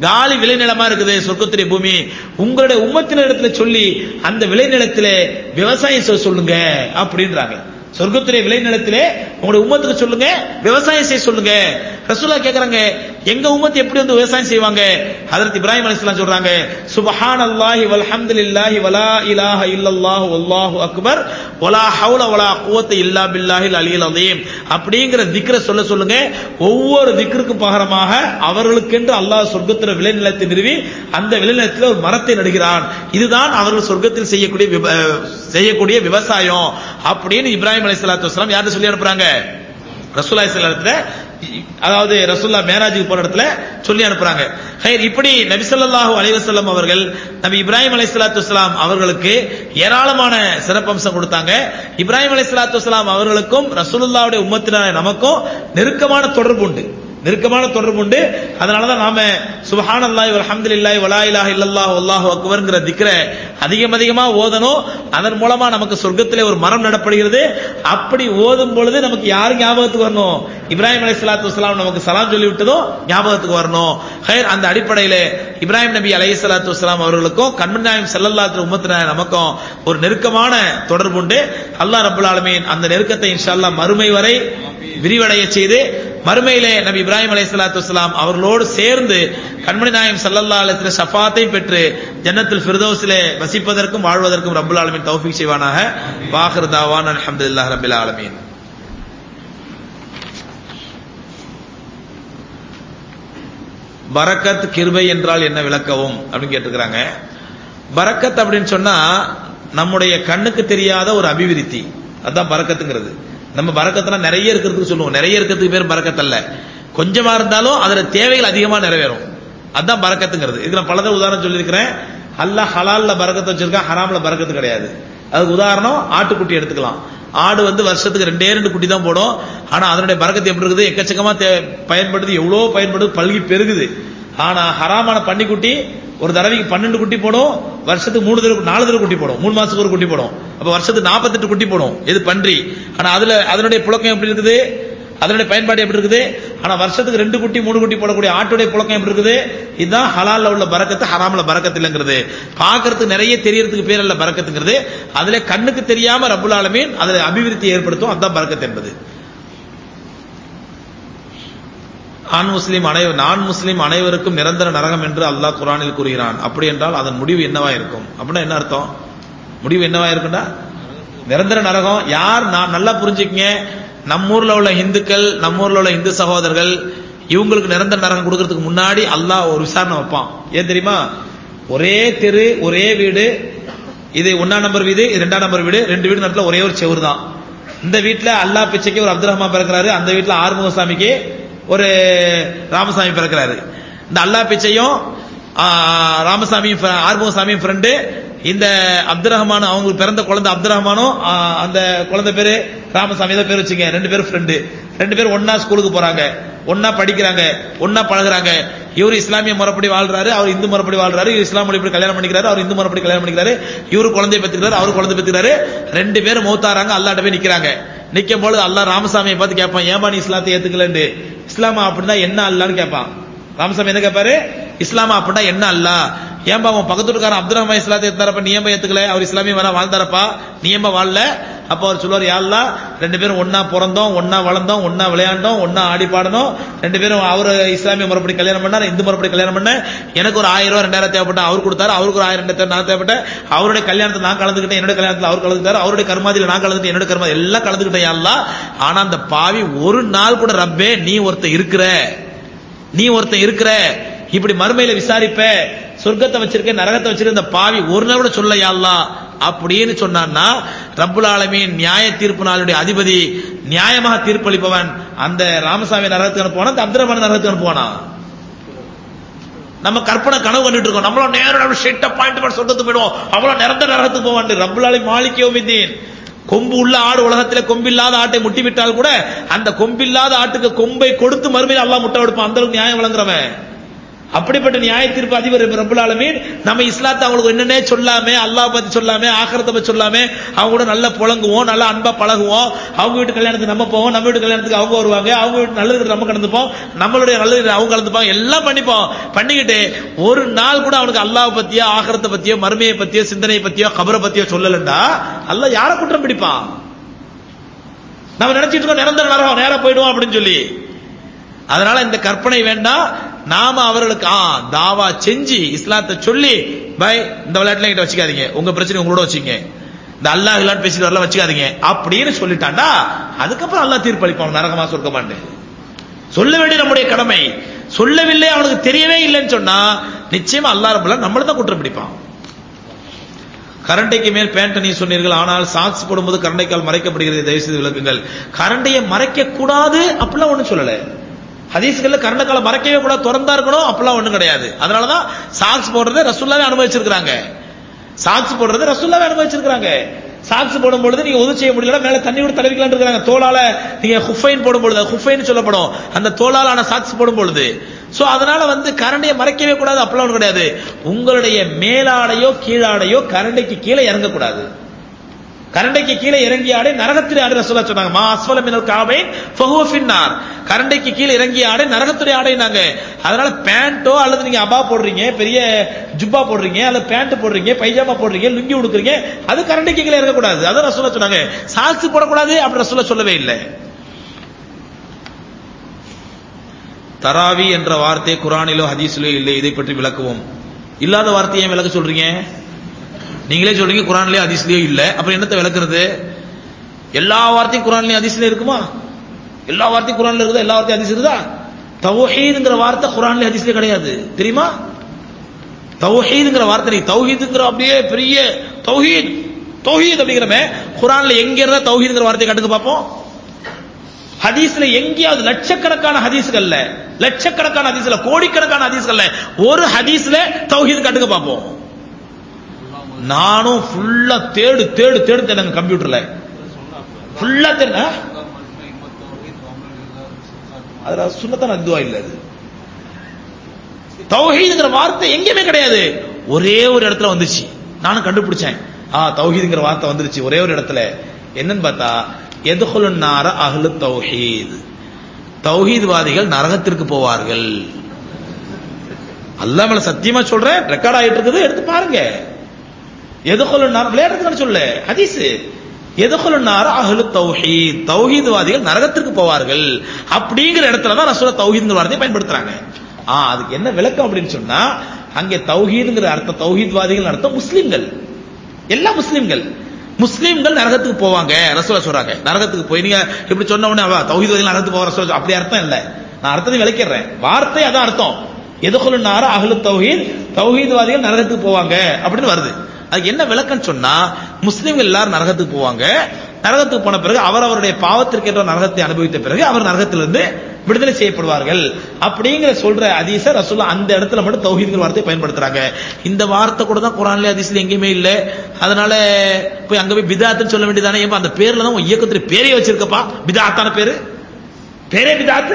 காலி விளைநிலமா இருக்குது சொர்க்கத்துடைய பூமி உங்களுடைய உம்மத்தினரிடத்துல சொல்லி அந்த விளைநிலத்திலே விவசாயம் செய்ய சொல்லுங்க அப்படின்றாங்க சொர்க்கத்துடைய விளைநிலத்திலே உங்களுடைய உம்மத்துக்கு சொல்லுங்க விவசாயம் செய்ய சொல்லுங்க ரசூலா கேக்குறாங்க எங்க உம்மத்து எப்படி வந்து விவசாயம் செய்வாங்க ஹதரத் இப்ராஹிம் அலைஹிஸ்ஸலாம் சொல்றாங்க சுப்ஹானல்லாஹி வல்ஹம்துலில்லாஹி வலா இலாஹ இல்லல்லாஹு வல்லாஹு அக்பர் வலா ஹவுல வலா குவத்த இல்லா பில்லாஹில் அலியல் அதீம் அப்படிங்கிற திக்ர சொல்ல சொல்லுங்க ஒவ்வொரு திக்ருக்கு பகரமாக அவர்களுக்கென்று அல்லாஹ் சொர்க்கத்தில் விளைநிலத்தை நிறுவி அந்த விளைநிலத்தில் ஒரு மரத்தை நடுகிறான் இதுதான் அவர்கள் சொர்க்கத்தில் செய்யக்கூடிய விவ- செய்யக்கூடிய விவசாயம் அப்படின்னு இப்ராஹிம் அலைஹிஸ்ஸலாத்து வஸலாம் யார்கிட்ட சொல்லி அனுப்புறாங்க ரசூல்லா இடத்துல அதாவது ரசூல்லா மேராஜுக்கு போன இடத்துல சொல்லி அனுப்புறாங்க ஹைர் இப்படி நபி ஸல்லல்லாஹு அலைஹி வஸல்லம் அவர்கள் நபி இப்ராஹிம் அலைஹிஸ்ஸலாத்து வஸலாம் அவர்களுக்கு ஏராளமான சிறப்பம்சம் கொடுத்தாங்க இப்ராஹிம் அலைஹிஸ்ஸலாத்து வஸலாம் அவர்களுக்கும் ரசூலுல்லாஹ்வுடைய உம்மத்தினர் நமக்கும் நெருக்கமான தொடர்பு உண்டு நெருக்கமான தொடர்பு உண்டு அதனால தான் நாம சுபஹானல்லாஹி வல்ஹம்துலில்லாஹி வலா இலாஹ இல்லல்லாஹு வல்லாஹு அக்பர்ங்கிற திக்ரை அதிகம் அதிகமா ஓதணும் அதன் மூலமா நமக்கு சொர்க்கத்திலே ஒரு மரம் நடப்படுகிறது அப்படி ஓதும் பொழுது நமக்கு யாரு ஞாபகத்துக்கு வரணும் இப்ராஹிம் அலைஹிஸ்ஸலாத்து வஸலாம் நமக்கு சலாம் சொல்லி விட்டதும் ஞாபகத்துக்கு வரணும் ஹைர் அந்த அடிப்படையில இப்ராஹிம் நபி அலைஹிஸ்ஸலாத்து வஸலாம் அவர்களுக்கும் கண்மணி நாயம் ஸல்லல்லாஹு உம்மத்தின நமக்கும் ஒரு நெருக்கமான தொடர்பு உண்டு அல்லாஹ் ரப்பல் ஆலமீன் அந்த நெருக்கத்தை இன்ஷா அல்லாஹ் மறுமை வரை விரிவடைய செய்து மறுமையிலே நபி இப்ராஹிம் அலைஹிஸ்ஸலாத்து வஸலாம் அவர்களோடு சேர்ந்து கண்மணி நாயம் ஸல்லல்லாஹு அலைஹி வஸல்லம் ஷஃபாத்தை பெற்று ஜன்னத்துல் ஃபிர்தௌஸிலே வசிப்பதற்கும் வாழ்வதற்கும் ரப்பல் ஆலமீன் தௌஃபீக் செய்வானாக வாஹிர் தாவான் அல்ஹம்துலில்லாஹி ரப்பில் ஆலமீன் பரக்கத் கிருபை என்றால் என்ன விளக்கவும் அப்படின்னு கேட்டுக்கிறாங்க பரக்கத் அப்படின்னு சொன்னா நம்முடைய கண்ணுக்கு தெரியாத ஒரு அபிவிருத்தி அதான் பரக்கத்துங்கிறது நம்ம பரக்கத்துனா நிறைய இருக்கிறதுக்கு சொல்லுவோம் நிறைய இருக்கிறதுக்கு பேர் பரக்கத் அல்ல கொஞ்சமா இருந்தாலும் அதுல தேவைகள் அதிகமா நிறைவேறும் அதான் பரக்கத்துங்கிறது இதுக்கு நான் பலதடவை உதாரணம் சொல்லியிருக்கிறேன் அல்லாஹ் ஹலால்ல பரக்கத்தை வச்சிருக்கா ஹராம்ல பரக்கத்து கிடையாது அதுக்கு உதாரணம் ஆட்டுக்குட்டி எடுத்துக்கலாம் ஆடு வந்து வருஷத்துக்கு ரெண்டே ரெண்டு குட்டி தான் போடும் ஆனா அதனுடைய பரக்கத்து எப்படி இருக்குது எக்கச்சக்கமா தே- பயன்படுது எவ்வளவு பயன்படுது பல்கி பெருகுது ஆனா ஹராமான பன்னிக்குட்டி ஒரு தடவைக்கு பன்னெண்டு குட்டி போடும் வருஷத்துக்கு மூணு தடவை நாலு தடவை குட்டி போடும் மூணு மாசத்துக்கு ஒரு குட்டி போடும் அப்ப வருஷத்துக்கு நாற்பத்தெட்டு குட்டி போடும் இது பன்றி ஆனா அதுல அதனுடைய புழக்கம் எப்படி இருக்குது அதனுடைய பயன்பாடு எப்படி இருக்குது ஆனா வருஷத்துக்கு ரெண்டு குட்டி மூணு குட்டி போடக்கூடிய ஆட்டுடைய புழக்கம் எப்படி இருக்குது இதுதான் ஹலால்ல உள்ள பரக்கத்து ஹராம்ல பரக்கத்து இல்லைங்கிறது பார்க்கறதுக்கு நிறைய தெரியறதுக்கு பேர் அல்ல பரக்கத்துங்கிறது அதுல கண்ணுக்கு தெரியாம ரப்புல் ஆலமீன் அதுல அபிவிருத்தி ஏற்படுத்தும் அதுதான் பரக்கத்து என்பது ஆண் முஸ்லிம் அனைவர் நான் முஸ்லிம் அனைவருக்கும் நிரந்தர நரகம் என்று அல்லாஹ் குரானில் கூறுகிறான் அப்படி என்றால் அதன் முடிவு என்னவா இருக்கும் அப்படின்னா என்ன அர்த்தம் முடிவு என்னவா இருக்கும்டா நிரந்தர நரகம் யார் நான் நல்லா புரிஞ்சுக்கங்க நம்ம ஊர்ல உள்ள இந்துக்கள் நம்ம ஊர்ல உள்ள இந்து சகோதரர்கள் இவங்களுக்கு நிரந்தர நரகம் கொடுக்கறதுக்கு முன்னாடி அல்லாஹ் ஒரு விசாரணை வைப்பான் ஏன் தெரியுமா ஒரே தெரு ஒரே வீடு இது ஒன்னாம் நம்பர் வீடு இது ரெண்டாம் நம்பர் வீடு ரெண்டு வீடு நடுல ஒரே ஒரு செவுரு தான் இந்த வீட்டுல அல்லாஹ் பிச்சைக்கு ஒரு அப்துல் ரஹ்மான் பிறக்கிறாரு அந்த வீட்டுல ஆறுமுகசாமிக்கு ஒரு ராமசாமி பிறக்கிறாரு இந்த அல்லாஹ் பிச்சையும் ஆ, ராமசாமியும் fr- ஆறுமுகசாமியும் ஃப்ரெண்டு இந்த அப்துல் ரஹ்மான் அவங்களுக்கு பிறந்த குழந்தை அப்துல் ரஹ்மானும் ஆ, அந்த குழந்தை பேரு ராமசாமி தான் பேர் வச்சுங்க ரெண்டு பேரும் ஃப்ரெண்டு ரெண்டு பேரும் ஒன்னா ஸ்கூலுக்கு போறாங்க ஒன்னா படிக்கிறாங்க ஒன்னா பழகுறாங்க இவர் இஸ்லாமிய முறைப்படி வாழ்றாரு அவர் இந்து முறைப்படி வாழ்றாரு இவர் இஸ்லாம் முறைப்படி கல்யாணம் பண்ணிக்கிறாரு அவர் இந்து முறைப்படி கல்யாணம் பண்ணிக்கிறாரு இவரு குழந்தைய பெற்றுக்கிறாரு அவர் குழந்தை பெற்றுக்கிறாரு ரெண்டு பேரும் மௌத்தாராங்க அல்லாட்ட போய் நிக்கிறாங்க நிக்கும் பொழுது அல்லாஹ் ராமசாமியை பார்த்து கேட்பான் ஏமா நீ இஸ்லாத்தை ஏத்துக்கலன்னு இஸ்லாமா அப்படின்னா என்ன அல்லான்னு கேட்பான் ராமசாமி என்ன கேட்பாரு இஸ்லாமா அப்படின்னா என்ன அல்லா ஏன்பா அவன் பக்கத்து வீட்டுக்காரன் அப்துல் ரஹ்மான் இஸ்லாத்தை ஏத்தாரப்ப நீ ஏன்பா ஏத்துக்கல அவர் இஸ்லாமிய வேணா வாழ்ந்தாரப்பா நீ ஏன்பா வாழல அப்ப அவர் சொல்லுவார் யா அல்லாஹ் ரெண்டு பேரும் ஒன்னா பிறந்தோம் ஒன்னா வளர்ந்தோம் ஒன்னா விளையாண்டோம் ஒன்னா ஆடி பாடணும் ரெண்டு பேரும் அவர் இஸ்லாமிய முறைப்படி கல்யாணம் பண்ணார் இந்து முறைப்படி கல்யாணம் பண்ண எனக்கு ஒரு ஆயிரம் ரூபாய் ரெண்டாயிரம் தேவைப்பட்ட அவர் கொடுத்தாரு அவருக்கு ஒரு ஆயிரம் ரெண்டாயிரம் நான் தேவைப்பட்ட அவருடைய கல்யாணத்தை நான் கலந்துக்கிட்டேன் என்னோட கல்யாணத்துல அவர் கலந்துக்கிட்டாரு அவருடைய கர்மாதியில நான் கலந்துக்கிட்டேன் என்னோட கர்மா எல்லாம் கலந்துக்கிட்டேன் யா அல்லாஹ் ஆனா அந்த பாவி ஒரு நாள் கூட ரப்பே நீ ஒருத்தன் இருக்கிற நீ ஒருத்தன் இருக்கிற இப்படி மறுமையில விசாரிப்ப சொர்க்கத்தை வச்சிருக்க நரகத்தை வச்சிருக்க இந்த பாவி ஒரு நாள் கூட சொல்ல யா அல்லாஹ் அப்படின்னு சொன்னான்னா ரப்புல் ஆலமீன் நியாய தீர்ப்பு நாளுடைய அதிபதி நியாயமாக தீர்ப்பளிப்பவன் அந்த ராமசாமி நரகத்துக்கு அனுப்புவானா அந்த அப்துல் ரஹ்மான் நரகத்துக்கு அனுப்புவானா நம்ம கற்பனை கனவு கண்டுட்டு இருக்கோம் நம்மளும் நேரம் ஷெட்ட பாயிண்ட் பண்ணி சொர்க்கத்துக்கு போயிடுவோம் அவ்வளவு நிரந்தர நரகத்துக்கு போவான் ரப்புல் ஆலமீன் மாலிக் யௌமித்தீன் கொம்பு உள்ள ஆடு உலகத்துல கொம்பில்லாத ஆட்டை முட்டி விட்டால் கூட அந்த கொம்பில்லாத ஆட்டுக்கு கொம்பை கொடுத்து மறுமையில் அல்லாஹ் முட்டை கொடுப்பான் அந்த அளவுக்கு நியாயம் வழங்குறவன் அப்படிப்பட்ட நியாய தீர்ப்பு அதிபர் ரப்பல் ஆலமீன் நம்ம இஸ்லாத்தை அவங்களுக்கு என்னன்னே சொல்லாம அல்லாஹ் பத்தி சொல்லாம ஆخرத்தை பத்தி சொல்லாம அவங்க கூட நல்லா புழங்குவோம் நல்லா அன்பா பழகுவோம் அவங்க வீட்டு கல்யாணத்துக்கு நம்ம போவோம் நம்ம வீட்டு கல்யாணத்துக்கு அவங்க வருவாங்க அவங்க வீட்டு நல்லது நம்ம கலந்துப்போம் நம்மளுடைய நல்லது அவங்க கலந்துப்பாங்க எல்லாம் பண்ணிப்போம் பண்ணிக்கிட்டு ஒரு நாள் கூட அவனுக்கு அல்லாஹ் பத்தியோ ஆخرத்தை பத்தியோ மறுமையை பத்தியோ சிந்தனையை பத்தியோ கபரை பத்தியோ சொல்லலண்டா அல்லாஹ் யாரை குற்றம் பிடிப்பான் நம்ம நினைச்சிட்டு இருக்கோம் நிரந்தர நரகம் நேரா போயிடுவோம் அப்படின்னு சொல்லி அதனால இந்த கற்பனை வேண்டாம் நாம அவர்களுக்கு ஆ தாவா செஞ்சு இஸ்லாத்தை சொல்லி பை இந்த விளையாட்டுல என்கிட்ட வச்சுக்காதீங்க உங்க பிரச்சனை உங்களோட வச்சுங்க இந்த அல்லாஹ் இல்லான்னு பேசிட்டு வரல வச்சுக்காதீங்க அப்படின்னு சொல்லிட்டாண்டா அதுக்கப்புறம் அல்லாஹ் தீர்ப்பளிப்பான் நரகமா சொர்க்கமாண்டு சொல்ல வேண்டிய நம்முடைய கடமை சொல்லவில்லை அவனுக்கு தெரியவே இல்லைன்னு சொன்னா நிச்சயமா அல்லாஹ் ரபுல்லா நம்மள தான் குற்றம் பிடிப்பான் கரண்டைக்கு மேல் பேண்ட் நீ சொன்னீர்கள் ஆனால் சாக்ஸ் போடும்போது கரண்டைக்கால் மறைக்கப்படுகிறது தயவு செய்து விளக்குங்கள் கரண்டையை மறைக்க கூடாது அப்படிலாம் ஒண்ணும் சொல்லல ஹதீஸ்கள்ல கரண்ட காலம் மறைக்கவே கூடாது திறந்தா இருக்கணும் அப்படிலாம் ஒண்ணும் கிடையாது அதனாலதான் சாக்ஸ் போடுறதை ரசுல்லாவே அனுபவிச்சிருக்காங்க சாக்ஸ் போடுறதை ரசுல்லாவே அனுபவிச்சிருக்காங்க சாக்ஸ் போடும் பொழுது நீங்க உதவி செய்ய முடியல மேல தண்ணி விட்டு தடவிக்கலாம் இருக்காங்க தோளால நீங்க ஹுஃபைன் போடும் பொழுது ஹுஃபைன் சொல்லப்படும் அந்த தோளாலான சாக்ஸ் போடும் பொழுது சோ அதனால வந்து கரண்டையை மறைக்கவே கூடாது அப்பெல்லாம் ஒண்ணும் கிடையாது உங்களுடைய மேலாடையோ கீழாடையோ கரண்டைக்கு கீழே இறங்கக்கூடாது கரண்டைக்கு கீழே இறங்கிய ஆடை நரகத்தில் ஆடை ரசூலா சொன்னாங்க மா அஸ்வல மினல் காபை ஃபஹுவ ஃபின்னார் கரண்டைக்கு கீழே இறங்கிய ஆடை நரகத்துடைய ஆடைனாங்க அதனால பேண்டோ அல்லது நீங்க அபா போடுறீங்க பெரிய ஜுப்பா போடுறீங்க அல்லது பேண்ட் போடுறீங்க பைஜாமா போடுறீங்க லுங்கி உடுக்குறீங்க அது கரண்டைக்கு கீழே இறங்கக்கூடாது அதான் ரசூலா சொன்னாங்க சாக்ஸ் போடக்கூடாது அப்படி ரசூலா சொல்லவே இல்லை தராவி என்ற வார்த்தை குரானிலோ ஹதீஸிலோ இல்லை இதை பற்றி விளக்குவோம் இல்லாத வார்த்தையை ஏன் விளக்க சொல்றீங்க நீங்களே சொல்றீங்க குரான்லயே ஹதீஸ்லயோ இல்ல அப்புறம் என்னத்தை விளக்குறது எல்லா வார்த்தையும் குரான்லயும் ஹதீஸ்லயும் இருக்குமா எல்லா வார்த்தையும் குரான்ல இருக்குதா எல்லா வார்த்தையும் ஹதீஸ் இருக்குதா தௌஹீதுங்கிற வார்த்தை குரான்ல ஹதீஸ்ல கிடையாது தெரியுமா தௌஹீதுங்கிற வார்த்தை நீ தௌஹீதுங்கிற அப்படியே பெரிய தௌஹீத் தௌஹீத் அப்படிங்கிறமே குரான்ல எங்க இருந்தா தௌஹீதுங்கிற வார்த்தையை கட்டுக்கு பார்ப்போம் ஹதீஸ்ல எங்கேயாவது லட்சக்கணக்கான ஹதீஸ்கள்ல லட்சக்கணக்கான ஹதீஸ்ல கோடிக்கணக்கான ஹதீஸ்கள்ல ஒரு ஹதீஸ்ல தௌஹீத் கட்டுக்க பார்ப்போம் நானும் ஃபுல்லா தேடு தேடு தேடு தேடுங்க கம்ப்யூட்டர்ல ஃபுல்லா தேடு அதுல சுண்ணத்தான அதுவா இல்ல அது தௌஹீதுங்கிற வார்த்தை எங்கேயுமே கிடையாது ஒரே ஒரு இடத்துல வந்துச்சு நானும் கண்டுபிடிச்சேன் ஆ தௌஹீதுங்கிற வார்த்தை வந்துருச்சு ஒரே ஒரு இடத்துல என்னன்னு பார்த்தா எதுகுலுன் நார அஹ்லு தௌஹீத் தௌஹீத்வாதிகள் நரகத்திற்கு போவார்கள் அல்லாஹ் மேல சத்தியமா சொல்றேன் ரெக்கார்ட் ஆயிட்டு இருக்குது எடுத்து பாருங்க எதுகுலுன் நார் விளையாடுறதுக்கு சொல்ல ஹதீஸ் எதுகுலுன் நார அஹ்லு தௌஹீத் தௌஹீத்வாதிகள் நரகத்திற்கு போவார்கள் அப்படிங்கிற இடத்துல தான் ரசூல தௌஹீத்ங்கிற வார்த்தையை பயன்படுத்துறாங்க ஆ அதுக்கு என்ன விளக்கம் அப்படின்னு சொன்னா அங்கே தௌஹீதுங்கிற அர்த்தம் தௌஹீத்வாதிகள் அர்த்தம் முஸ்லிம்கள் எல்லா முஸ்லிம்கள் முஸ்லிம்கள் நரகத்துக்கு போவாங்க ரசூலா சொல்றாங்க நரகத்துக்கு போய் நீங்க இப்படி சொன்ன உடனே அவ தௌஹீத்வாதிகள் நரகத்துக்கு போவாங்க ரசூலா அப்படி அர்த்தம் இல்ல நான் அர்த்தத்தை விளக்கிறேன் வார்த்தை அதான் அர்த்தம் எதுகுலு நார அகலு தௌஹீத் தௌஹீத்வாதிகள் நரகத்துக்கு போவாங்க அப்படின்னு வருது அதுக்கு என்ன விளக்கம் சொன்னா முஸ்லிம்கள் எல்லாரும் நரகத்துக்கு போவாங்க நரகத்துக்கு போன பிறகு அவர் அவருடைய பாவத்திற்கேற்ற நரகத்தை அனுபவித்த பிறகு அவர் நரகத்திலிருந்து விடுதலை செய்யப்படுவார்கள் அப்படிங்கிற சொல்ற அதீச ரசூல்லா அந்த இடத்துல மட்டும் தௌஹீத்ங்கிற வார்த்தையை பயன்படுத்துறாங்க இந்த வார்த்தை கூட தான் குரான்ல ஹதீஸ்ல எங்கேயுமே இல்ல அதனால போய் அங்க போய் பிதாத்துன்னு சொல்ல வேண்டியதானே ஏப்பா அந்த பேர்ல தான் உன் இயக்கத்துல பேரே வச்சிருக்கப்பா பிதாத்தான பேரு பேரே பிதாத்து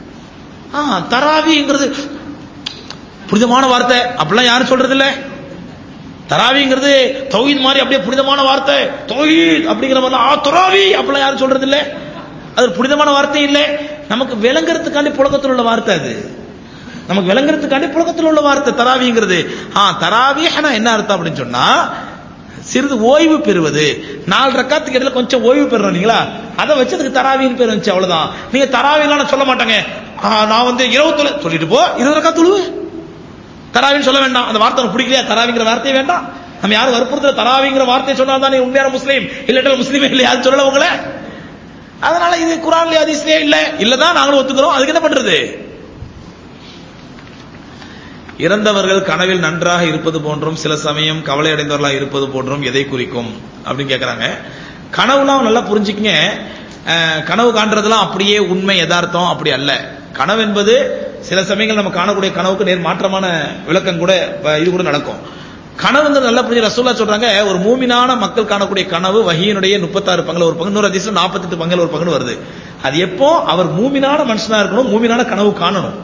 ஆ தராவிங்கிறது புனிதமான வார்த்தை அப்படிலாம் யாரும் சொல்றது இல்ல தராவிங்கிறது தௌஹீத் மாதிரி அப்படியே புனிதமான வார்த்தை தௌஹீத் அப்படிங்கிற மாதிரி ஆ துராவி அப்படிலாம் யாரும் சொல்றது இல்ல அது ஒரு புனிதமான வார்த்தை இல்ல நமக்கு விளங்குறதுக்காண்டி புழக்கத்தில் உள்ள வார்த்தை அது நமக்கு விளங்குறதுக்காண்டி புழக்கத்தில் உள்ள வார்த்தை தராவிங்கிறது ஆ தராவி என்ன அர்த்தம் அப்படின்னு சொன்னா சிறிது ஓய்வு பெறுவது நாலு ரக்காத்துக்கு இடையில கொஞ்சம் ஓய்வு பெறணும் இல்லைங்களா அதை வச்சு அதுக்கு தராவின்னு பேர் வந்துச்சு அவ்வளவுதான் நீங்க தராவிலாம் நான் சொல்ல மாட்டாங்க ஆ, நான் வந்து இருபத்துல சொல்லிட்டு போ இருபது ரக்கா தொழுவு தராவின்னு சொல்ல வேண்டாம் அந்த வார்த்தை உனக்கு பிடிக்கலையா தராவிங்கிற வார்த்தையே வேண்டாம் நம்ம யாரும் வற்புறுத்தல தராவிங்கிற வார்த்தை சொன்னா தான் நீ உண்மையான முஸ்லீம் இல்லாட்ட முஸ்லீமே இல்லை யாரும் சொல்லல உங்களை அதனால இது குரான்ல ஹதீஸ்லயே இல்ல இல்லதான் நாங்களும் ஒத்துக்கிறோம் அதுக்கு என்ன பண்றது இறந்தவர்கள் கனவில் நன்றாக இருப்பது போன்றும் சில சமயம் கவலை அடைந்தவர்களாக இருப்பது போன்றும் எதை குறிக்கும் அப்படின்னு கேக்குறாங்க கனவுலாம் நல்லா புரிஞ்சுக்கங்க அஹ், கனவு காண்றதெல்லாம் அப்படியே உண்மை யதார்த்தம் அப்படி அல்ல கனவு என்பது சில சமயங்கள் நம்ம காணக்கூடிய கனவுக்கு நேர் மாற்றமான விளக்கம் கூட அஹ், இது கூட நடக்கும் கனவுங்கிறது நல்லா புரிஞ்சு ரசூல்லா சொல்றாங்க ஒரு மூமினான மக்கள் காணக்கூடிய கனவு வகியினுடைய முப்பத்தாறு பங்குல ஒரு பங்கு நூறு அதிசயம் நாற்பத்தெட்டு பங்குல ஒரு பங்குன்னு வருது அது எப்போ அவர் மூமினான மனுஷனா இருக்கணும் மூமினான கனவு காணணும்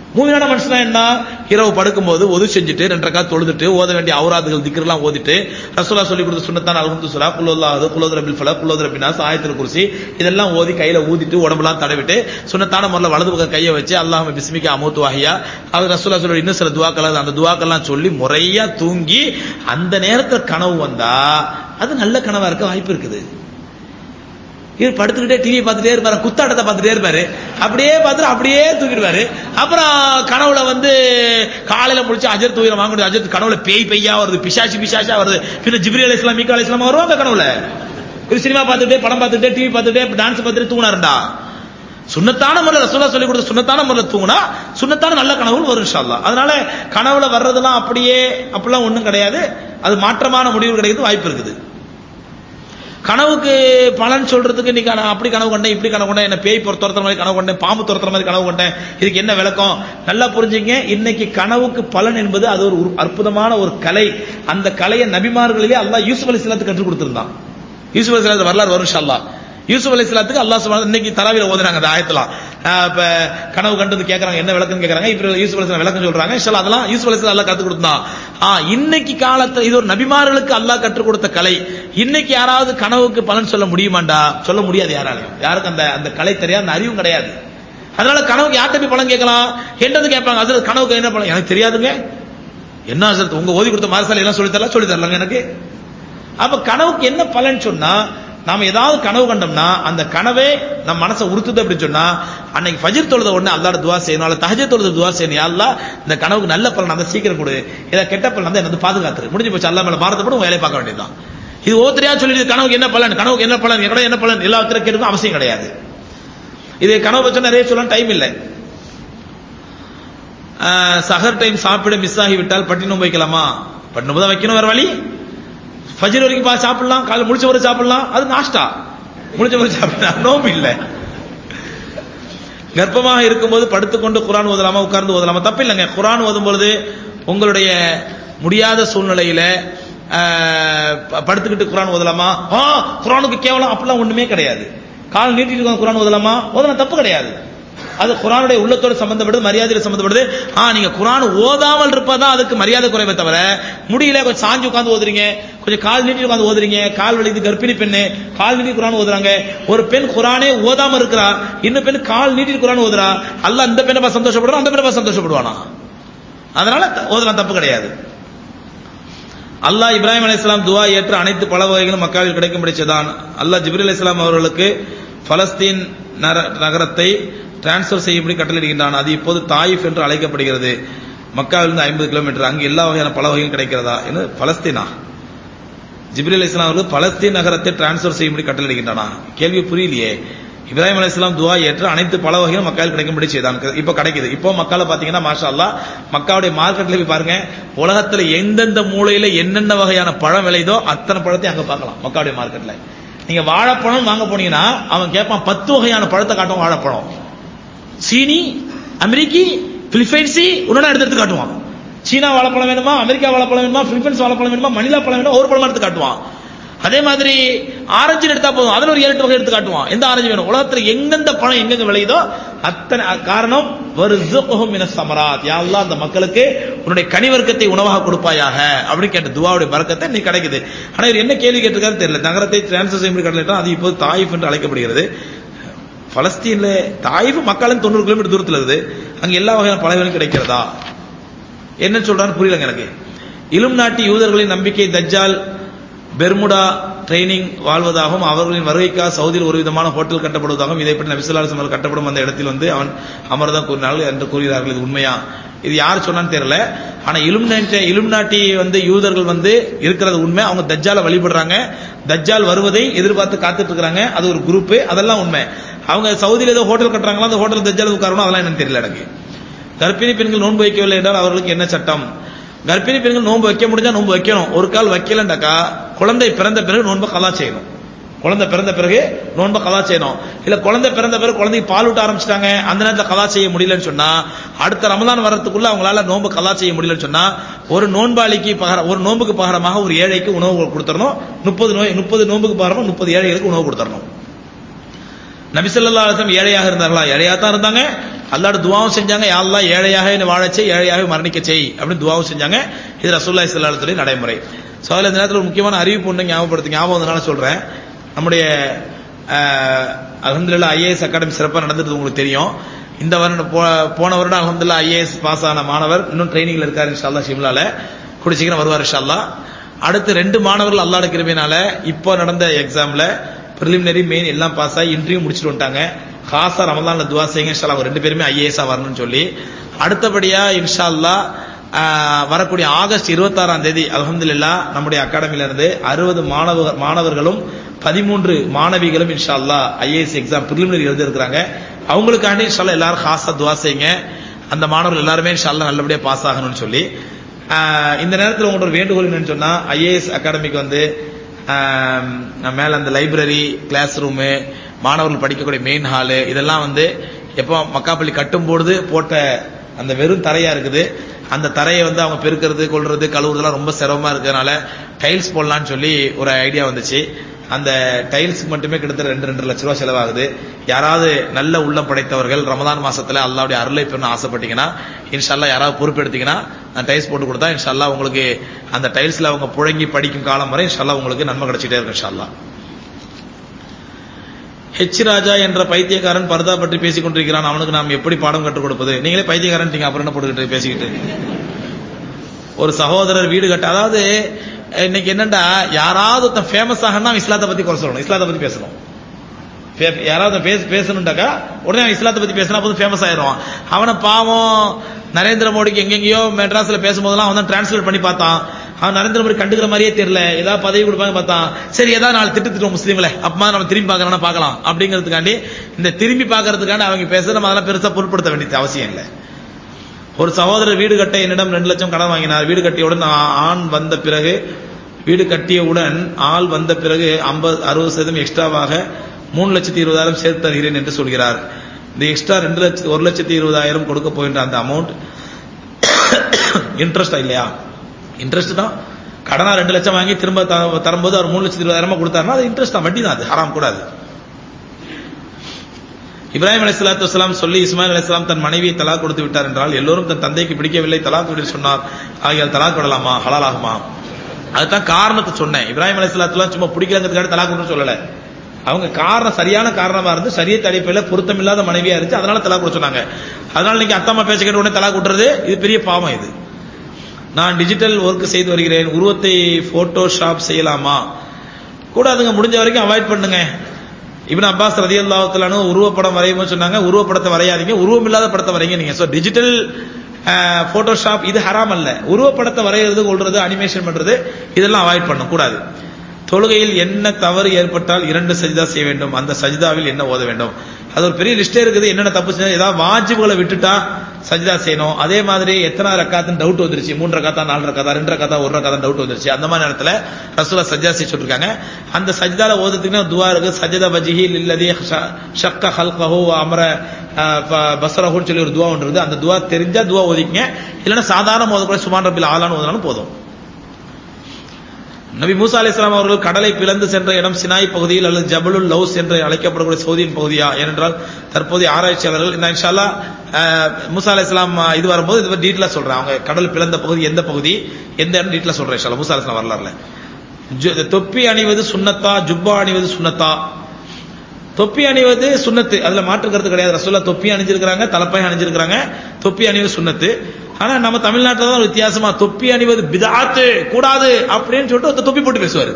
மூமினான மனுஷனா என்ன இரவு படுக்கும்போது ஒது செஞ்சுட்டு ரெண்டு ரக்கா தொழுதுட்டு ஓத வேண்டிய அவுராதுகள் திக்ரெல்லாம் ஓதிட்டு ரசூலா சொல்லி கொடுத்த சுண்ணத்தான் அல்ஹம்து சுரா குல்லல்லாஹு குல்லோதர பில் ஃபலக் குல்லோதர பின்னாஸ் ஆயத்தில் குர்சி இதெல்லாம் ஓதி கையில ஊதிட்டு உடம்பெல்லாம் தடவிட்டு சுண்ணத்தான முறையில் வலது பக்கம் கையை வச்சு அல்லாஹ் பிஸ்மிகா அமூத்து வாஹியா அது ரசூலா சொல்லி இன்னும் சில துவாக்கள் அந்த துவாக்கெல்லாம் சொல்லி முறையா தூங்கி அந்த நேரத்தில் கனவு வந்தா அது நல்ல கனவா இருக்க வாய்ப்பு இருக்குது இவர் படுத்துக்கிட்டே டிவி பார்த்துட்டே இருப்பாரு குத்தாட்டத்தை பார்த்துட்டே இருப்பாரு அப்படியே பார்த்துட்டு அப்படியே தூக்கிடுவாரு அப்புறம் கனவுல வந்து காலையில முடிச்சு அஜர் தூயில வாங்க முடியும் அஜர் கனவுல பேய் பெய்யா வருது பிசாசி பிசாசா வருது பின்ன ஜிப்ரி அலி இஸ்லாம் மீக்கா அலி இஸ்லாம் வருவாங்க கனவுல ஒரு சினிமா பார்த்துட்டு படம் பார்த்துட்டு டிவி பார்த்துட்டு டான்ஸ் பார்த்துட்டு தூங்கினாருண்டா சுண்ணத்தான முறையில் ரசூலா சொல்லி கொடுத்த சுண்ணத்தான முறையில் தூங்கினா சுண்ணத்தான நல்ல கனவுகள் வரும் இன்ஷா அல்லாஹ் அதனால கனவுல வர்றதெல்லாம் அப்படியே அப்படிலாம் ஒண்ணும் கிடையாது அது மாற்றமான முடிவு கிடைக்கிறது வாய்ப்பு இருக்குது கனவுக்கு பலன் சொல்றதுக்கு நீ கன அப்படி கனவு கொண்டேன் இப்படி கனவு கொண்டேன் என்ன பேய் பொறு- துரத்துற மாதிரி கனவு கொண்டேன் பாம்பு துரத்துற மாதிரி கனவு கொண்டேன் இதுக்கு என்ன விளக்கம் நல்லா புரிஞ்சுங்க இன்னைக்கு கனவுக்கு பலன் என்பது அது ஒரு உரு- அற்புதமான ஒரு கலை அந்த கலையை நபிமார்களிலே அல்லாஹ் யூசுப் அலி கற்றுக் கொடுத்திருந்தான் யூசுப் அலி வரலாறு வரும் இன்ஷா அல்லாஹ் யூசுப் அலி இஸ்லாத்துக்கு அல்லாஹ் சுப்ஹானஹு இன்னைக்கு தராவில ஓதுறாங்க அந்த ஆயத்தலாம் இப்ப கனவு கண்டது கேக்குறாங்க என்ன விளக்கம் கேக்குறாங்க இப்ப யூசுப் அலி விளக்கம் சொல்றாங்க இன்ஷா அதெல்லாம் யூசுப் அலி அல்லாஹ் கற்றுக் கொடுத்தான் ஆ இன்னைக்கு காலத்துல இது ஒரு நபிமார்களுக்கு அல்லாஹ் கற்றுக் கொடுத்த கலை இன்னைக்கு யாராவது கனவுக்கு பலன் சொல்ல முடியுமாண்டா சொல்ல முடியாது யாராலையும் யாருக்கும் அந்த அந்த கலை தெரியாது அந்த அறிவும் கிடையாது அதனால கனவுக்கு யார்கிட்ட போய் பலன் கேட்கலாம் என்னது கேட்பாங்க அது கனவுக்கு என்ன பலன் எனக்கு தெரியாதுங்க என்ன ஹசரத் உங்க ஓதி கொடுத்த மாரசாலை எல்லாம் சொல்லி தரலாம் சொல்லி தரலாங்க எனக்கு அப்ப கனவுக்கு என்ன பலன் சொன்னா நாம ஏதாவது கனவு கண்டோம்னா அந்த கனவே நம்ம மனசை உறுத்துது அப்படின்னு சொன்னா அன்னைக்கு ஃபஜர் தொழுத உடனே அல்லாட துவா செய்யணும் அல்ல தஹஜ தொழுத துவா செய்யணும் யா அல்லாஹ் இந்த கனவுக்கு நல்ல பலன் அந்த சீக்கிரம் கொடு இதை கெட்ட பலன் வந்து என்ன பாதுகாத்துரு முடிஞ்சு போச்சு அல்லா மேல பாரதப்படும் வேலையை பார்க்க வேண்டியதுதான் இது ஓத்திரியா சொல்லிட்டு கனவுக்கு என்ன பலன் கனவுக்கு என்ன பலன் எங்கட என்ன பலன் எல்லாத்திலும் கேட்கும் அவசியம் கிடையாது இது கனவு பற்றி நிறைய சொல்ல டைம் இல்லை ஆஹ், சஹர் டைம் சாப்பிட மிஸ் ஆகிவிட்டால் பட்டி நோன்பு வைக்கலாமா பட்டி நோன்பு தான் வைக்கணும் வேற வழி ஃபஜர் வரைக்கும் பா சாப்பிடலாம் காலை முடிச்ச வரை சாப்பிடலாம் அது நாஷ்டா முடிச்ச வரை சாப்பிடலாம் நோம்பு இல்லை கர்ப்பமாக இருக்கும்போது படுத்துக்கொண்டு குரான் ஓதலாமா உட்கார்ந்து ஓதலாமா தப்பு இல்லைங்க குரான் ஓதும் பொழுது உங்களுடைய முடியாத சூழ்நிலையில ஆஹ், ப- படுத்துக்கிட்டு குரான் ஓதலாமா ஆ குரானுக்கு கேவலம் அப்படிலாம் ஒண்ணுமே கிடையாது கால் நீட்டிட்டு உட்கார்ந்து குரான் ஓதலாமா ஓதலாம் தப்பு கிடையாது அது குரானுடைய உள்ளத்தோடு சம்பந்தப்படுது மரியாதையோட சம்பந்தப்படுது ஆ நீங்க குரான் ஓதாமல் இருப்பதான் அதுக்கு மரியாதை குறைவே தவிர முடியல கொஞ்சம் சாஞ்சு உட்கார்ந்து ஓதுறீங்க கொஞ்சம் கால் நீட்டி உட்கார்ந்து ஓதுறீங்க கால் வலிது கர்ப்பிணி பெண்ணு கால் நீட்டி குரான் ஓதுறாங்க ஒரு பெண் குரானே ஓதாம இருக்கிறா இன்னும் பெண் கால் நீட்டி குரான் ஓதுறா அல்லாஹ் இந்த பெண்ணை பார்த்து சந்தோஷப்படுவான் அந்த பெண்ணை பார்த்து சந்தோஷப்படுவானா அதனால த- ஓதலாம் தப்பு கிடையாது அல்லாஹ் இப்ராஹிம் அலைஹிஸ்ஸலாம் துவா ஏற்று அனைத்து பல வகைகளும் மக்காவில் கிடைக்கும்படி செய்தான் அல்லாஹ் ஜிப்ரீல் அலைஹிஸ்ஸலாம் அவர்களுக்கு பலஸ்தீன் நர- நகரத்தை டிரான்ஸ்ஃபர் செய்யும்படி கட்டளையிடுகின்றான் அது இப்போது தாயிஃப் என்று அழைக்கப்படுகிறது மக்காவிலிருந்து ஐம்பது கிலோமீட்டர் அங்கு எல்லா வகையான பல வகைகளும் கிடைக்கிறதா என்ன பலஸ்தீனா ஜிப்ரீல் அலைஹிஸ்ஸலாம் அவர்கள் பலஸ்தீன் நகரத்தை டிரான்ஸ்ஃபர் செய்யும்படி கட்டளையிடுகின்றனா கேள்வி புரியலையே இப்ராஹிம் அலைஹிஸ்ஸலாம் துவா ஏற்று அனைத்து பல வகைகளும் மக்கள் கிடைக்கும்படி செய்தான் இப்போ கிடைக்குது இப்போ மக்களை பாத்தீங்கன்னா மாஷா அல்லாஹ் மக்காவுடைய மார்க்கெட்ல போய் பாருங்க உலகத்துல எந்தெந்த மூலையில என்னென்ன வகையான பழம் விளையுதோ அத்தனை பழத்தையும் அங்க பார்க்கலாம் மக்காவுடைய மார்க்கெட்ல நீங்க வாழைப்பழம் வாங்க போனீங்கன்னா அவன் கேட்பான் பத்து வகையான பழத்தை காட்டும் வாழைப்பழம் சீனி அமெரிக்கி பிலிப்பைன்ஸி உடனே எடுத்து எடுத்து காட்டுவான் சீனா வாழைப்பழம் வேணுமா அமெரிக்கா வாழைப்பழம் வேணுமா பிலிப்பைன்ஸ் வாழைப்பழம் வேணுமா மணிலா பழம் வேணுமா ஒரு பழம் எடுத்து காட்டுவான் அதே மாதிரி ஆரஞ்சு எடுத்தா போதும் அதுல ஒரு ஏழு எட்டு வகை எடுத்து காட்டுவான் எந்த ஆரஞ்சு வேணும் உலகத்துல எந்தெந்த பழம் எங்கெங்க விளையுதோ அத்தனை அ- காரணம் வருசுகுஹும் மினஸ் சமராத் யா அல்லாஹ் அந்த மக்களுக்கு உன்னுடைய கனிவர்க்கத்தை உணவாக கொடுப்பாயாக அப்படின்னு கேட்ட துவாவுடைய பறக்கத்தை நீ கிடைக்குது ஆனா இவர் என்ன கேள்வி கேட்டிருக்காரு தெரியல நகரத்தை டிரான்ஸ்ஃபர் செய்யும்படி கடலிட்டால் அது இப்போது தாயிஃப் என்று அழைக்கப்படுகிறது பலஸ்தீன்ல தாயிஃப் மக்களும் தொண்ணூறு கிலோமீட்டர் தூரத்தில் இருக்குது அங்க எல்லா வகையான பழங்களும் கிடைக்கிறதா என்ன சொல்றான்னு புரியலங்க எனக்கு இலும் நாட்டு யூதர்களின் நம்பிக்கை தஜ்ஜால் பெர்முடா ட்ரைனிங் வாழ்வதாகவும் அவர்களின் வருகைக்காக சவுதியில் ஒரு விதமான ஹோட்டல் கட்டப்படுவதாகவும் இதை பற்றி நபிசுல்லாஸ் அவர்கள் கட்டப்படும் அந்த இடத்தில் வந்து அவன் அமர்தான் கூறினார்கள் என்று கூறுகிறார்கள் இது உண்மையா இது யார் சொன்னான்னு தெரியல ஆனா இலும் இலும் நாட்டி வந்து யூதர்கள் வந்து இருக்கிறது உண்மை அவங்க தஜ்ஜால வழிபடுறாங்க தஜ்ஜால் வருவதை எதிர்பார்த்து காத்துட்டு இருக்காங்க அது ஒரு குரூப் அதெல்லாம் உண்மை அவங்க சவுதியில் ஏதோ ஹோட்டல் கட்டுறாங்களா அந்த ஹோட்டல் தஜ்ஜால் உட்காரணும் அதெல்லாம் என்னன்னு தெரியல எனக்கு கர்ப்பிணி பெண்கள் நோன்பு வைக்கவில்லை என்றால் அவர்களுக்கு என்ன சட்டம் கர்ப்பிணி பெண்கள் நோன்பு வைக்க முடிஞ்சா நோன்பு வைக்கணும் ஒரு கால் வைக்கலண்டாக்கா குழந்தை பிறந்த பிறகு நோன்பு கலா செய்யணும் குழந்தை பிறந்த பிறகு நோன்பை கலா செய்யணும் இல்ல குழந்தை பிறந்த பிறகு குழந்தைக்கு பால் ஊட்ட ஆரம்பிச்சிட்டாங்க அந்த நேரத்துல கலா செய்ய முடியலன்னு சொன்னா அடுத்த ரமலான் வரதுக்குள்ள அவங்களால நோன்பு கலா செய்ய முடியலன்னு சொன்னா ஒரு நோன்பாளிக்கு பகர ஒரு நோன்புக்கு பகரமாக ஒரு ஏழைக்கு உணவு கொடுத்துடணும் முப்பது நோய் முப்பது நோன்புக்கு பகரமா முப்பது ஏழைகளுக்கு உணவு கொடுத்துடணும் நபிசல்லா அலிஸ்லாம் ஏழையாக இருந்தார்களா ஏழையா தான் இருந்தாங்க அல்லாட துவாவும் செஞ்சாங்க யா அல்லாஹ் ஏழையாக என்னை வாழச் செய் ஏழையாக மரணிக்க செய் அப்படின்னு துவாவும் செஞ்சாங்க இது ரசூல்லாய் சல்லாத்துடைய நடைமுறை ஸோ அதில் இந்த நேரத்தில் ஒரு முக்கியமான அறிவிப்பு ஒன்று ஞாபகப்படுத்தி ஞாபகம் வந்தனால சொல்றேன் நம்முடைய அலமதுல்லா ஐஏஎஸ் அகாடமி சிறப்பாக நடந்துட்டு உங்களுக்கு தெரியும் இந்த வருடம் போ- போன வருடம் அலமதுல்லா ஐஏஎஸ் பாஸ் ஆன மாணவர் இன்னும் ட்ரைனிங்ல இருக்காரு இன்ஷால்லா ஷிம்லால கூடி சீக்கிரம் வருவார் இன்ஷால்லா அடுத்து ரெண்டு மாணவர்கள் அல்லாட கிருபையினால இப்போ நடந்த எக்ஸாம்ல ப்ரிலிமினரி மெயின் எல்லாம் பாஸ் ஆகி இன்டர்வியூ முடிச்சுட்டு வந்துட்டாங்க காசா ரமலான்ல துவா செய்யுங்க இன்ஷா அல்லாஹ். அவங்க ரெண்டு பேருமே ஐஏஎஸ் வரணும்னு சொல்லி அடுத்தபடியா இன்ஷா அல்லாஹ் ஆஹ், வரக்கூடிய ஆகஸ்ட் இருபத்தாறாம் தேதி அல்ஹம்துலில்லா நம்முடைய அகாடமில இருந்து அறுபது மாணவ மாணவர்களும் பதிமூன்று மாணவிகளும் இன்ஷா அல்லாஹ் ஐஏஎஸ் எக்ஸாம் ப்ரிலிமினரி எழுதி இருக்கிறாங்க அவங்களுக்காண்டி இன்ஷா அல்லாஹ் எல்லாரும் காசா துவா செய்யுங்க அந்த மாணவர்கள் எல்லாருமே இன்ஷா அல்லாஹ் நல்லபடியா பாஸ் ஆகணும்னு சொல்லி ஆஹ், இந்த நேரத்தில் உங்களோட ஒரு வேண்டுகோள் என்னன்னு சொன்னா ஐஏஎஸ் அகாடமிக்கு வந்து ஆம், மேல அந்த லைப்ரரி கிளாஸ் ரூமு மாணவர்கள் படிக்கக்கூடிய மெயின் ஹாலு இதெல்லாம் வந்து எப்போ மக்காப்பள்ளி கட்டும் பொழுது போட்ட அந்த வெறும் தரையா இருக்குது அந்த தரையை வந்து அவங்க பெருக்கிறது கொள்றது கழுவுறதுலாம் ரொம்ப சிரமமா இருக்கிறதுனால டைல்ஸ் போடலாம்னு சொல்லி ஒரு ஐடியா வந்துச்சு அந்த டைல்ஸ்க்கு மட்டுமே கிட்டத்தட்ட ரெண்டு ரெண்டு லட்ச ரூபாய் செலவாகுது யாராவது நல்ல உள்ளம் படைத்தவர்கள் ரமதான் மாசத்துல அல்லாவுடைய அருளை பெறணும் ஆசைப்பட்டீங்கன்னா இன்ஷால்லா யாராவது பொறுப்பெடுத்தீங்கன்னா அந்த டைல்ஸ் போட்டு கொடுத்தா இன்ஷால்லா உங்களுக்கு அந்த டைல்ஸ்ல அவங்க புழங்கி படிக்கும் காலம் வரை இன்ஷால்லா உங்களுக்கு நன்மை கிடைச்சிட்டே இருக்கும் இன்ஷால்லா ஹெச் ராஜா என்ற பைத்தியக்காரன் பர்தா பற்றி பேசிக் கொண்டிருக்கிறான் அவனுக்கு நாம் எப்படி பாடம் கற்றுக் கொடுப்பது நீங்களே பைத்தியக்காரன் அப்புறம் என்ன போட்டுக்கிட்டு பேசிக்கிட்டு ஒரு சகோதரர் வீடு கட்ட அதாவது இன்னைக்கு என்னண்டா யாராவது ஒருத்தன் ஃபேமஸ் ஆகணும்னா அவன் இஸ்லாத்தை பத்தி குறை சொல்லணும் இஸ்லாத்தை பத்தி பேசணும் பே- யாராவது பேச பேசணும்டாக்கா உடனே அவன் இஸ்லாத்தை பத்தி பேசினா போதும் ஃபேமஸ் ஆயிடுவான் அவனை பாவம் நரேந்திர மோடிக்கு எங்கெங்கேயோ மெட்ராஸ்ல பேசும்போதெல்லாம் அவன் தான் டிரான்ஸ்லேட் பண்ணி பார்த்தான் அவன் நரேந்திர மோடி கண்டுக்கிற மாதிரியே தெரியல ஏதாவது பதவி கொடுப்பாங்க பார்த்தான் சரி ஏதாவது நாலு திட்டு திட்டுவோம் முஸ்லீம்களை அப்பமா நம்ம திரும்பி பார்க்கறோம்னா பார்க்கலாம் அப்படிங்கிறதுக்காண்டி இந்த திரும்பி பார்க்கறதுக்காண்டி அவங்க பேச நம்ம அதெல்லாம் பெருசா பொருட்படுத்த வேண்டியது அவசியம் இல்லை ஒரு சகோதரர் வீடு கட்ட என்னிடம் ரெண்டு லட்சம் கடன் வாங்கினார் வீடு கட்டியவுடன் ஆ- ஆண் வந்த பிறகு வீடு கட்டியவுடன் ஆள் வந்த பிறகு ஐம்பது அறுபது சதவீதம் எக்ஸ்ட்ராவாக மூணு லட்சத்தி இருபதாயிரம் சேர்த்து தருகிறேன் என்று சொல்கிறார் இந்த எக்ஸ்ட்ரா ரெண்டு லட்சத்தி ஒரு லட்சத்தி இருபதாயிரம் கொடுக்க போகின்ற அந்த அமௌண்ட் இன்ட்ரெஸ்டா இல்லையா இன்ட்ரெஸ்ட் தான் கடனா ரெண்டு லட்சம் வாங்கி திரும்ப த- தரும்போது அவர் மூணு லட்சத்தி இருபதாயிரமா கொடுத்தாருன்னா அது இன்ட்ரெஸ்ட் தான் வட்டி தான் அது ஹராம் கூடாது இப்ராஹிம் அலைஹிஸ்ஸலாத்து வஸலாம் சொல்லி இஸ்மாயில் அலைஹிஸ்ஸலாம் தன் மனைவியை தலாக் கொடுத்து விட்டார் என்றால் எல்லோரும் தன் தந்தைக்கு பிடிக்கவில்லை தலாக் விட சொன்னார் ஆகியால் தலாக் விடலாமா ஹலால் ஆகுமா அதுதான் காரணத்தை சொன்னேன் இப்ராஹிம் அலைஹிஸ்ஸலாத்துலாம் சும்மா பிடிக்கலங்கிறதுக்காக தலாக் விட சொல்லல அவங்க காரணம் சரியான காரணமா இருந்து சரிய தடிப்பில் பொருத்தம் இல்லாத மனைவியா இருந்துச்சு அதனால தலாக் விட சொன்னாங்க அதனால நீங்க அத்தம்மா பேச்ச கேட்ட உடனே தலாக் விட்டுறது இது பெரிய பாவம் இது நான் டிஜிட்டல் ஒர்க் செய்து வருகிறேன் உருவத்தை போட்டோஷாப் செய்யலாமா கூடாதுங்க முடிஞ்ச வரைக்கும் அவாய்ட் பண்ணுங்க இப்னு அப்பாஸ் ரதியல்லாஹு தஆலா உருவப்படம் வரையும்போது சொன்னாங்க உருவப்படத்தை வரையாதீங்க உருவம் இல்லாத படத்தை வரைங்க நீங்க சோ டிஜிட்டல் போட்டோஷாப் இது ஹராம் அல்ல உருவப்படத்தை வரைகிறது கொள்றது அனிமேஷன் பண்றது இதெல்லாம் அவாய்ட் பண்ண கூடாது தொழுகையில் என்ன தவறு ஏற்பட்டால் இரண்டு சஜிதா செய்ய வேண்டும் அந்த சஜிதாவில் என்ன ஓத வேண்டும் அது ஒரு பெரிய லிஸ்டே இருக்குது என்னென்ன தப்பு செஞ்சா ஏதாவது வாஜிபுகளை விட்டுட்டா சஜிதா செய்யணும் அதே மாதிரி எத்தனை ரக்காத்துன்னு டவுட் வந்துருச்சு மூன்று ரக்காத்தா நாலு ரக்காத்தா ரெண்டு ரக்காத்தா ஒரு ரக்காத்தா டவுட் வந்துருச்சு அந்த மாதிரி நேரத்துல ரசூலா சஜிதா செய்ய சொல்லிருக்காங்க அந்த சஜிதால ஓதுறதுக்குன்னு ஒரு துவா இருக்கு சஜிதா வஜிஹி லில்லதி ஷக்க ஹல்கஹு அமர பசரஹுன்னு சொல்லி ஒரு துவா ஒன்று இருக்குது அந்த துவா தெரிஞ்சா துவா ஓதிக்கங்க இல்லைன்னா சாதாரண ஓதக்கூட சுமான் ரபில் ஆலான்னு ஓதுனாலும் போதும் நபி மூசா அலிஸ்லாம் அவர்கள் கடலை பிளந்து சென்ற இடம் சினாய் பகுதியில் அல்லது ஜபலுல் லவுஸ் என்று அழைக்கப்படக்கூடிய சவுதியின் பகுதியா ஏனென்றால் தற்போதைய ஆராய்ச்சியாளர்கள் இந்த இன்ஷால்லா அஹ், மூசா அலிஸ்லாம் இது வரும்போது இது டீட்டெயிலா சொல்றேன் அவங்க கடல் பிளந்த பகுதி எந்த பகுதி எந்த இடம் டீட்டெயிலா சொல்றேன் இன்ஷால்லா மூசா அலிஸ்லாம் வரலாறுல ஜு- தொப்பி அணிவது சுன்னத்தா ஜுப்பா அணிவது சுன்னத்தா தொப்பி அணிவது சுன்னத்து அதுல மாற்று கருத்து கிடையாது ரசூல்லா தொப்பி அணிஞ்சிருக்கிறாங்க தலைப்பாய் அணிஞ்சிருக்கிறாங்க தொப்பி அணிவது சுன்னத்து ஆனா நம்ம தமிழ்நாட்டில் தான் ஒரு வித்தியாசமா தொப்பி அணிவது பிதாத்து கூடாது அப்படின்னு சொல்லிட்டு ஒருத்தர் தொப்பி போட்டு பேசுவாரு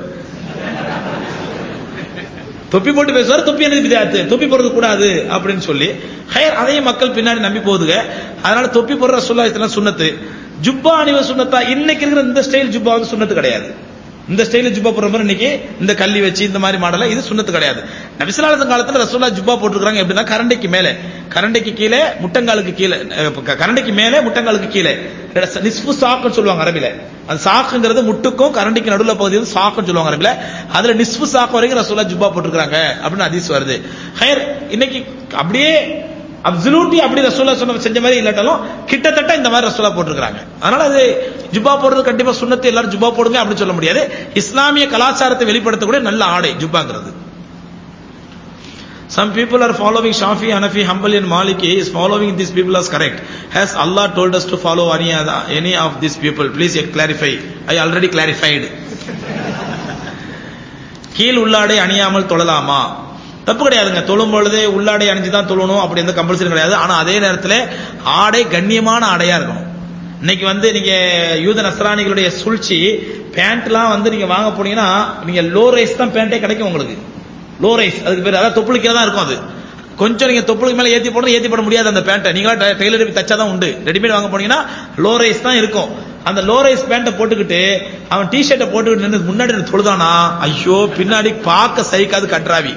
தொப்பி போட்டு பேசுவார் தொப்பி அணிவது பிதாத்து தொப்பி போடுறது கூடாது அப்படின்னு சொல்லி ஹயர் அதையும் மக்கள் பின்னாடி நம்பி போகுதுங்க அதனால தொப்பி போடுற ரசூல்லா இதெல்லாம் சுன்னத்து ஜுப்பா அணிவது சுன்னத்தா இன்னைக்கு இருக்கிற இந்த ஸ்டைல் ஜுப்பா வந்து சுன்னத்து கிடையாது இந்த ஸ்டைல ஜுப்பா போடுற மாதிரி இன்னைக்கு இந்த கல்லி வச்சு இந்த மாதிரி மாடல இது சுண்ணத்து கிடையாது நபிசுல்லாசன் காலத்துல ரசூல்லா ஜுப்பா போட்டுருக்காங்க எப்படின்னா கரண்டைக்கு மேலே கரண்டைக்கு கீழே முட்டங்காலுக்கு கீழே அஹ், க- கரண்டைக்கு மேலே முட்டங்காலுக்கு கீழே நிஸ்பு சாக்குன்னு சொல்லுவாங்க அரபில அந்த சாக்குங்கிறது முட்டுக்கும் கரண்டிக்கு நடுவுல பகுதி வந்து சாக்குன்னு சொல்லுவாங்க அரபில அதுல நிஸ்பு சாக்கு வரைக்கும் ரசூல்லா ஜுப்பா போட்டுருக்காங்க அப்படின்னு ஹதீஸ் வருது ஹயர் இன்னைக்கு அப்படியே அப்சல்யூட்லி அப்படி ரசூல்லா சொன்ன செஞ்ச மாதிரி இல்லாட்டாலும் கிட்டத்தட்ட இந்த மாதிரி ரசூலா போட்டிருக்காங்க அதனால அது ஜுப்பா போடுறது கண்டிப்பா சுண்ணத்தை எல்லாரும் ஜுப்பா போடுங்க அப்படின்னு சொல்ல முடியாது இஸ்லாமிய கலாச்சாரத்தை வெளிப்படுத்தக்கூடிய நல்ல ஆடை ஜுப்பாங்கிறது Some people are following Shafi, Hanafi, Hanbali and Maliki is following these people as correct. Has Allah told us to follow any, other, any of these people? Please clarify. I already clarified. கீழ் உள்ளாடை அணியாமல் தொழலாமா தப்பு கிடையாதுங்க தொழும் பொழுது உள்ளாடை அணிஞ்சு தான் தொழணும் அப்படி எந்த கம்பல்சரி கிடையாது ஆனா அதே நேரத்தில் ஆடை கண்ணியமான ஆடையா இருக்கணும் இன்னைக்கு வந்து நீங்க யூத நஸ்ரானிகளுடைய சூழ்ச்சி பேண்ட்லாம் வந்து நீங்க வாங்க போனீங்கன்னா நீங்க லோ ரைஸ் தான் பேண்டே கிடைக்கும் உங்களுக்கு லோ ரைஸ் அதுக்கு பேர் அதாவது தொப்புளுக்கே தான் இருக்கும் அது கொஞ்சம் நீங்க தொப்புளுக்கு மேல ஏத்தி போடணும் ஏத்தி போட முடியாது அந்த பேண்ட்டை நீங்களா டெய்லர் தச்சா தான் உண்டு ரெடிமேட் வாங்க போனீங்கன்னா லோ ரைஸ் தான் இருக்கும் அந்த லோ ரைஸ் பேண்ட்டை போட்டுக்கிட்டு அவன் டி ஷர்ட்டை போட்டுக்கிட்டு நின்று முன்னாடி நின்னு தொழுதானா ஐயோ பின்னாடி பார்க்க சகிக்காது கட்ராவி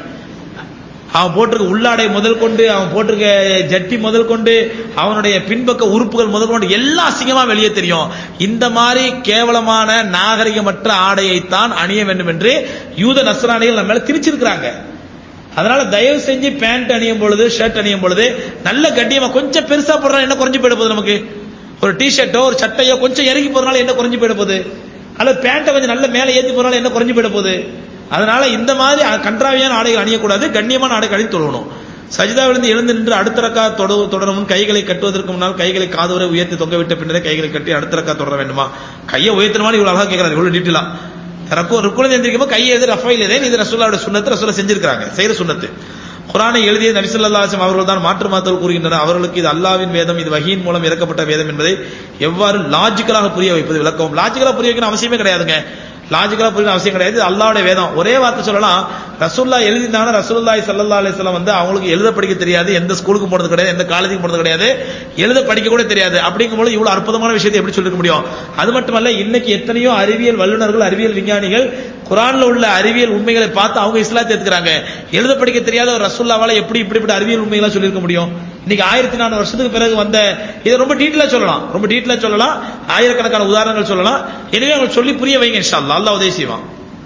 அவன் போட்டிருக்க உள்ளாடை முதல் கொண்டு அவன் போட்டிருக்க ஜட்டி முதல் கொண்டு அவனுடைய பின்பக்க உறுப்புகள் முதல் கொண்டு எல்லாம் அசிங்கமா வெளியே தெரியும் இந்த மாதிரி கேவலமான நாகரிகமற்ற ஆடையைத்தான் அணிய வேண்டும் என்று யூத நஸ்ரானிகள் நம்ம மேல திரிச்சிருக்கிறாங்க அதனால தயவு செஞ்சு பேண்ட் அணியும் பொழுது ஷர்ட் அணியும் பொழுது நல்ல கட்டியமா கொஞ்சம் பெருசா போடுறா என்ன குறைஞ்சு போயிட போகுது நமக்கு ஒரு டி ஷர்ட்டோ ஒரு சட்டையோ கொஞ்சம் இறங்கி போறனால என்ன குறைஞ்சு போயிட போகுது அல்லது பேண்ட்டை கொஞ்சம் நல்ல மேலே ஏத்தி போறனால என்ன குறைஞ்சு போயிட போகுது அதனால இந்த மாதிரி கன்றாவியான ஆடைகள் அணியக்கூடாது கண்ணியமான ஆடைகள் அணி தொழணும் சஜிதாவிலிருந்து எழுந்து நின்று அடுத்த ரக்கா தொட தொடரும் கைகளை கட்டுவதற்கு முன்னால் கைகளை காதுவரை உயர்த்தி தொங்க விட்ட பின்னரே கைகளை கட்டி அடுத்த ரக்கா தொடர வேண்டுமா கையை உயர்த்தணுமா இவ்வளவு அழகா கேட்கறாரு இவ்வளவு டீட்டெயிலா ரக்கு ருக்குல எந்திரிக்கும் கையை எது ரஃபைல் இதே இது ரசூல்லாவோட சுண்ணத்து ரசூலா செஞ்சிருக்காங்க செய்யற சுண்ணத்து குரானை எழுதிய நபிசல்லாசம் அவர்கள் தான் மாற்று மாத்தல் கூறுகின்றனர் அவர்களுக்கு இது அல்லாவின் வேதம் இது வகையின் மூலம் இறக்கப்பட்ட வேதம் என்பதை எவ்வாறு லாஜிக்கலாக புரிய வைப்பது விளக்கம் லாஜிக்கலா புரிய வைக்கணும் அவசியமே கிடையாதுங்க லாஜிக்கலா புரியணும் அவசியம் கிடையாது இது அல்லாவுடைய வேதம் ஒரே வார்த்தை சொல்லலாம் ரசூல்லா எழுதினாங்கன்னா ரசூல்லாய் சல்லா அலிஸ்லாம் வந்து அவங்களுக்கு எழுத படிக்க தெரியாது எந்த ஸ்கூலுக்கு போனது கிடையாது எந்த காலேஜுக்கு போனது கிடையாது எழுத படிக்க கூட தெரியாது அப்படிங்கும்போது இவ்வளவு அற்புதமான விஷயத்தை எப்படி சொல்லிருக்க முடியும் அது மட்டுமல்ல இன்னைக்கு எத்தனையோ அறிவியல் வல்லுநர்கள் அறிவியல் விஞ்ஞானிகள் குரான்ல உள்ள அறிவியல் உண்மைகளை பார்த்து அவங்க இஸ்லாத்தை எடுத்துக்கிறாங்க எழுத படிக்க தெரியாத ஒரு ரசூல்லாவால எப்படி இப்படி இப்படி அறிவியல் உண்மைகளை சொல்லியிருக்க முடியும் இன்னைக்கு ஆயிரத்தி நானூறு வருஷத்துக்கு பிறகு வந்த இதை ரொம்ப டீட்டெயிலா சொல்லலாம் ரொம்ப டீட்டெயிலா சொல்லலாம் ஆயிரக்கணக்கான உதாரணங்கள் சொல்லலாம் எனவே அவங்க சொல்லி புரிய வைங்க இன்ஷா அல்லா அல்லாஹ் உதவி செய்வான்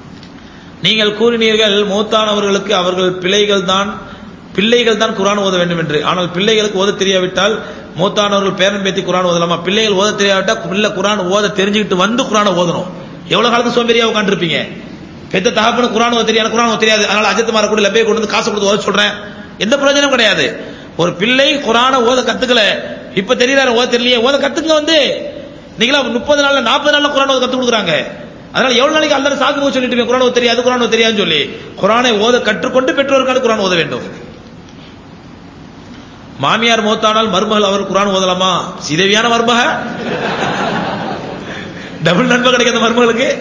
நீங்கள் கூறினீர்கள் மூத்தானவர்களுக்கு அவர்கள் பிள்ளைகள் தான் பிள்ளைகள் தான் குரான் ஓத வேண்டும் என்று ஆனால் பிள்ளைகளுக்கு ஓத தெரியாவிட்டால் மூத்தானவர்கள் பேரன் பேத்தி குரான் ஓதலாமா பிள்ளைகள் ஓத தெரியாவிட்டால் பிள்ளை குரான் ஓத தெரிஞ்சுக்கிட்டு வந்து குரானை ஓதணும் எவ்வளவு காலத்துக்கு சோம்பேறியா உட்காந்துருப்பீங்க பெத்த தகப்பனு குரான் ஓத தெரியாது குரான் ஓத தெரியாது அதனால அஜித் மார கூட லப்பே கொண்டு வந்து காசு கொடுத்து ஓத சொல்றேன் எந்த பிரயோஜனம் கிடையாது ஒரு பிள்ளை குரானை ஓத கத்துக்கல இப்ப தெரியறாரு ஓத தெரியலையே ஓத கத்துக்க வந்து நீங்களா முப்பது நாள்ல நாற்பது நாள்ல குரான் ஓத கத்து கொடுக்குறாங்க அதனால எவ்வளவு நாளைக்கு அல்லது சாக்கு போய் சொல்லிட்டு குரான் ஓத தெரியாது குரான் ஓத தெரியாதுன்னு சொல்லி குரானை ஓத கற்றுக்கொண்டு பெற்றோருக்கான குரான் ஓத வேண்டும் மாமியார் மூத்தானால் மருமகள் அவர் குரான் ஓதலாமா சிதவியான மருமக டபுள் நன்மை கிடைக்காத மருமகளுக்கு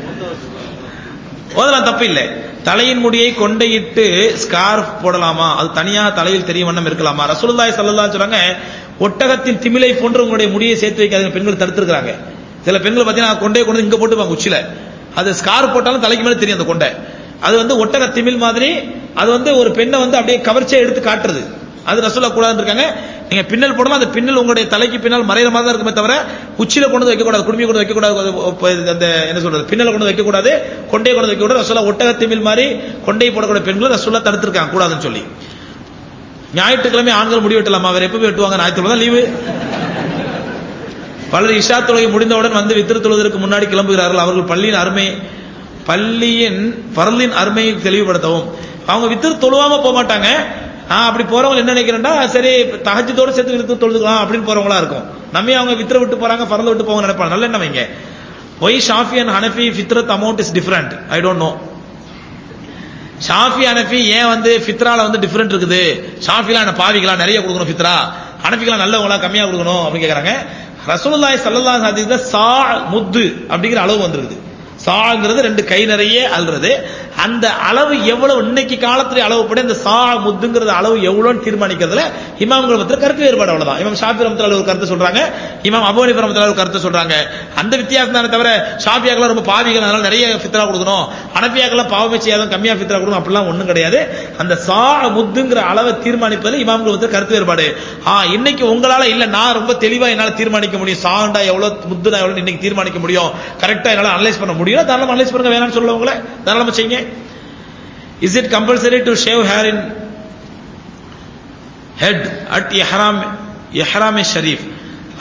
ஓதலாம் தப்பு இல்லை தலையின் முடியை கொண்டையிட்டு ஸ்கார்ஃப் போடலாமா அது தனியாக தலையில் தெரிய வண்ணம் இருக்கலாமா ரசூலுல்லாஹி ஸல்லல்லாஹு சொல்றாங்க ஒட்டகத்தின் திமிலை போன்று உங்களுடைய முடியை சேர்த்து வைக்காத பெண்கள் தடுத்திருக்காங்க சில பெண்கள் பார்த்தீங்கன்னா கொண்டே கொண்டு இங்க போட்டுப்பாங்க உச்சில அது ஸ்கார்ஃப் போட்டாலும் தலைக்கு மேல தெரியும் அந்த கொண்டை அது வந்து ஒட்டக திமில் மாதிரி அது வந்து ஒரு பெண்ணை வந்து அப்படியே கவர்ச்சியா எடுத்து காட்டுறது அது ரசூலா கூடாது இருக்காங்க நீங்க பின்னல் போடலாம் அந்த பின்னல் உங்களுடைய தலைக்கு பின்னால் மறையிற மாதிரி தான் இருக்குமே தவிர உச்சில கொண்டு வைக்க கூடாது குடுமையை கொண்டு வைக்க கூடாது அந்த என்ன சொல்றது பின்னல கொண்டு வைக்க கூடாது கொண்டே கொண்டு வைக்க கூடாது ரசூலா ஒட்டக திமில் மாதிரி கொண்டை போடக்கூடிய பெண்கள் ரசூலா தடுத்திருக்காங்க கூடாதுன்னு சொல்லி ஞாயிற்றுக்கிழமை ஆண்கள் முடி வெட்டலாமா அவர் எப்ப வெட்டுவாங்க ஞாயிற்றுக்கிழமை தான் லீவு பலர் இஷா தொழுகை முடிந்தவுடன் வந்து வித்திரு தொழுவதற்கு முன்னாடி கிளம்புகிறார்கள் அவர்கள் பள்ளியின் அருமை பள்ளியின் பரலின் அருமையை தெளிவுபடுத்தவும் அவங்க வித்திரு தொழுவாம போக மாட்டாங்க அப்படி போறவங்க என்ன நினைக்கிறேன்னா சரி தகஜத்தோட சேர்த்து வித்து தொழுதுக்கலாம் அப்படின்னு போறவங்களா இருக்கும் நம்ம அவங்க வித்திர விட்டு போறாங்க பரல விட்டு போவாங்க நினைப்பாங்க நல்ல என்ன வைங்க ஒய் ஷாஃபி அண்ட் ஹனஃபி ஃபித்ரத் amount is different I don't know Shafi Hanafi ஏன் வந்து ஃபித்ரால வந்து டிஃபரெண்ட் இருக்குது ஷாஃபிலாம் என்ன பாவிக்கலாம் நிறைய கொடுக்கணும் ஃபித்ரா ஹனஃபிக்கலாம் நல்லவங்களா கம்மியா கொடுக்கணும் அப்படின்னு கேக்குறாங்க ரசூலுல்லாஹி ஸல்லல்லாஹு அலைஹி வஸல்லம் சா முத்து அப்படிங்கிற அளவு வந்திருக்குது சாங்கிறது ரெண்டு கை நிறைய அல்றது அந்த அளவு எவ்வளவு இன்னைக்கு காலத்துல அளவுப்படி அந்த சா முத்துங்கிறது அளவு எவ்வளவுன்னு தீர்மானிக்கிறதுல இமாம்கள் மத்திய கருத்து வேறுபாடு அவ்வளவுதான் இமாம் ஷாஃபி ரமத்துல ஒரு கருத்து சொல்றாங்க இமாம் அபோனி ரமத்துல ஒரு கருத்து சொல்றாங்க அந்த வித்தியாசம் தானே தவிர ஷாஃபியாக்கெல்லாம் ரொம்ப பாவிகள் அதனால நிறைய ஃபித்ரா கொடுக்கணும் அனபியாக்கெல்லாம் பாவமே செய்யாத கம்மியா ஃபித்ரா கொடுக்கணும் அப்படிலாம் ஒண்ணும் கிடையாது அந்த சா முத்துங்கிற அளவை தீர்மானிப்பதில் இமாம்கள் மத்திய கருத்து வேறுபாடு ஆ இன்னைக்கு உங்களால இல்ல நான் ரொம்ப தெளிவா என்னால தீர்மானிக்க முடியும் சாண்டா எவ்வளவு முத்துனா எவ்வளவு இன்னைக்கு தீர்மானிக்க முடியும் கரெக்டா என்னால அனலைஸ் பண்ண முடியும் தாராளமா அனலைஸ் பண்ணுங்க வேணாம்னு சொல்ல உங்களை தாராளமா செய்யுங்க is it compulsory to shave hair in head at இஹ்ராம் இஹ்ராம் ஷரீஃப்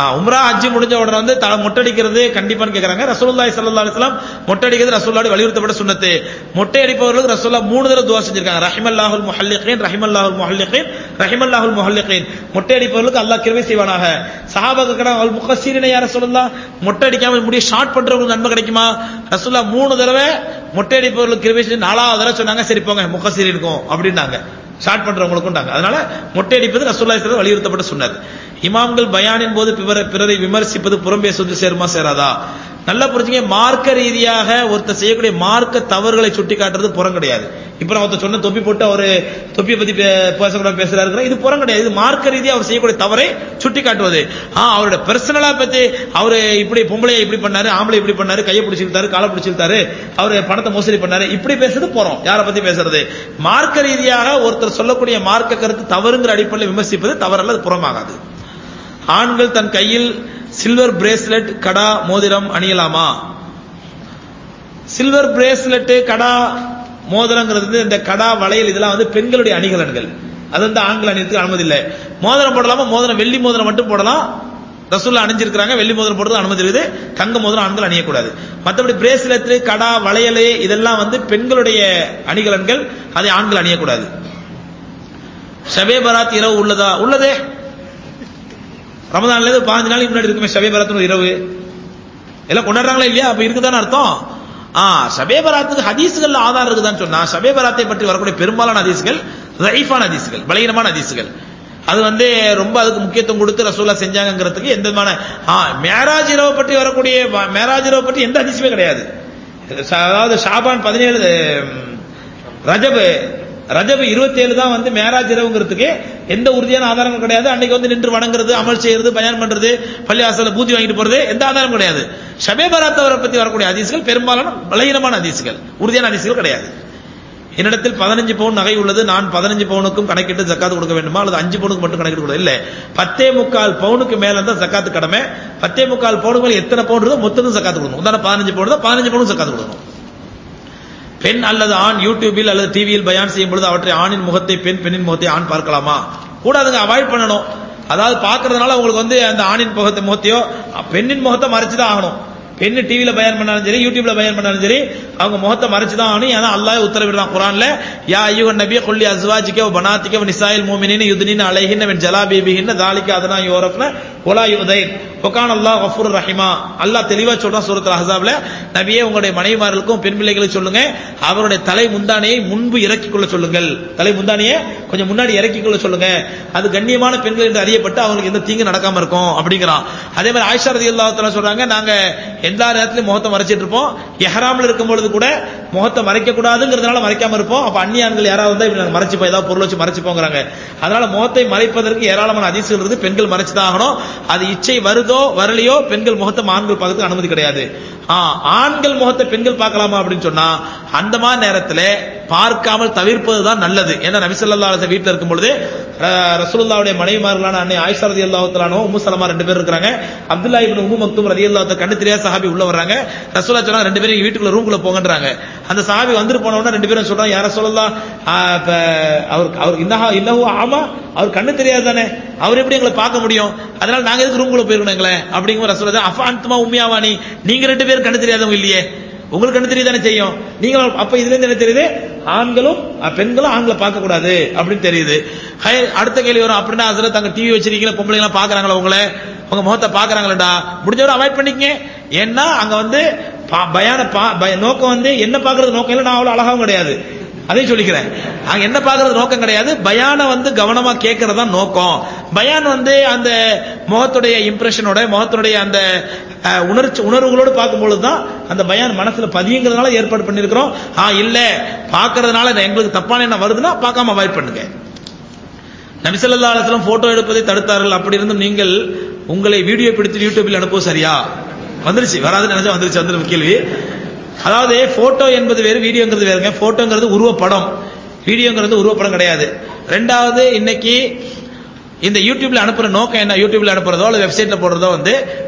ஆ, உம்ரா ஹஜ்ஜி முடிஞ்ச உடனே வந்து தலை மொட்டடிக்கிறது கண்டிப்பான்னு கேக்குறாங்க ரசூலுல்லாஹி ஸல்லல்லாஹு அலைஹி வஸல்லம் மொட்டடிக்கிறது ரசூலுல்லாஹி வலியுறுத்தப்பட்ட சுன்னத்து மொட்டை அடிப்பவர்களுக்கு ரசூலுல்லாஹ் மூணு தடவை துவா செஞ்சிருக்காங்க ரஹிமல்லாஹுல் முஹல்லிகீன் ரஹிமல்லாஹுல் முஹல்லிகீன் ரஹிமல்லாஹுல் முஹல்லிகீன் மொட்டை அடிப்பவர்களுக்கு அல்லாஹ் கிருபை செய்வானாக சஹாபாக்கு கடை அல் முகஸ்ஸீரின யா ரசூலுல்லாஹ் மொட்டை அடிக்காம முடிய ஷார்ட் பண்றவங்களுக்கு நன்மை கிடைக்குமா ரசூலுல்லாஹ் மூணு தடவை மொட்டை அடிப்பவர்களுக்கு கிருபை செஞ்சு நாலாவது தடவை சொன்னாங்க சரி போங்க முகஸ்ஸீரினுக்கும் அப்படின்னாங்க ஷார்ட் பண்றவங்களுக்கும் அதனால மொட்டை அடிப்பது ரசூலுல்லாஹி ஸல்லல்லாஹு அலைஹி வஸல்லம் வலியுறுத்தப்பட்ட சுன்னத் இமாம்கள் பயானின் போது பிற- பிறரை விமர்சிப்பது புறம் பேசுவது சேருமா சேராதா நல்லா புரிஞ்சுங்க மார்க்க ரீதியாக ஒருத்தர் செய்யக்கூடிய மார்க்க தவறுகளை சுட்டி காட்டுறது புறம் கிடையாது இப்ப நான் ஒருத்தர் சொன்ன தொப்பி போட்டு அவரு தொப்பியை பத்தி பே- பேசக்கூடாது பேசுறாரு இது புறம் கிடையாது இது மார்க்க ரீதியாக அவர் செய்யக்கூடிய தவறை சுட்டி காட்டுவது ஆ அவரோட பர்சனலா பத்தி அவரு இப்படி பொம்பளையை இப்படி பண்ணாரு ஆம்பளை இப்படி பண்ணாரு கையை பிடிச்சிருந்தாரு காலை பிடிச்சிருந்தாரு அவரு பணத்தை மோசடி பண்ணாரு இப்படி பேசுறது போறோம் யாரை பத்தி பேசுறது மார்க்க ரீதியாக ஒருத்தர் சொல்லக்கூடிய மார்க்க கருத்து தவறுங்கிற அடிப்படையில் விமர்சிப்பது தவறல்ல அது புறமாகாது ஆண்கள் தன் கையில் சில்வர் பிரேஸ்லெட் கடா மோதிரம் அணியலாமா சில்வர் பிரேஸ்லெட் கடா மோதிரங்கிறது வந்து இந்த கடா வளையல் இதெல்லாம் வந்து பெண்களுடைய அணிகலன்கள் அது வந்து ஆண்கள் அணியத்துக்கு அனுமதி இல்லை மோதிரம் போடலாமா மோதிரம் வெள்ளி மோதிரம் மட்டும் போடலாம் ரசூல்லா அணிஞ்சிருக்காங்க வெள்ளி மோதிரம் போடுறது அனுமதி இருக்குது தங்க மோதிரம் ஆண்கள் அணியக்கூடாது மற்றபடி பிரேஸ்லெட் கடா வளையல் இதெல்லாம் வந்து பெண்களுடைய அணிகலன்கள் அதை ஆண்கள் அணியக்கூடாது ஷபே பராத் இரவு உள்ளதா உள்ளதே ரமதான்ல இருந்து பாஞ்சு நாளைக்கு முன்னாடி இருக்குமே ஷபே பராத்னு இரவு எல்லாம் கொண்டாடுறாங்களா இல்லையா அப்ப இருக்குதானே அர்த்தம் ஆ ஷபே பராத்துக்கு ஹதீஸ்கள்ல ஆதாரம் இருக்குதான்னு சொன்னா ஷபே பராத்தை பற்றி வரக்கூடிய பெரும்பாலான ஹதீஸ்கள் ரைஃபான ஹதீஸ்கள் பலகீனமான ஹதீஸ்கள் அது வந்து ரொம்ப அதுக்கு முக்கியத்துவம் கொடுத்து ரசூல்லா செஞ்சாங்கங்கிறதுக்கு எந்த விதமான ஆ மேராஜ் இரவை பற்றி வரக்கூடிய வ- மேராஜ் இரவை பற்றி எந்த ஹதீஸுமே கிடையாது அதாவது ஷாபான் பதினேழு ம், ரஜபு ரஜபு இருபத்தேழு தான் வந்து மேராஜ் இரவுங்கிறதுக்கு எந்த உறுதியான ஆதாரமும் கிடையாது அன்னைக்கு வந்து நின்று வணங்குறது அமல் செய்யறது பயன் பண்றது பள்ளிவாசல்ல பூஜை வாங்கிட்டு போறது எந்த ஆதாரமும் கிடையாது ஷபே பராத் அவரை பத்தி வரக்கூடிய ஹதீஸ்கள் பெரும்பாலான பலகீனமான ஹதீஸ்கள் உறுதியான ஹதீஸ்கள் கிடையாது என்னிடத்தில் பதினஞ்சு பவுன் நகை உள்ளது நான் பதினஞ்சு பவுனுக்கும் கணக்கிட்டு ஜக்காத்து கொடுக்க வேண்டுமா அல்லது அஞ்சு பவுனுக்கு மட்டும் கணக்கிட்டு கொடுக்க இல்ல பத்தே முக்கால் பவுனுக்கு மேல தான் ஜக்காத்து கடமை பத்தே முக்கால் பவுனுக்கு மேல எத்தனை பவுன் இருக்கோ மொத்தத்தும் ஜக்காத்து கொடுக்கணும் உதாரணம் பதினஞ்சு பவுன் தான் பதினஞ்சு பவுனும் ஜக்காத்து கொடுக்கணும் பெண் அல்லது ஆண் யூடியூபில் அல்லது டிவியில் பயான் செய்யும் பொழுது அவற்றை ஆணின் முகத்தை பெண் பெண்ணின் முகத்தை ஆண் பார்க்கலாமா கூடாதுங்க அவாய்ட் பண்ணணும் அதாவது பார்க்கறதுனால உங்களுக்கு வந்து அந்த ஆணின் முகத்தை முகத்தையோ பெண்ணின் முகத்தை மறைச்சு தான் ஆகணும் பெண்ணு டிவியில பயன் பண்ணாலும் சரி யூடியூப்ல பயன் பண்ணாலும் சரி அவங்க முகத்தை மறைச்சு தான் ஆகணும் ஏன்னா அல்லாஹ் உத்தரவிடுறான் குரான்ல யா ஐயுகன் நபிய கொல்லி அஸ்வாஜிக்க பனாத்திக்க நிசாயில் மோமினின் யுதுனின் அலைஹின் வென் ஜலாபீபிஹின் தாலிக்க அதனா யோரப்ன ஒலா யுதைன் ஒகான் அல்லாஹ் கஃபூர் ரஹிமா அல்லாஹ் தெளிவா சொல்றான் சூரத்துல் அஹ்ஸாப்ல நபியே உங்களுடைய மனைவிமார்களுக்கும் பெண் பிள்ளைகளுக்கு சொல்லுங்க அவருடைய தலை முந்தானையை முன்பு இறக்கிக் கொள்ள சொல்லுங்கள் தலை முந்தானையை கொஞ்சம் முன்னாடி இறக்கிக் கொள்ள சொல்லுங்க அது கண்ணியமான பெண்கள் என்று அறியப்பட்டு அவங்களுக்கு எந்த தீங்கு நடக்காம இருக்கும் அப்படிங்கிறான் அதே மாதிரி ஆயிஷா ரதி அல்லாஹ் சொல்றாங்க நாங்க எல்லா நேரத்திலும் முகத்தை மறைச்சிட்டு இருப்போம் எஹராம்ல இருக்கும் பொழுது கூட முகத்தை மறைக்க கூடாதுங்கிறதுனால மறைக்காம இருப்போம் அப்ப அந்நியான்கள் யாராவது வந்தா இப்படி நாங்க மறைச்சுப்போம் ஏதாவது பொருள் வச்சு மறைச்சுப்போங்கிறாங்க அதனால முகத்தை மறைப்பதற்கு ஏராளமான அதிசயம் இருக்கு பெண்கள் மறைச்சுதான் ஆகணும் அது இச்சை வருதோ வரலையோ பெண்கள் முகத்தை ஆண்கள் பார்க்கறதுக்கு அனுமதி கிடையாது ஆ, ஆண்கள் முகத்தை பெண்கள் பார்க்கலாமா அப்படின்னு சொன்னா அந்த மாதிரி நேரத்துல பார்க்காமல் தவிர்ப்பதுதான் நல்லது ஏன்னா நபிசல்லா வீட்டில் இருக்கும் பொழுது ர- ரசூலுல்லாவுடைய மனைவிமார்களான அன்னை ஆயிஷா ரதி அல்லாஹத்தாலானோ உம்மு சலமா ரெண்டு பேர் இருக்கிறாங்க அப்துல்லா இப்னு உம்மு மக்தும் ரதி அல்லாஹ் கண்ணு தெரியாத சஹாபி உள்ள வர்றாங்க ரசூலா சொன்னாங்க ரெண்டு பேரும் வீட்டுக்குள்ள ரூம்குள்ள போங்கன்றாங்க அந்த சஹாபி வந்துட்டு போன உடனே ரெண்டு பேரும் சொல்றாங்க யார சொல்லலாம் அவர் அவர் இன்னஹா இன்னஹு ஆமா அவர் கண்ணு தெரியாது தானே அவர் எப்படி எங்களை பார்க்க முடியும் அதனால நாங்க எதுக்கு ரூம்குள்ள போயிருக்கணும் எங்களை அப்படிங்கிற ரசூலா அஃபான்துமா உண்மையாவானி நீங்க ரெண்டு பேரும் கண்ணு தெரியாதவங்க இல்லையே உங்களுக்கு கண்ணு தெரியதானே செய்யும் நீங்க அப்ப இதுல இருந்து என்ன தெரியுது ஆண்களும் அஹ், பெண்களும் ஆண்களை பார்க்க கூடாது அப்படின்னு தெரியுது ஹை, அடுத்த கேள்வி வரும் அப்படின்னா அதுல தங்க டிவி வச்சிருக்கீங்களா பொம்பளைங்க எல்லாம் பாக்குறாங்களா உங்களை உங்க முகத்தை பாக்குறாங்களா முடிஞ்சவரை அவாய்ட் பண்ணிக்கங்க ஏன்னா அங்க வந்து பா- பயான பா- பய- நோக்கம் வந்து என்ன பாக்குறது நோக்கம் இல்லை நான் அவ்வளவு அழகாவும் கிடையாது அதையும் சொல்லிக்கிறேன் அங்க என்ன பாக்குறது நோக்கம் கிடையாது பயான வந்து கவனமா கேட்கறது தான் நோக்கம் பயான் வந்து அந்த முகத்துடைய இம்ப்ரெஷனோட முகத்துடைய அந்த அஹ், உணர்ச்சி உணர்வுகளோடு பார்க்கும்பொழுது தான் அந்த பயான் மனசுல பதியுங்கிறதுனால ஏற்பாடு பண்ணிருக்கிறோம் ஆ இல்ல பாக்குறதுனால எங்களுக்கு தப்பான என்ன வருதுன்னா பார்க்காம அவாய்ட் பண்ணுங்க நபிசல்லா அலுவலம் போட்டோ எடுப்பதை தடுத்தார்கள் அப்படி இருந்தும் நீங்கள் உங்களை வீடியோ பிடித்து யூடியூபில் அனுப்புவது சரியா வந்துருச்சு வராதுன்னு நினைச்சா வந்துருச்சு வந்துரும் கேள்வி அதாவது போட்டோ என்பது வேறு வீடியோங்கிறது வேறுங்க போட்டோங்கிறது உருவப்படம் வீடியோங்கிறது உருவப்படம் கிடையாது ரெண்டாவது இன்னைக்கு இந்த யூடியூப்ல அனுப்புற நோக்கம் என்ன யூடியூப்ல அனுப்புறதோ அல்லது வெப்சைட்ல போடுறதோ வந்து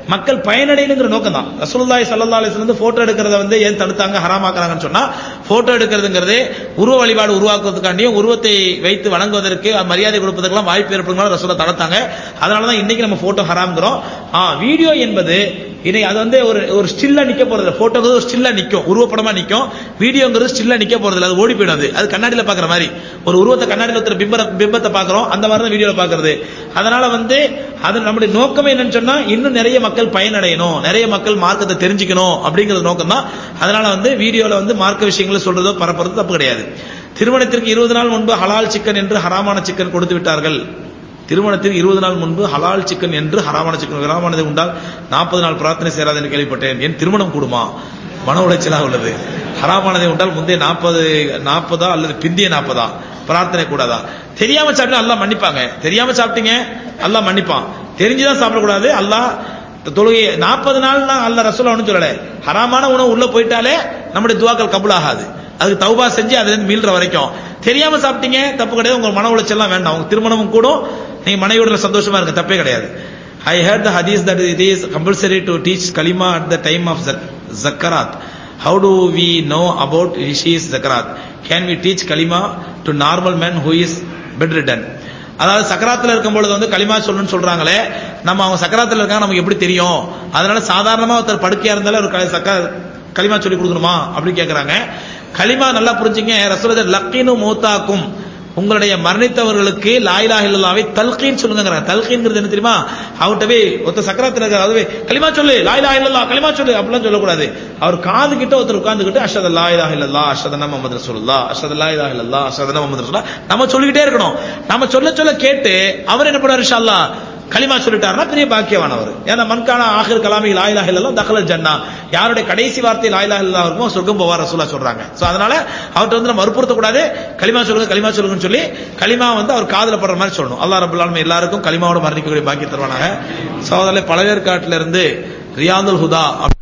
மக்கள் பயனடையணுங்கிற நோக்கம் தான் ரசூலுல்லாஹி ஸல்லல்லாஹு அலைஹி வஸல்லம் போட்டோ எடுக்கிறத வந்து ஏன் தடுத்தாங்க ஹராமாக்குறாங்கன்னு சொன்னா போட்டோ எடுக்கிறதுங்கிறது உருவ வழிபாடு உருவாக்குவதற்காண்டியும் உருவத்தை வைத்து வணங்குவதற்கு மரியாதை கொடுப்பதற்கெல்லாம் வாய்ப்பு ஏற்படுங்க ரசூலா தடுத்தாங்க அதனால தான் இன்னைக்கு நம்ம போட்டோ ஹராம்ங்கிறோம் ஆ வீடியோ என்பது இன்னைக்கு அது வந்து ஒரு ஒரு ஸ்டில்லா நிக்க போறது போட்டோங்கிறது ஒரு ஸ்டில்லா நிக்கும் உருவப்படமா நிக்கும் வீடியோங்கிறது ஸ்டில்லா நிக்க போறது இல்ல அது ஓடி போயிடும் அது அது கண்ணாடியில பாக்குற மாதிரி ஒரு உருவத்தை கண்ணாடியில ஒருத்தர் பிம்ப பிம்பத்தை பாக்குறோம் அந்த மாதிரி தான் வீடியோல பாக்குறது அதனால வந்து அது நம்முடைய நோக்கமே என்னன்னு சொன்னா இன்னும் நிறைய மக்கள் பயனடையணும் நிறைய மக்கள் மார்க்கத்தை தெரிஞ்சுக்கணும் அப்படிங்கிறது நோக்கம் தான் அதனால வந்து வீடியோல வந்து மார்க்க விஷயங்களை சொல்றதோ பரப்புறது தப்பு கிடையாது திருமணத்திற்கு இருபது நாள் முன்பு ஹலால் சிக்கன் என்று ஹராமான சிக்கன் கொடுத்து விட்டார்கள் திருமணத்திற்கு இருபது நாள் முன்பு ஹலால் சிக்கன் என்று ஹராமான சிக்கன் ஹராமானது உண்டால் நாற்பது நாள் பிரார்த்தனை செய்யாது என்று கேள்விப்பட்டேன் என் திருமணம் கூடுமா மன உளைச்சலாக உள்ளது ஹராமானதை உண்டால் முந்தைய நாற்பது நாற்பதா அல்லது பிந்திய நாற்பதா பிரார்த்தனை கூடாதா தெரியாம சாப்பிட்டா அல்லாஹ் மன்னிப்பாங்க தெரியாம சாப்பிட்டீங்க அல்லாஹ் மன்னிப்பான் தெரிஞ்சுதான் சாப்பிடக்கூடாது அல்லாஹ் தொழுகை நாற்பது நாள் தான் அல்ல ரசூல் ஒன்றும் சொல்லல ஹராமான உணவு உள்ள போயிட்டாலே நம்முடைய துவாக்கள் கபுல் ஆகாது அதுக்கு தௌபா செஞ்சு அதுல இருந்து மீள்ற வரைக்கும் தெரியாம சாப்பிட்டீங்க தப்பு கிடையாது உங்க மன உளைச்சல்லாம் வேண்டாம் உங்க திருமணமும் கூடும் நீங்க மனைவியோட சந்தோஷமா இருக்க தப்பே கிடையாது ஐ ஹேட் த ஹதீஸ் that it is compulsory to teach கலிமா அட் த டைம் ஆஃப் ஜக்கராத் how to we know about ரிஷிஸ் ஜக்கராத் கேன் வி டீச் கலிமா to normal man who is bedridden அதாவது சக்கராத்துல இருக்கும் பொழுது வந்து களிமா சொல்லணும்னு சொல்றாங்களே நம்ம அவங்க சக்கராத்துல இருக்காங்க நமக்கு எப்படி தெரியும் அதனால சாதாரணமா ஒருத்தர் படுக்கையா இருந்தாலும் ஒரு க- சக்க களிமா சொல்லி கொடுக்கணுமா அப்படின்னு கேக்குறாங்க களிமா நல்லா புரிஞ்சுங்க ரசூலுல்லாஹி லக்கீனு மௌத்தாக்கும் உங்களுடைய மரணித்தவர்களுக்கு லாயிலா இல்லல்லாவை தல்கீன் சொல்லுங்கிறாங்க தல்கீன்ங்கிறது என்ன தெரியுமா அவர்கிட்ட போய் ஒருத்தர் சக்கராத்துல இருக்கார் அதுவே களிமா சொல்லு லாயிலா இல்லல்லா களிமா சொல்லு அப்படிலாம் சொல்லக்கூடாது அவர் காது கிட்ட ஒருத்தர் உட்கார்ந்துகிட்டு அஷத லா இலாஹ இல்லல்லா அஷதன முஹம்மது ரசூலுல்லாஹ் அஷத லா இலாஹ இல்லல்லா அஷதன முஹம்மது ரசூலுல்லாஹ் நம்ம சொல்லிக்கிட்டே இருக்கணும் நம்ம சொல்ல சொல்ல கேட்டு அவர் என்ன பண்ணுவார் இன்ஷா அல்லாஹ் களிமா சொல்லிட்டாருன்னா பெரிய பாக்கியவானவர் ஏன்னா மன்கான ஆகிர் கலாமி லாயிலாக இல்லல்லாம் தகலல் ஜன்னா யாருடைய கடைசி வார்த்தை லாயிலாக இல்லா இருக்குமோ சொர்க்கம் போவார் ரசூலா சொல்றாங்க சோ அதனால அவர்கிட்ட வந்து நம்ம வற்புறுத்த கூடாது களிமா சொல்லுங்க களிமா சொல்லுங்கன்னு சொல்லி களிமா வந்து அவர் காதுல படுற மாதிரி சொல்லணும் அல்லாஹ் ரபுல் ஆலமீன் எல்லாருக்கும் களிமாவோட மரணிக்கக்கூடிய பாக்கியம் தருவானாக சோதரில் பழவேற்காட்டில இருந்து ரியாதுல் ஹுதா